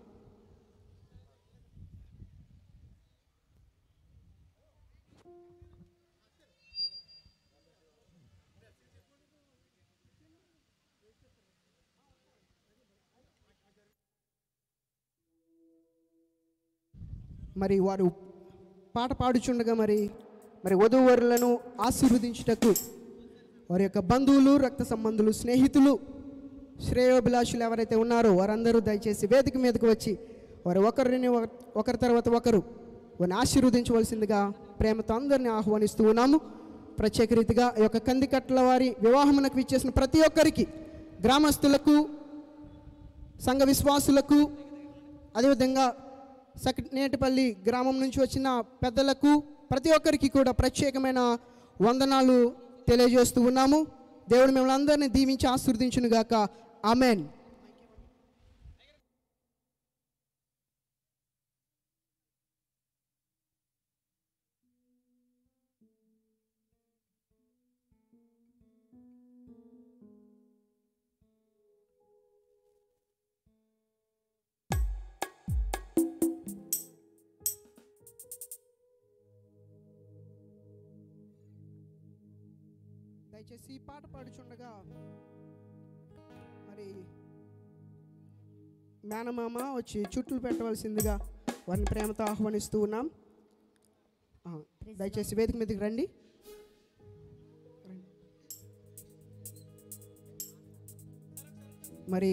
మరి వారు పాట పాడుచుండగా మరి మరి వధూవరులను ఆశీర్వదించుటకు వారి యొక్క బంధువులు రక్త సంబంధులు స్నేహితులు శ్రేయోభిలాషులు ఎవరైతే ఉన్నారో వారందరూ దయచేసి వేదిక మీదకు వచ్చి వారు ఒకరిని ఒక- ఒకరి తర్వాత ఒకరు వారిని ఆశీర్వదించవలసిందిగా ప్రేమతో అందరిని ఆహ్వానిస్తూ ఉన్నాము ప్రత్యేక రీతిగా ఈ యొక్క కందికట్ల వారి వివాహమునకు ఇచ్చేసిన ప్రతి ఒక్కరికి గ్రామస్తులకు సంఘ విశ్వాసులకు అదేవిధంగా సకనేటిపల్లి గ్రామం నుంచి వచ్చిన పెద్దలకు ప్రతి ఒక్కరికి కూడా ప్రత్యేకమైన వందనాలు తెలియజేస్తూ ఉన్నాము దేవుడు మిమ్మల్ని అందరినీ దీవించి ఆశీర్వదించును గాక ఆమెన్ దయచేసి ఈ పాట పాడుచుండగా మరి మేనమామ వచ్చి చుట్టూ పెట్టవలసిందిగా వారిని ప్రేమతో ఆహ్వానిస్తూ ఉన్నాం ఆ, దయచేసి వేదిక మీదకి రండి మరి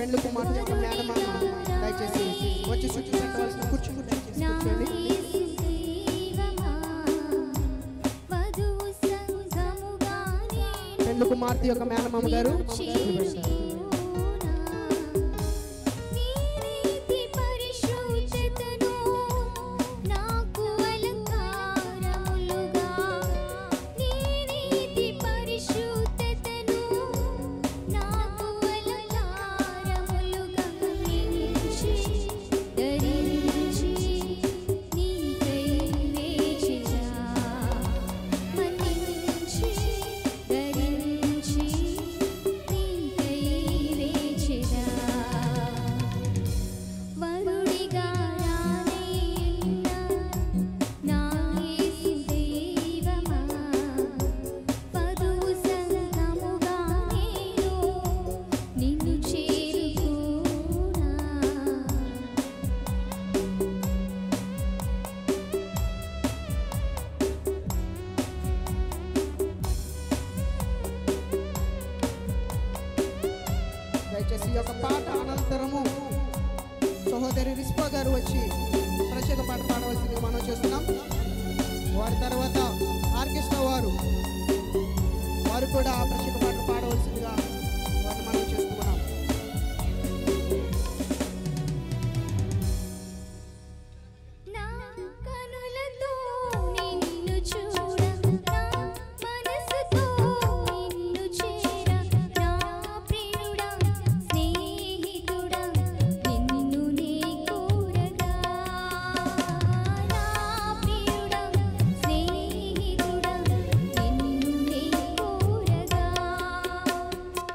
పెండ్లు కుమార్తె యొక్క మేనమామ దయచేసి వచ్చి శుచి పెట్టవలసిన కూర్చోండి దయచేసి కూర్చోండి పెండ్లు కుమార్తె యొక్క మేనమామ గారు వరుడిగా రానేయున్న నా యేసు దైవమా వధువు సంగముగా నేను నిన్ను చేరుకోనా దయచేసి ఈ యొక్క పాట అనంతరము సహోదరి రిస్పా గారు వచ్చి ప్రత్యేక పాట పాడవలసింది మనం చేస్తున్నాం వారి తర్వాత ఆర్కెస్ట్రా వారు వారు కూడా ఆ ప్రత్యేక పాటలు పాడవలసిందిగా వారిని మనం చేస్తున్నాం నా కనులతో నిన్ను చూడ నా మనసుతో నిన్ను చేర నా ప్రియుడా స్నేహితుడా నిన్ను నీ కోరగా నా ప్రియుడా స్నేహితుడా నిన్ను నీ కోరగా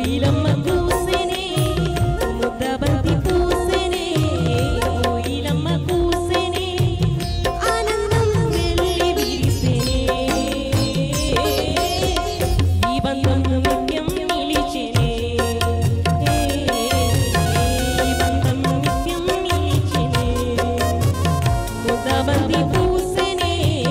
కోయిలమ్మ కూసెనే ముద్దబంతి పూసెనే కోయిలమ్మ కూసెనే ఆనందం వెళ్ళి విరిసెనే ఈ బంధం నిత్యం నిలిచెనే ఈ బంధం నిత్యం నిలిచెనే ముద్దబంతి పూసెనే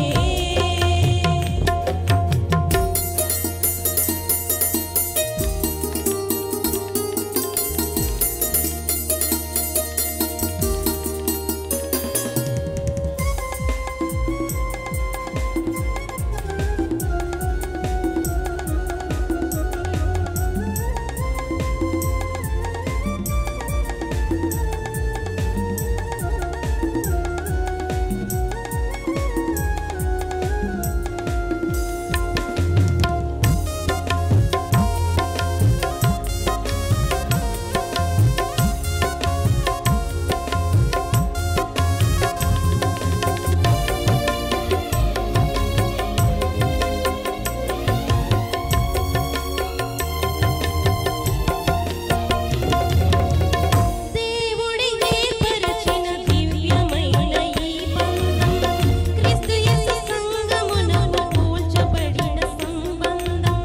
దేవుడి ఏర్పరచిన దివ్యమైన ఈ బంధం క్రీస్తు యేసు సంగమునకు కూల్చబడిన సంబంధం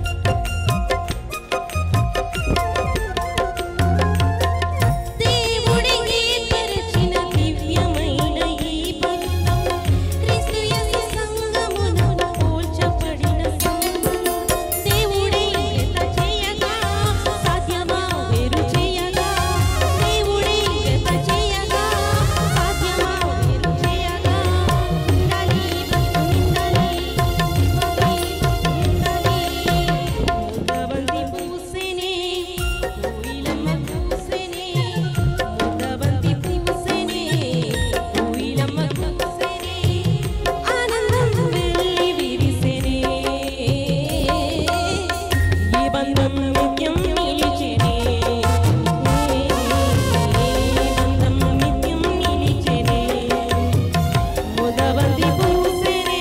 దేవుడి ఏర్పరచిన దివ్యమైన ఈ బంధం క్రీస్తు యేసు సంగమునకు కూల్చబడిన సంబంధం దేవుడే ఎంత చేయగా సాధ్యమా వేరు చేయగా దేవుడే ఎంత చేయగా సాధ్యమా వేరు చేయగా ఉండాలి బతుకుండాలి ముద్దబంతి పూసెనే కోయిలమ్మ పూసెనే ముద్దబంతి పూసెనే కోయిలమ్మ పూసెనే ఆనందం వెళ్ళి విరిసెనే ఈ బంధం నిత్యం నిలిచెనే ఈ బంధం నిత్యం నిలిచెనే ముద్దబంతి పూసెనే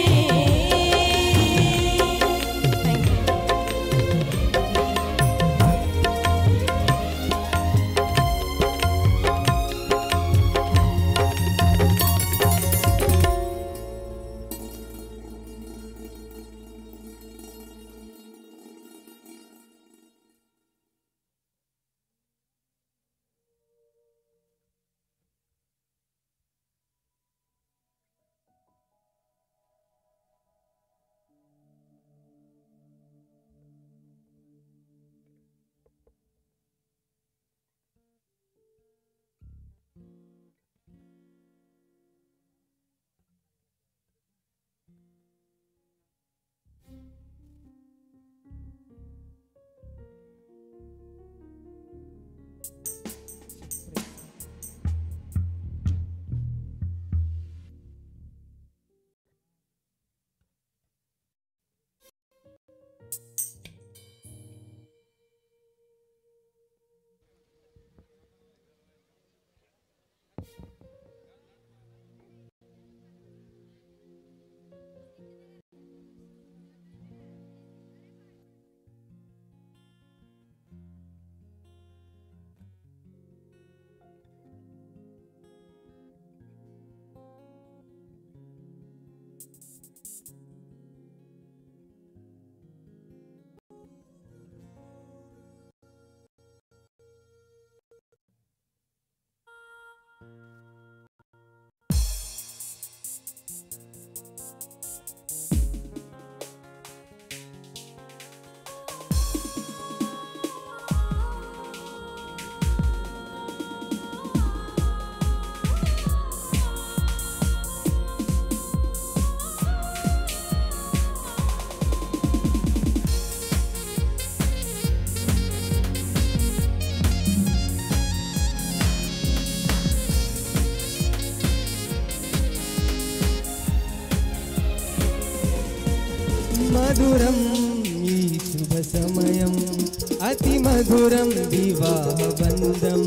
మధురం ఈ శుభ సమయం అతి మధురం వివాహ బంధం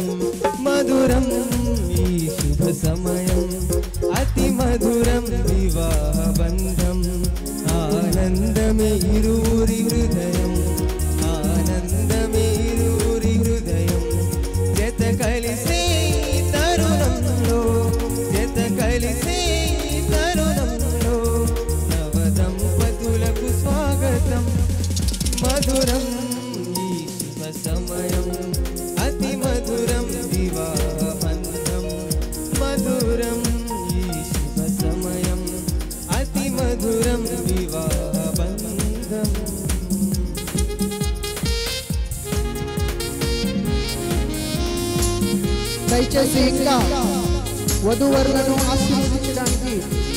మధురం ఈ శుభ సమయం అతి మధురం వివాహ బంధం ఆనందమే ఇరువురి హృదయం ఆనందమే ఇరు సమయం అతి మధురం వివాహ బంధం మధురం ఈ శుభ సమయం అతి మధురం వివాహ బంధం దయచేసి ఇంకా వధూవరులను ఆశీర్వదించడానికి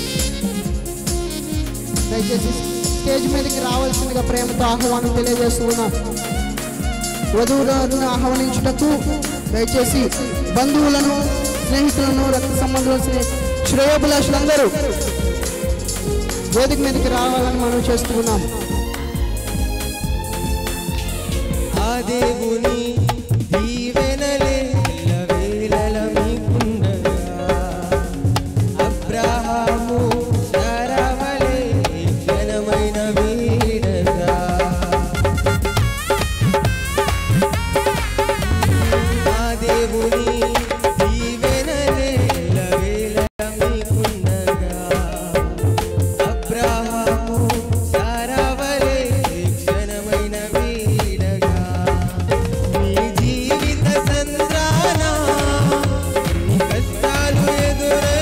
దయచేసి స్టేజ్ మీదకి రావాల్సిందిగా ప్రేమతో ఆహ్వానం తెలియజేస్తూ ఉన్నాం వధువులను ఆహ్వానించుటకు దయచేసి బంధువులను స్నేహితులను రక్త సంబంధులు శ్రేయోభిలాషులందరూ వేదిక మీదకి రావాలని మనం చేస్తూ ఉన్నాం ఆ దేవుని దీవెనలే ఎల్లవేళల మీకుండగా అబ్రహాము శారావలే ఘనమైన వీడగా ఆ దేవుని దీవెనలే ఎల్లవేళల మీకుండగా అబ్రహాము శారావలే క్షణమైన వీడగా నీ జీవిత సంద్రాన నీ కష్టాలు ఎదురై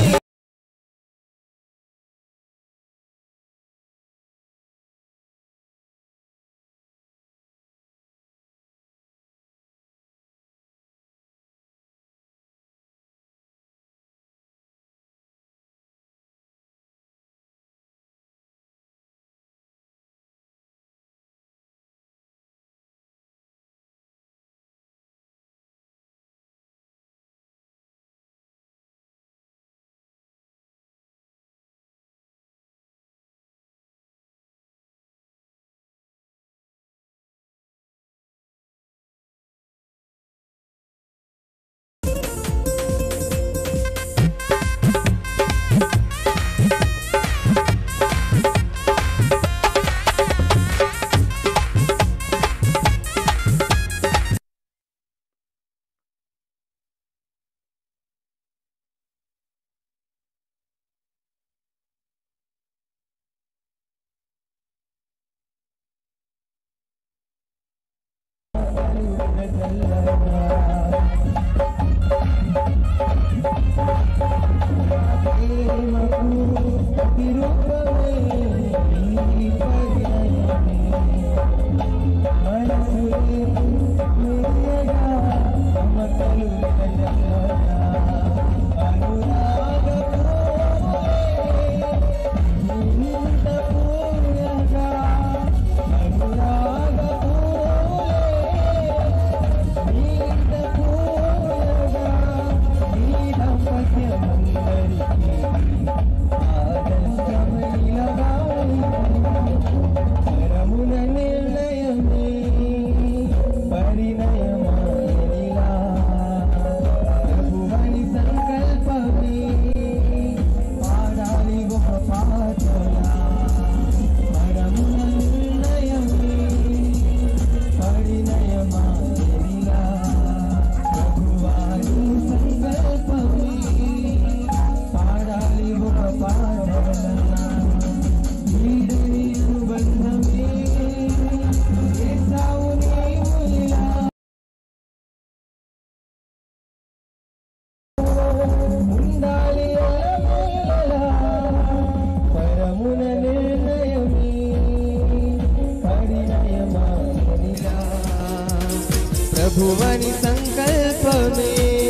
ప్రభువని సంకల్పమే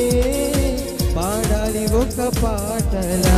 పాడాలి ఒక పాటలా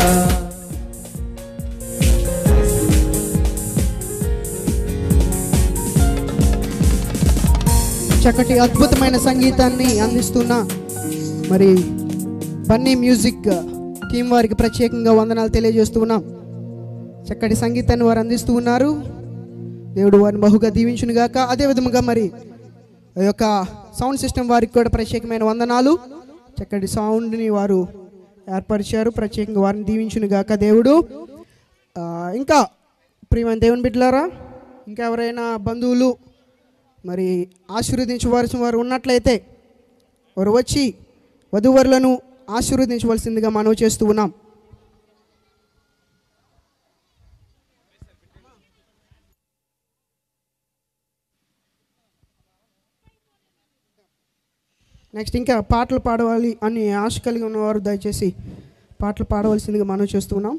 చక్కటి అద్భుతమైన సంగీతాన్ని అందిస్తున్న మరి బన్నీ మ్యూజిక్ టీం వారికి ప్రత్యేకంగా వందనాలు తెలియజేస్తూ ఉన్నాం చక్కటి సంగీతాన్ని వారు అందిస్తూ ఉన్నారు దేవుడు వారిని బహుగా దీవించును గాక అదే విధముగా మరి ఆ యొక్క సౌండ్ సిస్టమ్ వారికి కూడా ప్రత్యేకమైన వందనాలు చక్కటి సౌండ్ని వారు ఏర్పరిచారు ప్రత్యేకంగా వారిని దీవించును గాక దేవుడు ఆ, ఇంకా ప్రియమైన దేవుని బిడ్డలారా ఇంకా ఎవరైనా బంధువులు మరి ఆశీర్వదించవలసిన వారు ఉన్నట్లయితే వారు వచ్చి వధువరులను ఆశీర్వదించవలసిందిగా మనవి చేస్తూ ఉన్నాం నెక్స్ట్ ఇంకా పాటలు పాడవాలి అని ఆశ కలిగి ఉన్నవారు దయచేసి పాటలు పాడవలసిందిగా మనం చేస్తున్నాం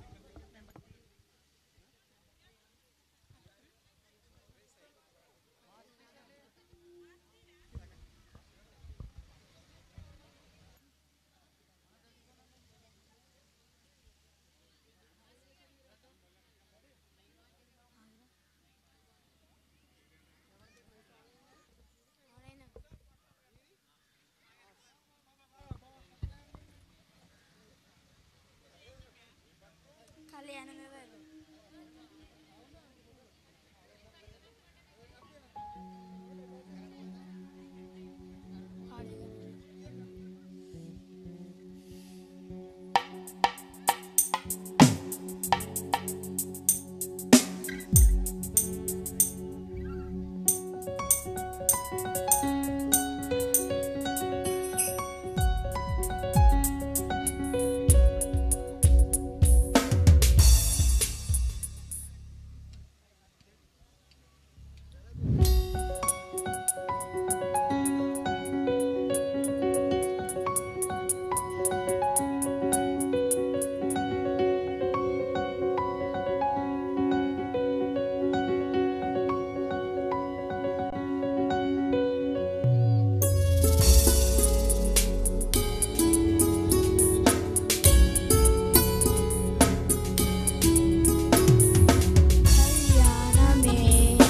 కళ్యాణమే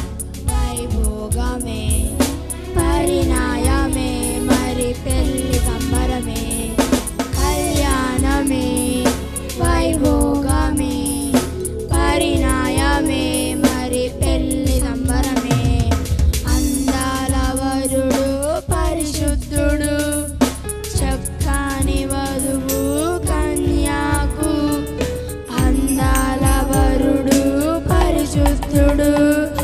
వైభోగమే పరిణాయమే మరి పెళ్లి సంబరమే కళ్యాణమే వైభోగమే పరిణాయమే మరి పెళ్లి సంబరమే అందాల వరుడు పరిశుద్ధుడు చక్కని వధువు కన్యాకు అందాల వరుడు పరిశుద్ధుడు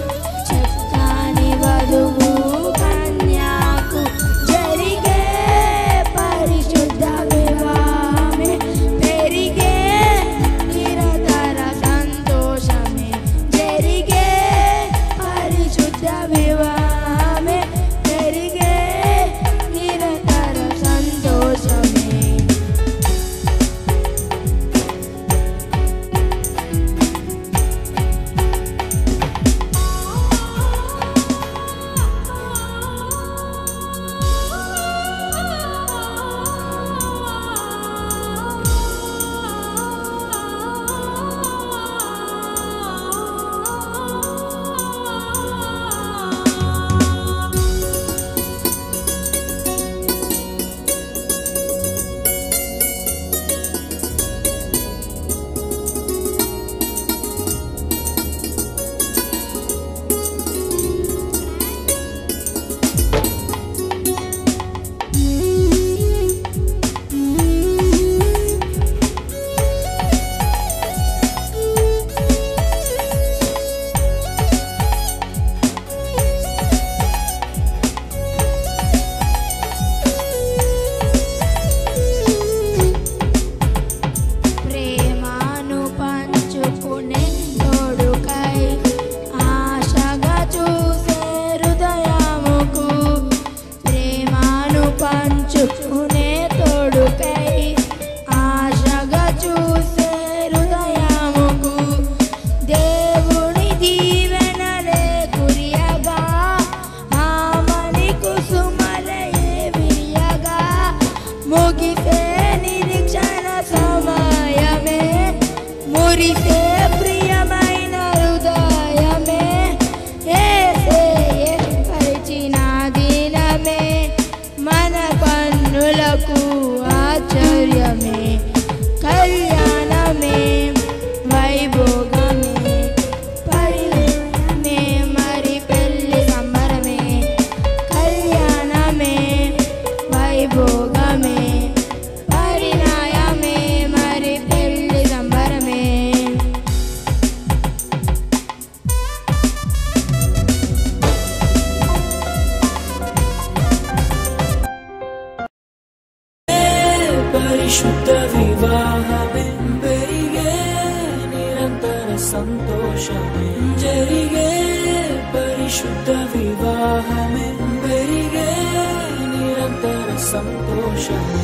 చక్కని వధువు కన్యాకు జరిగే పరిశుద్ధ వివాహమే పెరిగే నిరతర సంతోషమే జరిగే పరిశుద్ధ వివాహమే పెరిగే నిరతర సంతోషమే ప్రేమను పంచుకునే తోడుకై ఆశగా చూసే హృదయముకు ప్రేమను పంచుకునే తోడుకై ఆశగా చూసే హృదయముకు దేవుని దీవెనలే కురియగా ఆమని కుసుమలే విరియగా ముగిసే నిరీక్షణ సమయమే మురిసే ప్రియమైన హృదయమే ఏసే పరిచిన దినమే మన కన్నులకు ఆశ్చర్యమే కళ్యాణమే వైభోగమే పరిణయమే మరి పెళ్లి సంబరమే కళ్యాణమే వైభోగమే పరిణాయమే మరి పెళ్లి సంబరమే పరిశుద్ధ వివాహమే పెరిగే నిరంతర సంతోషమే జరిగే పరిశుద్ధ వివాహమే పెరిగే నిరంతర సంతోషమే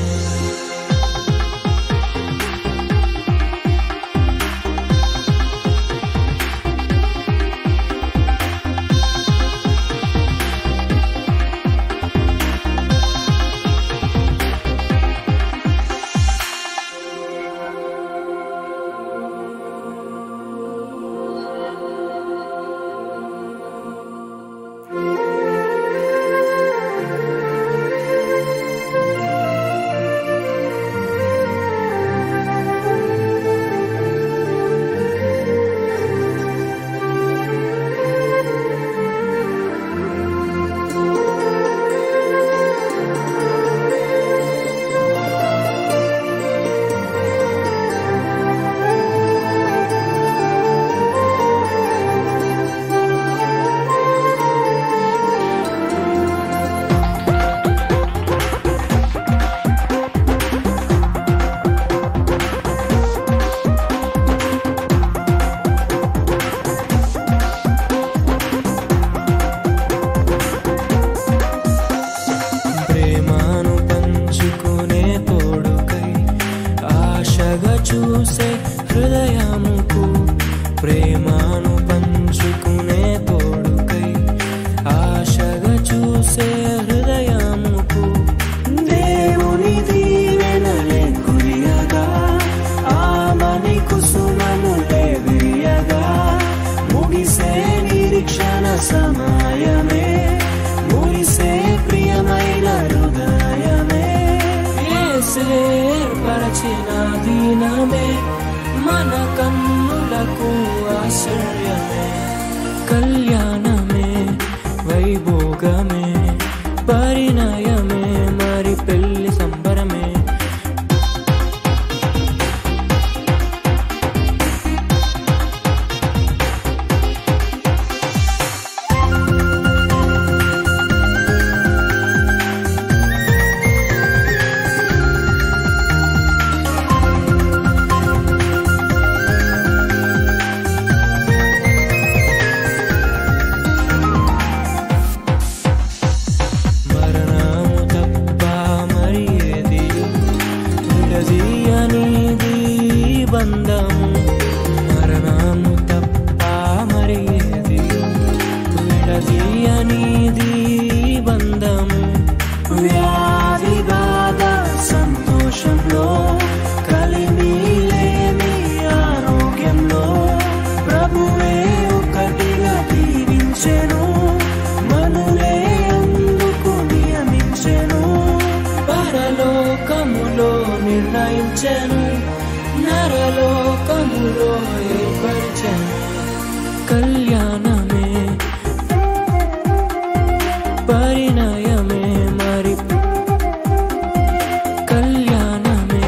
ప్రేమను పంచుకునే తోడుకై ఆశగా చూసే హృదయముకు ప్రేమను పంచుకునే తోడుకై ఆశగా చూసే హృదయముకు దేవుని దీవెనలే కురియగా ఆమని కుసుమనులే విరియగా ముగిసే నిరీక్షణ సమయమే మురిసే ప్రియమైన హృదయమే ఏసే పరచిన దీనమే మన కన్నులకు ఆశ్చర్యమే కళ్యాణమే వైభోగమే పరిణయమే మరి పెళ్లి సంబరమే మరణము తప్ప మరి ఏది విడదీయనిది బంధము మరణము తప్ప మరి ఏది విడదీయనిది బంధము వ్యాధి బాధ సంతోషంలో కలిమి లేని ఆరోగ్యంలో ప్రభువే ఒకటిగా దీవించెను మనులే అందుకు నియమించెను పరలోకములో నిర్ణయించెను నరలోకములో ఏర్పరిచెను కళ్యాణమే పరిణయమే మరి కళ్యాణమే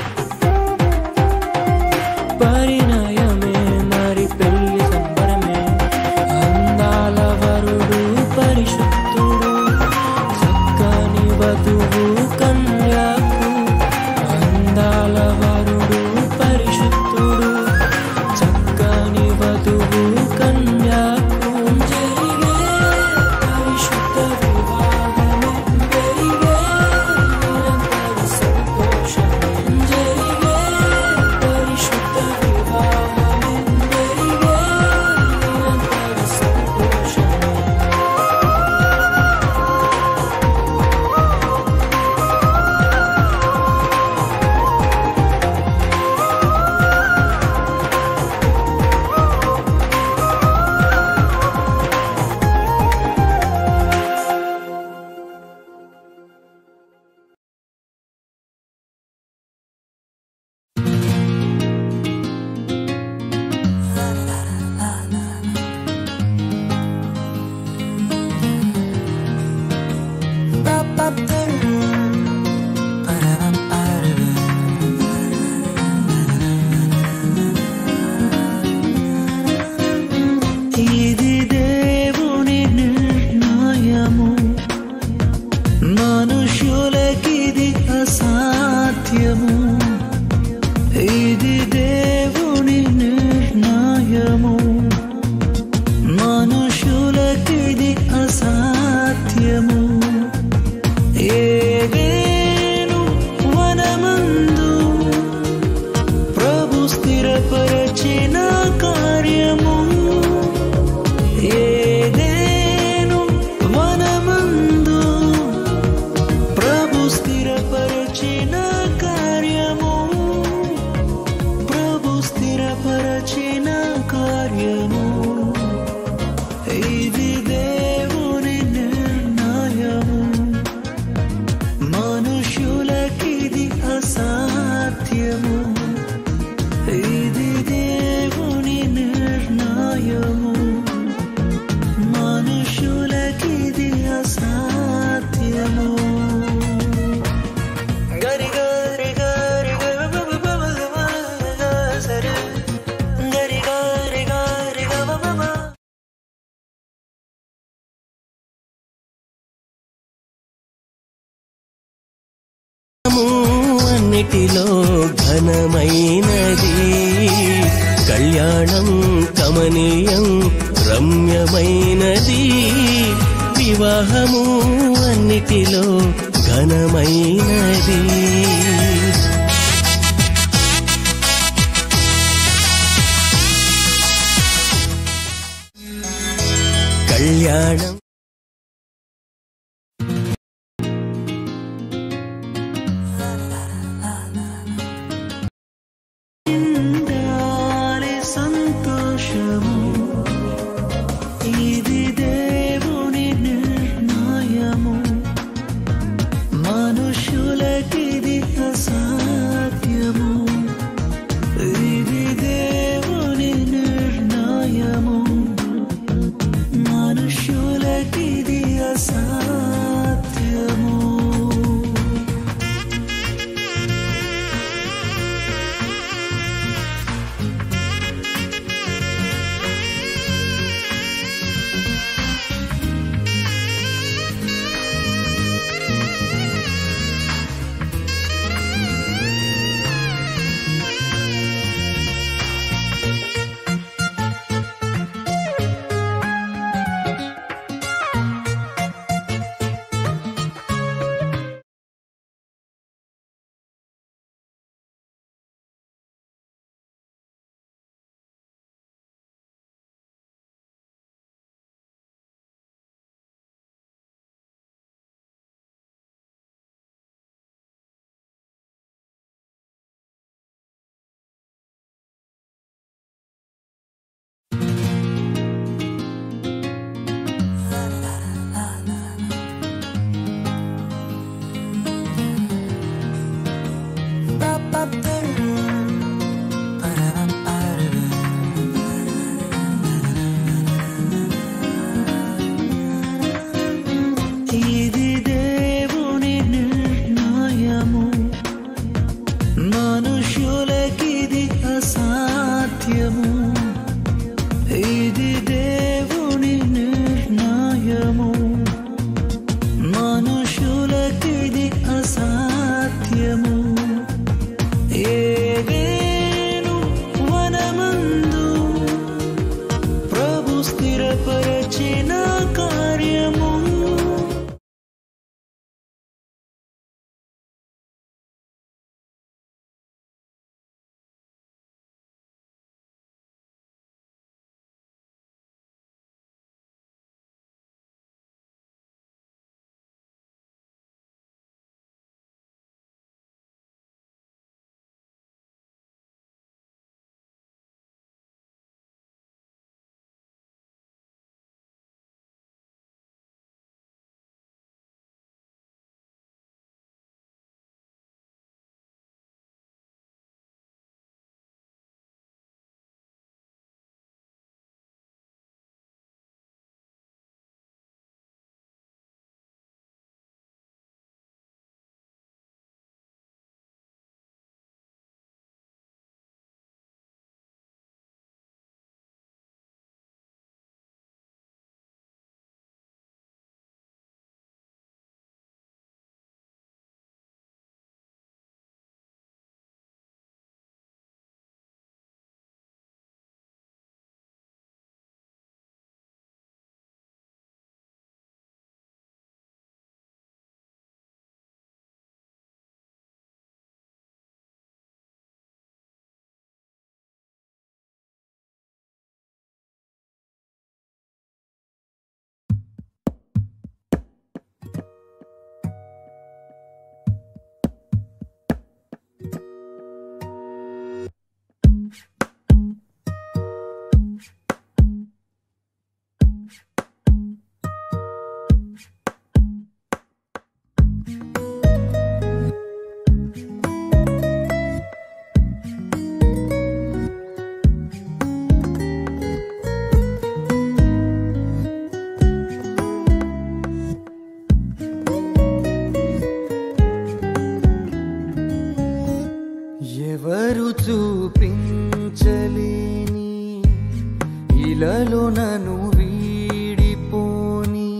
పరిణయమే మరి పెళ్లి సంబరమే అందాల వరుడు పరిశుద్ధుడు చక్కని వధువు కన్యాకు అందాల వరుడు పరిశుద్ధుడు చక్కని వధువు కన్యాకు జరిగే పరిశుద్ధ వివాహమే పెరిగే నిరంతర సంతోషమే జరిగే పరిశుద్ధ వివాహమే పెరిగే నిరంతర సంతోషమే ఇది దేవుని నిర్ణయము మనుషులకిది అసాధ్యము ఇది దేవుని నిర్ణయము మనుషులకిది అసాధ్యము ఏ అన్నిటిలో ఘనమైనది కళ్యాణం కమనీయం రమ్యమైనది వివాహము అన్నిటిలో ఘనమైనది కళ్యాణం ఉండాలి సంతోషము ఇది దేవుని నిర్ణయము మనుషులకిది అసాధ్యము ఇది దేవుని నిర్ణయము మనుషులకిది అసాధ్యము ఇది దేవుని నిర్ణయము మనుషులకిది అసాధ్యము ఇది దేవుని నిర్ణయము మనుషులకిది అసాధ్యము ఏదేను వనమందు ప్రభు స్థిరపరచిన కార్యము ఎవరు చూపించలేని ఇలలో నన్ను వీడిపోని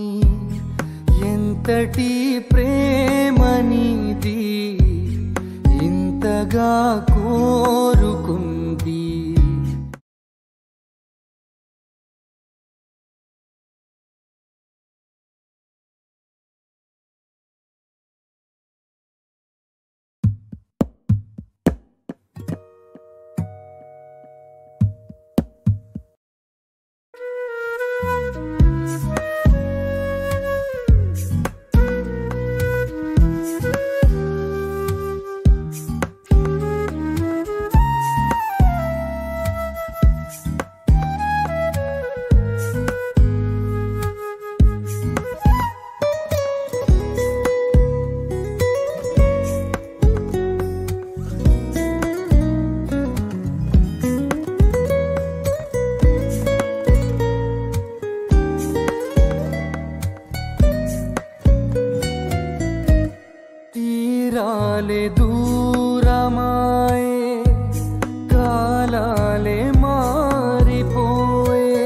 ఎంతటి ప్రేమనిది ఇంత ఎంతగా కోరుకుంది తీరాలే దూరమాయే కాలాలే మారిపోయే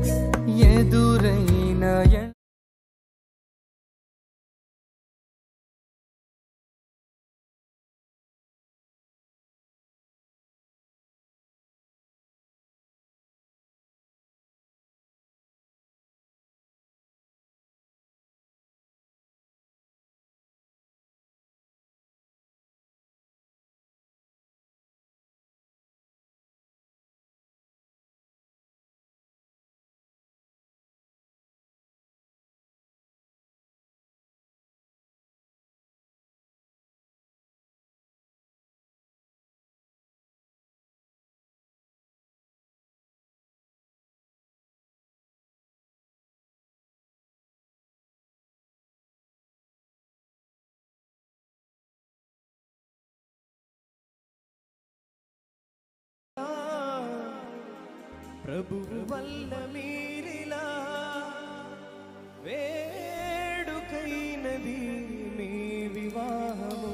ఎదురైన ఎన్- ప్రభువు వల్ల మీరిలా వేడుకైనది మీ వివాహము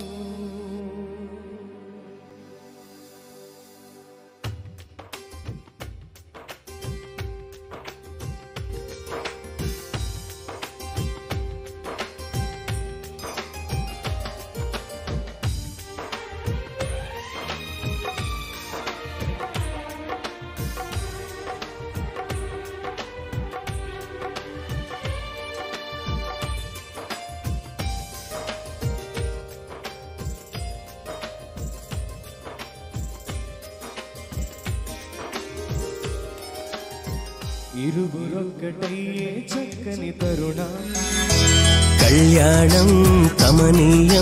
ఇరుగురొక్కటయ్యే చక్కని తరుణ కళ్యాణం కమనీయం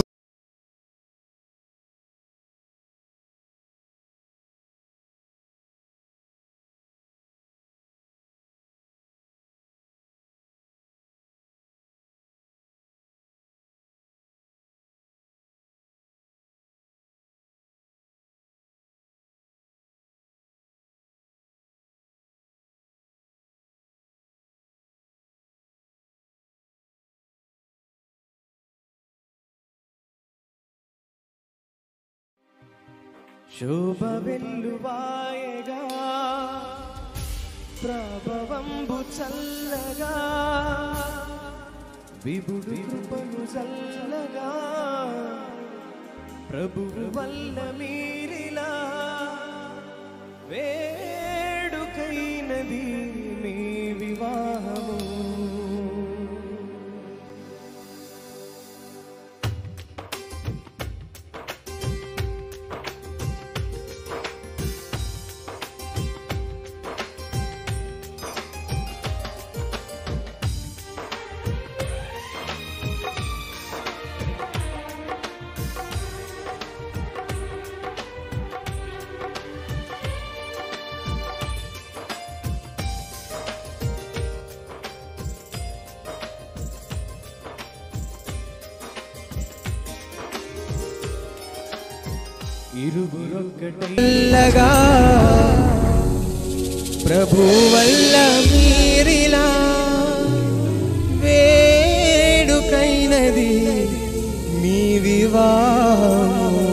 శోభ వెల్లువాయగా ప్రభవంబు చల్లగా విభుడు కృపను చల్లగా ప్రభువు వల్ల మీరిలా వేడుకైనది మీ వివాహము ఇరుగురొక్కటల్లగా ప్రభు వల్ల మీరిలా వేడుకైనది మీ వివాహము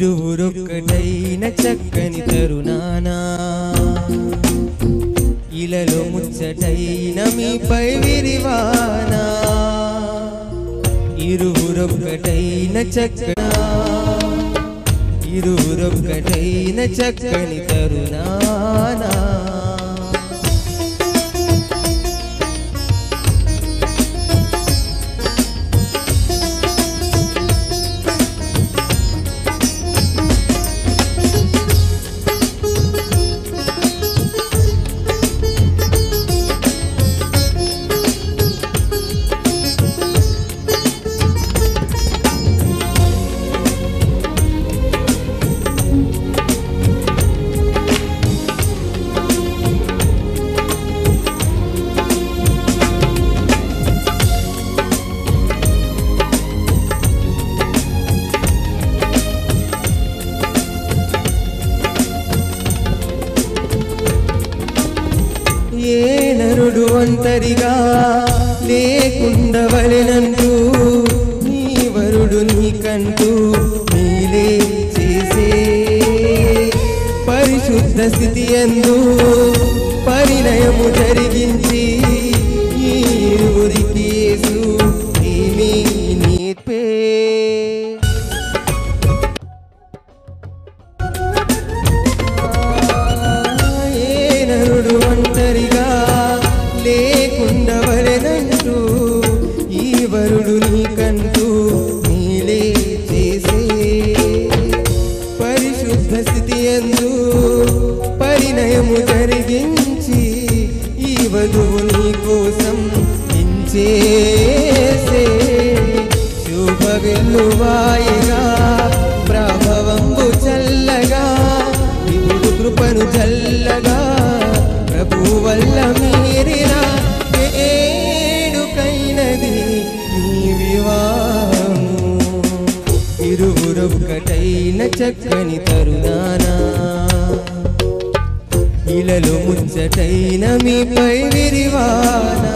ఇరువురొక్కటైన చక్కని తరుణానా ఇలలో ముచ్చటైన మీపై విరివానా ఇరువురొక్కటైన చక్కన ఇరువురొక్కటైన చక్కని తరుణానా ఏ నరుడు ఒంటరిగా లేకుండవలెనంటూ నీ వరుడు నీకంటూ నీలే చేసే పరిశుద్ధ స్థితి ఎందు పరిణయము జరిగించి ఈ ఇరువురికి యేసు ఏమీ నేర్పే ఏ నరుడు ఒంటరిగా లేకుండవలెనంటూ ఈ వరుడు నీకంటూ నీలే చేసే పరిశుద్ధ స్థితి ఎందు పరిణయము జరిగించి ఈ వధువు నీ కోసం ఇంచేసే శుభ వెల్లువాయగా ప్రభవంబు చల్లగా ఇప్పుడు కృపను చల్లగా ప్రభు వల్ల మీరిన ఏడుకైనది నీ వివాహము ఇరువురొక్కటైన చక్కని తరుణానా ఇలలో ముచ్చటైన మీపై విరివానా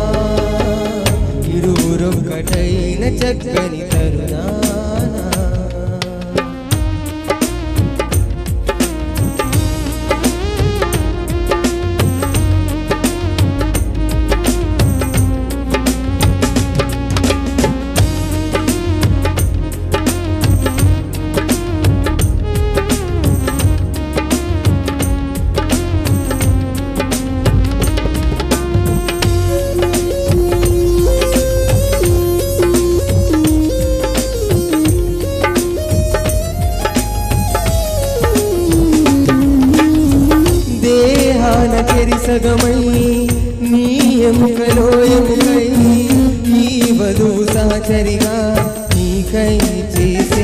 ఇరువురొక్కటైన చక్కని తరుణానా దేహాన చెరిసగమై నీ ఎముకలో ఎముకై ఈ వధువు సహచరిగా నీకై చేసే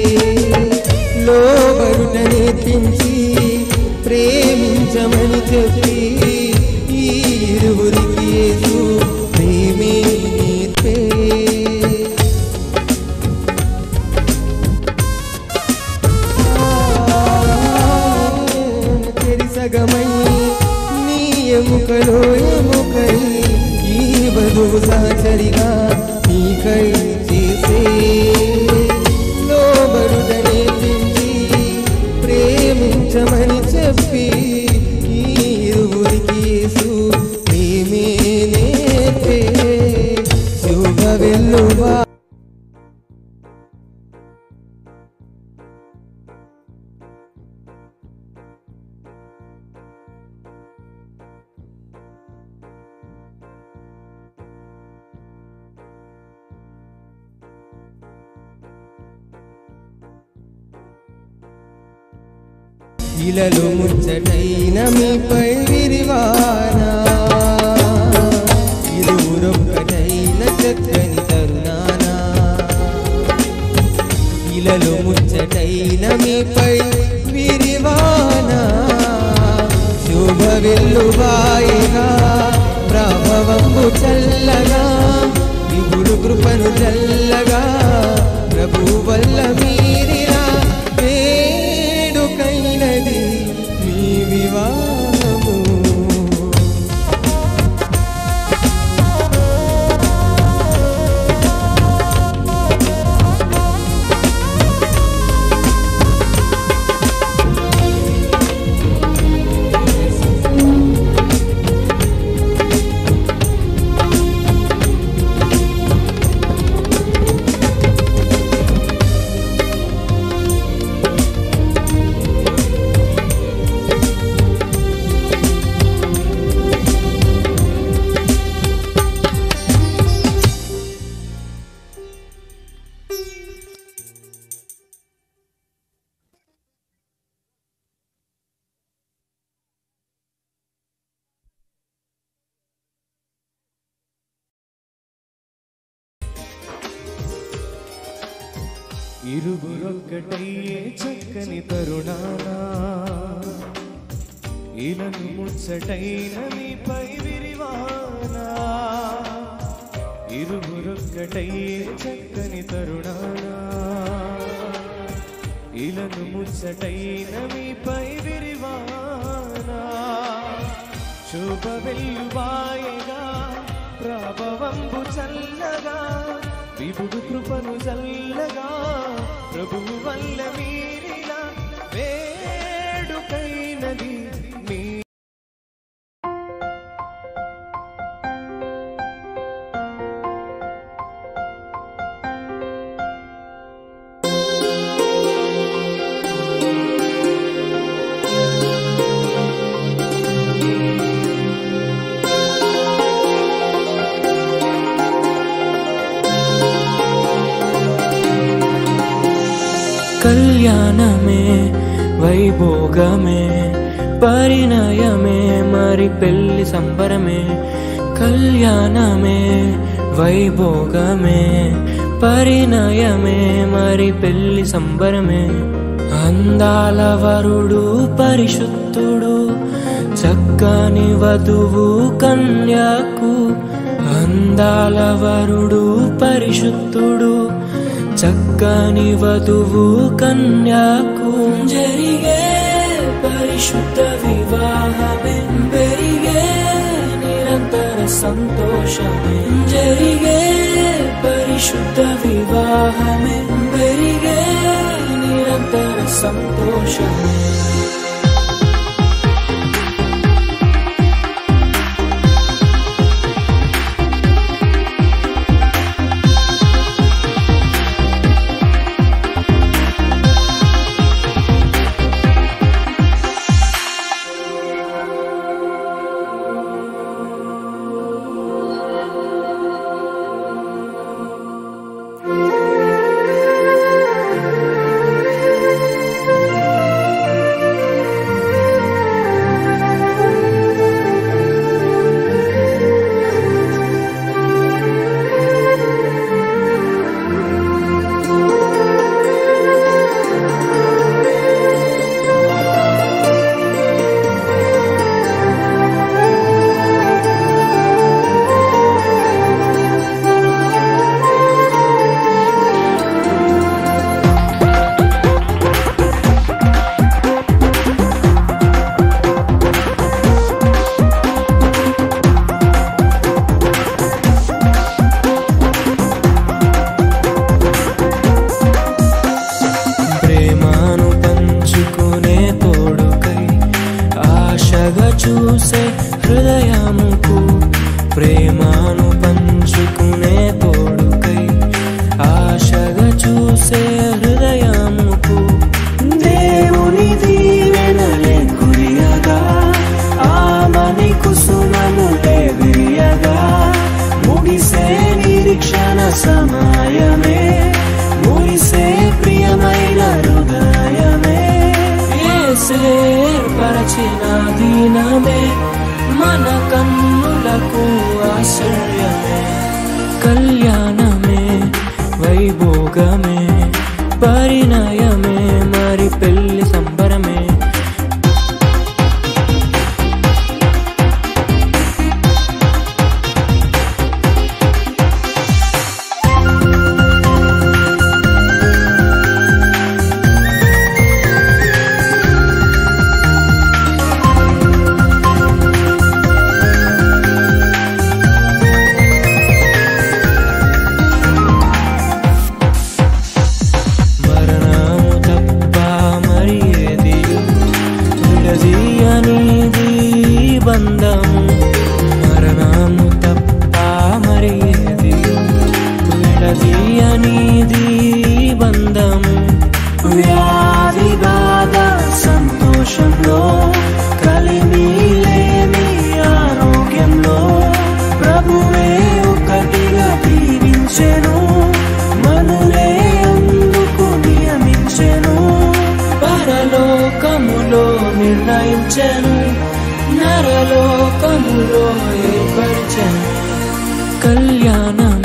లోబరుట నేర్పించి ప్రేమించమని చెప్పి ఈ ఇరువురికి యేసు ప్రేమే నేర్పే సగమై నీ ఎముకలో ఎముకై ఈ వధువు సహచరిగా నీకై చేసే లోబరుడనే పెంచి ప్రేమించమని చెప్పి ఈ ఇరువురికి యేసు ప్రేమే నేర్పే శుభ వెల్లువా ఇలలో ముచ్చటైన మీపై విరివానా ఇరువురొక్కటైన చక్కని తరుణానా ఇలలో ముచ్చటైన మీపై విరివానా శుభ వెల్లువాయిగా ప్రభవంబు చల్లగా విభుడు కృపను చల్లగా ప్రభు వల్ల మీరిరా వేడుకైనది మీ వివాహము ఆ ఇరుగురొక్కటయ్యే చక్కని తరుణానా ఇలను ముచ్చటైన నీపై విరివానా ఇరుగురొక్కటయ్యే చక్కని తరుణానా ఇలను ముచ్చటైన మీపై విరివానా శుభ వెల్లువాయగా ప్రభవంబు చల్లగా విభుడు కృపను చల్లగా ప్రభువు వల్ల మీరిలా వేడుకైనది మీ కళ్యాణమే వైభోగమే పరిణయమే మరి పెళ్లి సంబరమే కళ్యాణమే వైభోగమే పరిణయమే మరి పెళ్లి సంబరమే అందాల వరుడు పరిశుద్ధుడు చక్కని వధువు కన్యాకు అందాల వరుడు పరిశుద్ధుడు చక్కని వధువు కన్యాకు జరిగే పరిశుద్ధ వివాహమే పెరిగే నిరంతర సంతోషమే జరిగే పరిశుద్ధ వివాహమే పెరిగే నిరంతర సంతోషమే ప్రేమను పంచుకునే తోడుకై ఆశగా చూసే హృదయముకు ప్రేమను పంచుకునే తోడుకై ఆశగా చూసే హృదయముకు దేవుని దీవెనలే కురియగా ఆమని కుసుమములే విరియగా ముగిసే నిరీక్షణ సమయమే మురిసే ప్రియమైన హృదయమే ఏర్పరచిన దీనమే మన కన్నులకు ఆశ్చర్యమే కళ్యాణమే వైభోగమే పరిణయమే మరి పెళ్లి సంబరమే మరణము తప్ప మరి ఏది విడదీయనిది బంధము మరణము తప్ప మరి ఏది విడదీయనిది బంధము వ్యాధి బాధ సంతోషంలో కలిమి లేని ఆరోగ్యంలో ప్రభువే ఒకటిగా దీవించెను మనులే అందుకు నియమించెను పరలోకములో నిర్ణయించెను నరలోకములో ఏర్పరిచెను కళ్యాణం